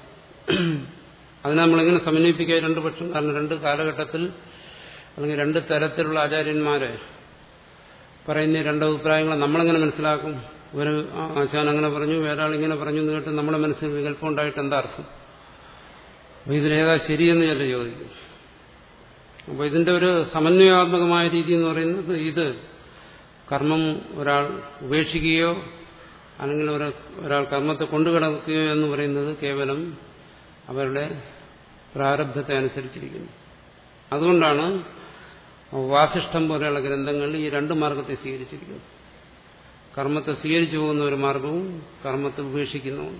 അതിനെ നമ്മളിങ്ങനെ സമന്വയിപ്പിക്കുക രണ്ട് പക്ഷം കാരണം രണ്ട് കാലഘട്ടത്തിൽ അല്ലെങ്കിൽ രണ്ട് തരത്തിലുള്ള ആചാര്യന്മാരെ പറയുന്ന രണ്ട് അഭിപ്രായങ്ങൾ നമ്മളെങ്ങനെ മനസ്സിലാക്കും ഒരു ആശാൻ അങ്ങനെ പറഞ്ഞു വേറെ ആളിങ്ങനെ പറഞ്ഞു എന്ന് കേട്ട് നമ്മുടെ മനസ്സിൽ വികല്പം ഉണ്ടായിട്ട് എന്താ അർത്ഥം അപ്പൊ ഇതിലേതാ ശരിയെന്ന് ചില ചോദിക്കും അപ്പോൾ ഇതിന്റെ ഒരു സമന്വയാത്മകമായ രീതി എന്ന് പറയുന്നത് ഇത് കർമ്മം ഒരാൾ ഉപേക്ഷിക്കുകയോ അല്ലെങ്കിൽ ഒരാൾ കർമ്മത്തെ കൊണ്ടുകിടക്കുകയോ എന്ന് പറയുന്നത് കേവലം അവരുടെ പ്രാരബ്ധത്തെ അനുസരിച്ചിരിക്കുന്നു അതുകൊണ്ടാണ് വാസിഷ്ടം പോലെയുള്ള ഗ്രന്ഥങ്ങളിൽ ഈ രണ്ട് മാർഗത്തെ സ്വീകരിച്ചിരിക്കുന്നു കർമ്മത്തെ സ്വീകരിച്ചു പോകുന്ന ഒരു മാർഗവും കർമ്മത്തെ ഉപേക്ഷിക്കുന്നതും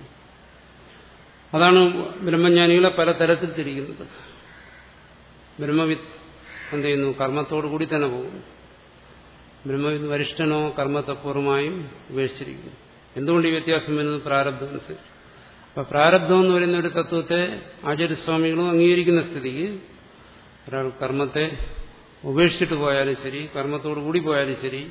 അതാണ് ബ്രഹ്മജ്ഞാനികളെ പല തരത്തിൽ തിരിക്കുന്നത് ബ്രഹ്മവിത്ത് എന്ത് ചെയ്യുന്നു കർമ്മത്തോടു കൂടി തന്നെ പോകുന്നു ബ്രഹ്മവിത്ത് വരിഷ്ഠനോ കർമ്മത്തെ പൂർണ്ണമായും ഉപേക്ഷിച്ചിരിക്കുന്നു എന്തുകൊണ്ട് ഈ വ്യത്യാസം വരുന്നത് പ്രാരബ്ധം അനുസരിച്ച് അപ്പൊ പ്രാരബ്ധം എന്ന് പറയുന്ന ഒരു തത്വത്തെ ആചാര്യസ്വാമികളും അംഗീകരിക്കുന്ന സ്ഥിതിക്ക് ഒരാൾ കർമ്മത്തെ ഉപേക്ഷിച്ചിട്ട് പോയാലും ശരി കർമ്മത്തോടു കൂടി പോയാലും ശരി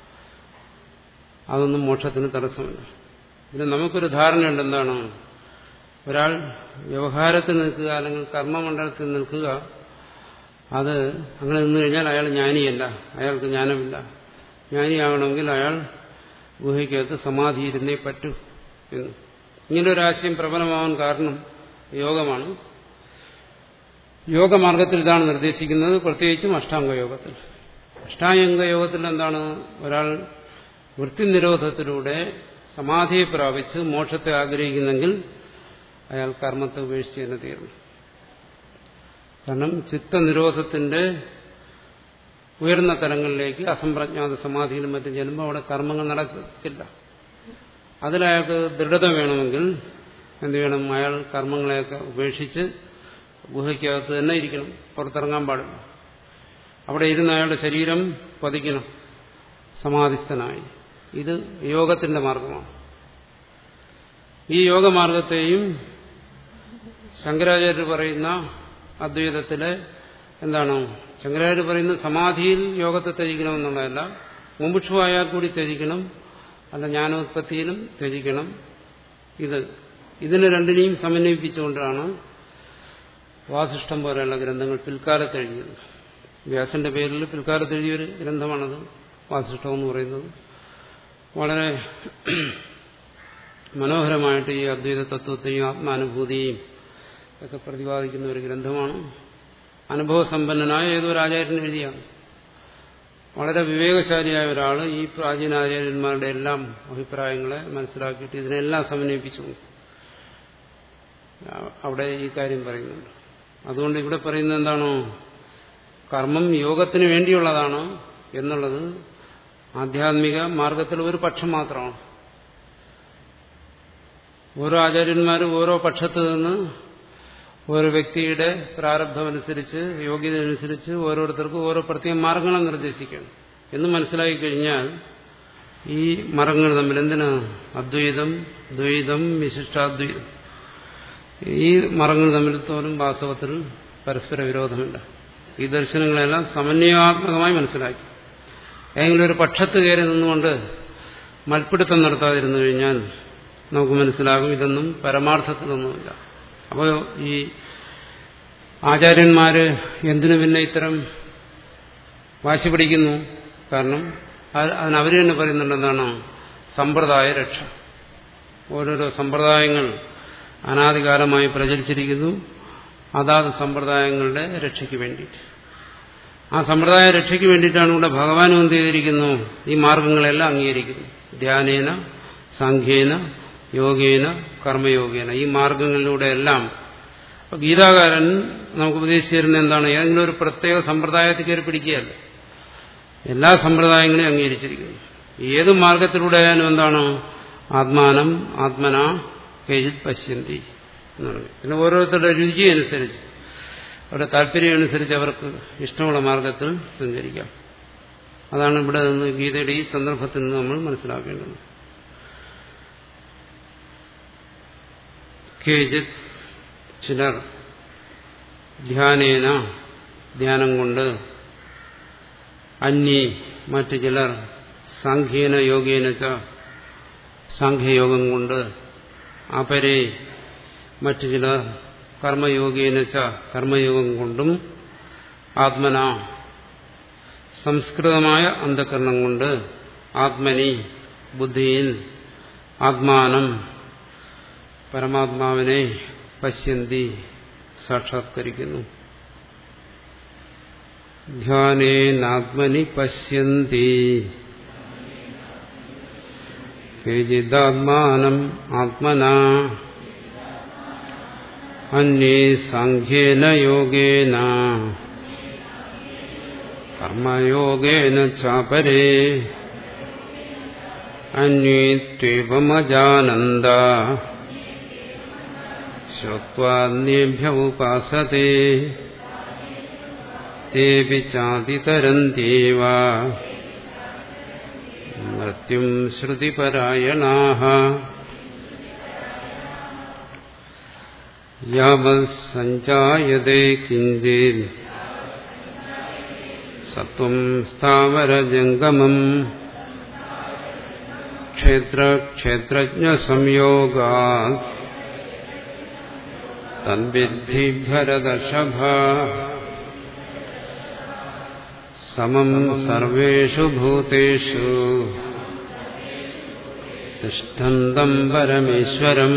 അതൊന്നും മോക്ഷത്തിന് തടസ്സമല്ല പിന്നെ നമുക്കൊരു ധാരണയുണ്ട് എന്താണ് ഒരാൾ വ്യവഹാരത്തിൽ നിൽക്കുക അല്ലെങ്കിൽ കർമ്മമണ്ഡലത്തിൽ നിൽക്കുക അത് അങ്ങനെ നിന്നു കഴിഞ്ഞാൽ അയാൾ ജ്ഞാനിയല്ല അയാൾക്ക് ജ്ഞാനമില്ല ജ്ഞാനിയാകണമെങ്കിൽ അയാൾ ഗുഹയ്ക്കകത്ത് സമാധി ഇരുന്നേ പറ്റൂ എന്ന് ഇങ്ങനെ ഒരു ആശയം പ്രബലമാവാൻ കാരണം യോഗമാണ് യോഗമാർഗത്തിൽ ഇതാണ് നിർദ്ദേശിക്കുന്നത് പ്രത്യേകിച്ചും അഷ്ടാംഗ യോഗത്തിൽ അഷ്ടാംഗ യോഗത്തിൽ എന്താണ് ഒരാൾ വൃത്തിനിരോധത്തിലൂടെ സമാധിയെ പ്രാപിച്ച് മോക്ഷത്തെ ആഗ്രഹിക്കുന്നെങ്കിൽ അയാൾ കർമ്മത്തെ ഉപേക്ഷിച്ച് തന്നെ തീർന്നു കാരണം ചിത്തനിരോധത്തിന്റെ ഉയർന്ന തലങ്ങളിലേക്ക് അസംപ്രജ്ഞാത സമാധിയിലും മറ്റും ചെല്ലുമ്പോൾ അവിടെ കർമ്മങ്ങൾ നടക്കില്ല അതിലയാൾക്ക് ദൃഢത വേണമെങ്കിൽ എന്ത് വേണം അയാൾ കർമ്മങ്ങളെയൊക്കെ ഉപേക്ഷിച്ച് ഗുഹയ്ക്കകത്ത് തന്നെ ഇരിക്കണം പുറത്തിറങ്ങാൻ പാടില്ല അവിടെ ഇരുന്ന് അയാളുടെ ശരീരം പതിക്കണം സമാധിസ്ഥനായി ഇത് യോഗത്തിന്റെ മാർഗമാണ് ഈ യോഗമാർഗത്തെയും ശങ്കരാചാര്യർ പറയുന്ന അദ്വൈതത്തിലെ എന്താണ് ശങ്കരാചാര്യ പറയുന്ന സമാധിയിൽ യോഗത്തെ ത്യജിക്കണമെന്നുള്ളതല്ല മുമ്പുക്ഷുവായാൽ കൂടി ത്യജിക്കണം അല്ല ജ്ഞാനോത്പത്തിയിലും ത്യജിക്കണം ഇത് ഇതിനെ രണ്ടിനെയും സമന്വയിപ്പിച്ചുകൊണ്ടാണ് വാസിഷ്ടം പോലെയുള്ള ഗ്രന്ഥങ്ങൾ പിൽക്കാലത്ത് എഴുതിയത് വ്യാസന്റെ പേരിൽ പിൽക്കാലത്ത് എഴുതിയൊരു ഗ്രന്ഥമാണത് വാസിഷ്ടം എന്ന് പറയുന്നത് വളരെ മനോഹരമായിട്ട് ഈ അദ്വൈത തത്വത്തെയും ആത്മാനുഭൂതിയെയും ഒക്കെ പ്രതിപാദിക്കുന്ന ഒരു ഗ്രന്ഥമാണ് അനുഭവസമ്പന്നനായ ഏതൊരു ആചാര്യൻ എഴുതിയാണ് വളരെ വിവേകശാലിയായ ഒരാൾ ഈ പ്രാചീനാചാര്യന്മാരുടെ എല്ലാം അഭിപ്രായങ്ങളെ മനസ്സിലാക്കിയിട്ട് ഇതിനെല്ലാം സമന്വയിപ്പിച്ചു അവിടെ ഈ കാര്യം പറയുന്നുണ്ട് അതുകൊണ്ട് ഇവിടെ പറയുന്നത് എന്താണോ കർമ്മം യോഗത്തിന് വേണ്ടിയുള്ളതാണ് എന്നുള്ളത് ആധ്യാത്മിക മാർഗത്തിൽ ഒരു പക്ഷം മാത്രമാണ് ഓരോ ആചാര്യന്മാരും ഓരോ പക്ഷത്ത് നിന്ന് ഓരോ വ്യക്തിയുടെ പ്രാരബ്ധമനുസരിച്ച് യോഗ്യതയനുസരിച്ച് ഓരോരുത്തർക്കും ഓരോ പ്രത്യേക മാർഗങ്ങൾ നിർദ്ദേശിക്കണം എന്ന് മനസ്സിലാക്കി കഴിഞ്ഞാൽ ഈ മർഗങ്ങൾ തമ്മിൽ എന്തിനാ അദ്വൈതം ദ്വൈതം വിശിഷ്ടാദ്വൈതം ഈ മറങ്ങൾ തമ്മിൽ തോലും വാസ്തവത്തിൽ പരസ്പര വിരോധമില്ല ഈ ദർശനങ്ങളെല്ലാം സമന്വയാത്മകമായി മനസ്സിലാക്കി ഏതെങ്കിലും ഒരു പക്ഷത്ത് കയറി നിന്നുകൊണ്ട് മൽപ്പിടുത്തം നടത്താതിരുന്നു കഴിഞ്ഞാൽ നമുക്ക് മനസ്സിലാകും ഇതൊന്നും പരമാർത്ഥത്തിലൊന്നുമില്ല അപ്പോൾ ഈ ആചാര്യന്മാര് എന്തിനു പിന്നെ ഇത്തരം വാശി പിടിക്കുന്നു കാരണം അതിനവർ തന്നെ പറയുന്നുണ്ട് എന്താണ് സമ്പ്രദായ രക്ഷ ഓരോരോ സമ്പ്രദായങ്ങൾ അനാദികാലമായി പ്രചരിച്ചിരിക്കുന്നു അതാത് സമ്പ്രദായങ്ങളുടെ രക്ഷയ്ക്ക് വേണ്ടിയിട്ട് ആ സമ്പ്രദായ രക്ഷയ്ക്ക് വേണ്ടിയിട്ടാണ് ഇവിടെ ഭഗവാനും എന്ത് ചെയ്തിരിക്കുന്നു ഈ മാർഗങ്ങളെല്ലാം അംഗീകരിക്കുന്നു ധ്യാനേന സാഖ്യേന യോഗേന കർമ്മയോഗേന ഈ മാർഗങ്ങളിലൂടെ എല്ലാം അപ്പൊ ഗീതാകാരൻ നമുക്ക് ഉപദേശിച്ചു തരുന്ന എന്താണ് ഏതെങ്കിലും ഒരു പ്രത്യേക സമ്പ്രദായത്തിൽ കയറി പിടിക്കുകയല്ല എല്ലാ സമ്പ്രദായങ്ങളെയും അംഗീകരിച്ചിരിക്കുന്നു ഏത് മാർഗത്തിലൂടെ ആയാലും എന്താണ് ആത്മാനം ആത്മന കേജിത് പശ്യന്തി എന്ന് പറഞ്ഞു പിന്നെ ഓരോരുത്തരുടെ രുചി അനുസരിച്ച് അവരുടെ താല്പര്യം അനുസരിച്ച് അവർക്ക് ഇഷ്ടമുള്ള മാർഗത്തിൽ സഞ്ചരിക്കാം അതാണ് ഇവിടെ നിന്ന് ഗീതയുടെ ഈ സന്ദർഭത്തിൽ നിന്ന് നമ്മൾ മനസ്സിലാക്കേണ്ടത് കേജിത് ചിലർ ധ്യാനേന ധ്യാനം കൊണ്ട് അന്യേ മറ്റു ചിലർ സാഖ്യേന യോഗേന ച സാഖ്യയോഗം കൊണ്ട് അപരെ മറ്റു ചിലർ കർമ്മയോഗേന ച കർമ്മയോഗം കൊണ്ടും ആത്മന സംസ്കൃതമായ അന്ധകരണം കൊണ്ട് ആത്മനി ബുദ്ധിയിൽ ആത്മാനം പരമാത്മാവിനെ പശ്യന്തി സാക്ഷാത്കരിക്കുന്നു ധ്യാനേനാത്മനി പശ്യന്തി കേചിദാത്മാനം ആത്മന അന്യേ സാഖ്യേന യോഗേന കർമ്മയോഗേന ചാപരേ അന്യേ ത്വേവമജാനന്ദ ശ്രുവാന്യേഭ്യ ഉപാസത്തെ തേപി ചാതിതരന്ത്യവ മൃത്യും ശ്രുതിപരായണാഃ യാവസഞ്ചായതേ കിഞ്ചിത് സത്വം സ്ഥാവരജംഗമം ക്ഷേത്രക്ഷേത്രജ്ഞസംയോഗാ തദ്വിദ്ധി ഭരതഷഭ സമം സർവേഷു ഭൂതേഷു തിഷ്ഠന്തം പരമേശ്വരം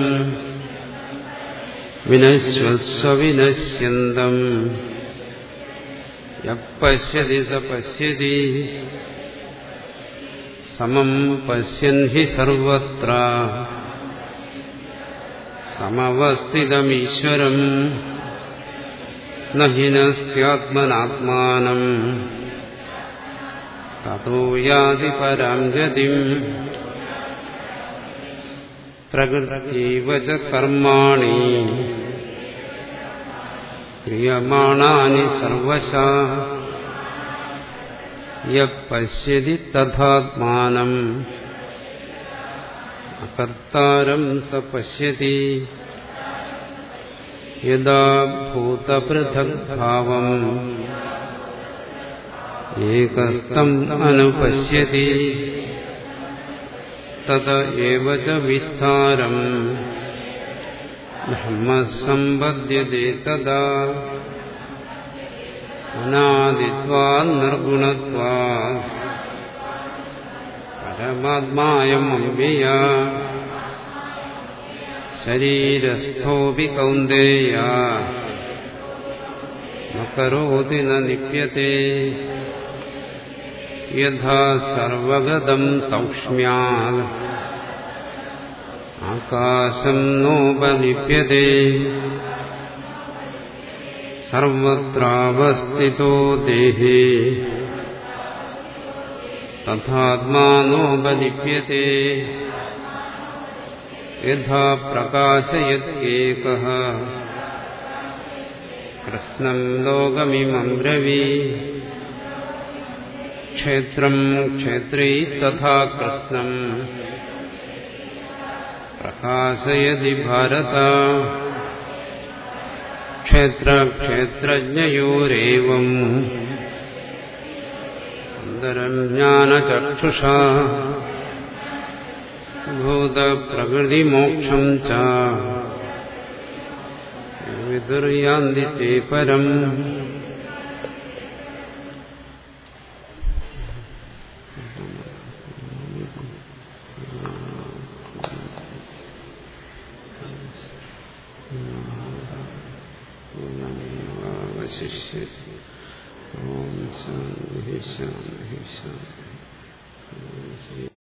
വിനശ്വസ്വവിനശ്യന്തം യശ്യതി സ പശ്യതി സമം പശ്യൻ ഹി സർവത്ര സമവസ്ഥിതമീശ്വരം നഹിനസ്ത്യാത്മനാത്മാനം തതോ യാതി പരാം ഗതിം പ്രകൃതീവ ച കർമാണി ക്രിയമാണാനി സർവശാ യശ്യതി തഥാത്മാനം അകർത്താരം സ പശ്യതി യഥാ ഭൂതപൃഥഗ്ഭാവം ഏകസ്തം അനുപശ്യതി തത ഏവ ച വിസ്താരം ബ്രഹ്മസമ്പദ്യത്തെ തദാ അനാദിത്വാ നിർഗുണത്വാ പരമാത്മായമവ്യയ ശരീരസ്ഥോപി കൗന്ദേയ നകരോതി ന ലിപ്യത്തെ യഥാ സർവഗതം സൗക്ഷ്മ്യാത് ആകാശം നോപലിപ്യത്തെ സർവത്രാവസ്ഥിതോ ദേഹേ തഥാത്മാനോപലിപ്യത്തെ യഥാ പ്രകാശയത്യേകഃ കൃഷ്ണം ലോകമിമം ബ്രവീ ക്ഷേത്രം ക്ഷേത്രേ തഥാ കൃഷ്ണം പ്രകാശയതി ഭാരത ക്ഷേത്രക്ഷേത്രജ്ഞയോരേവം അന്തരം ജ്ഞാനചക്ഷുഷാ ഭൂതപ്രകൃതിമോക്ഷം ച വിദുർയാന്തി തേ പരം അവശിഷ്യതി ഓം ശാന്തി ശാന്തി ശാന്തി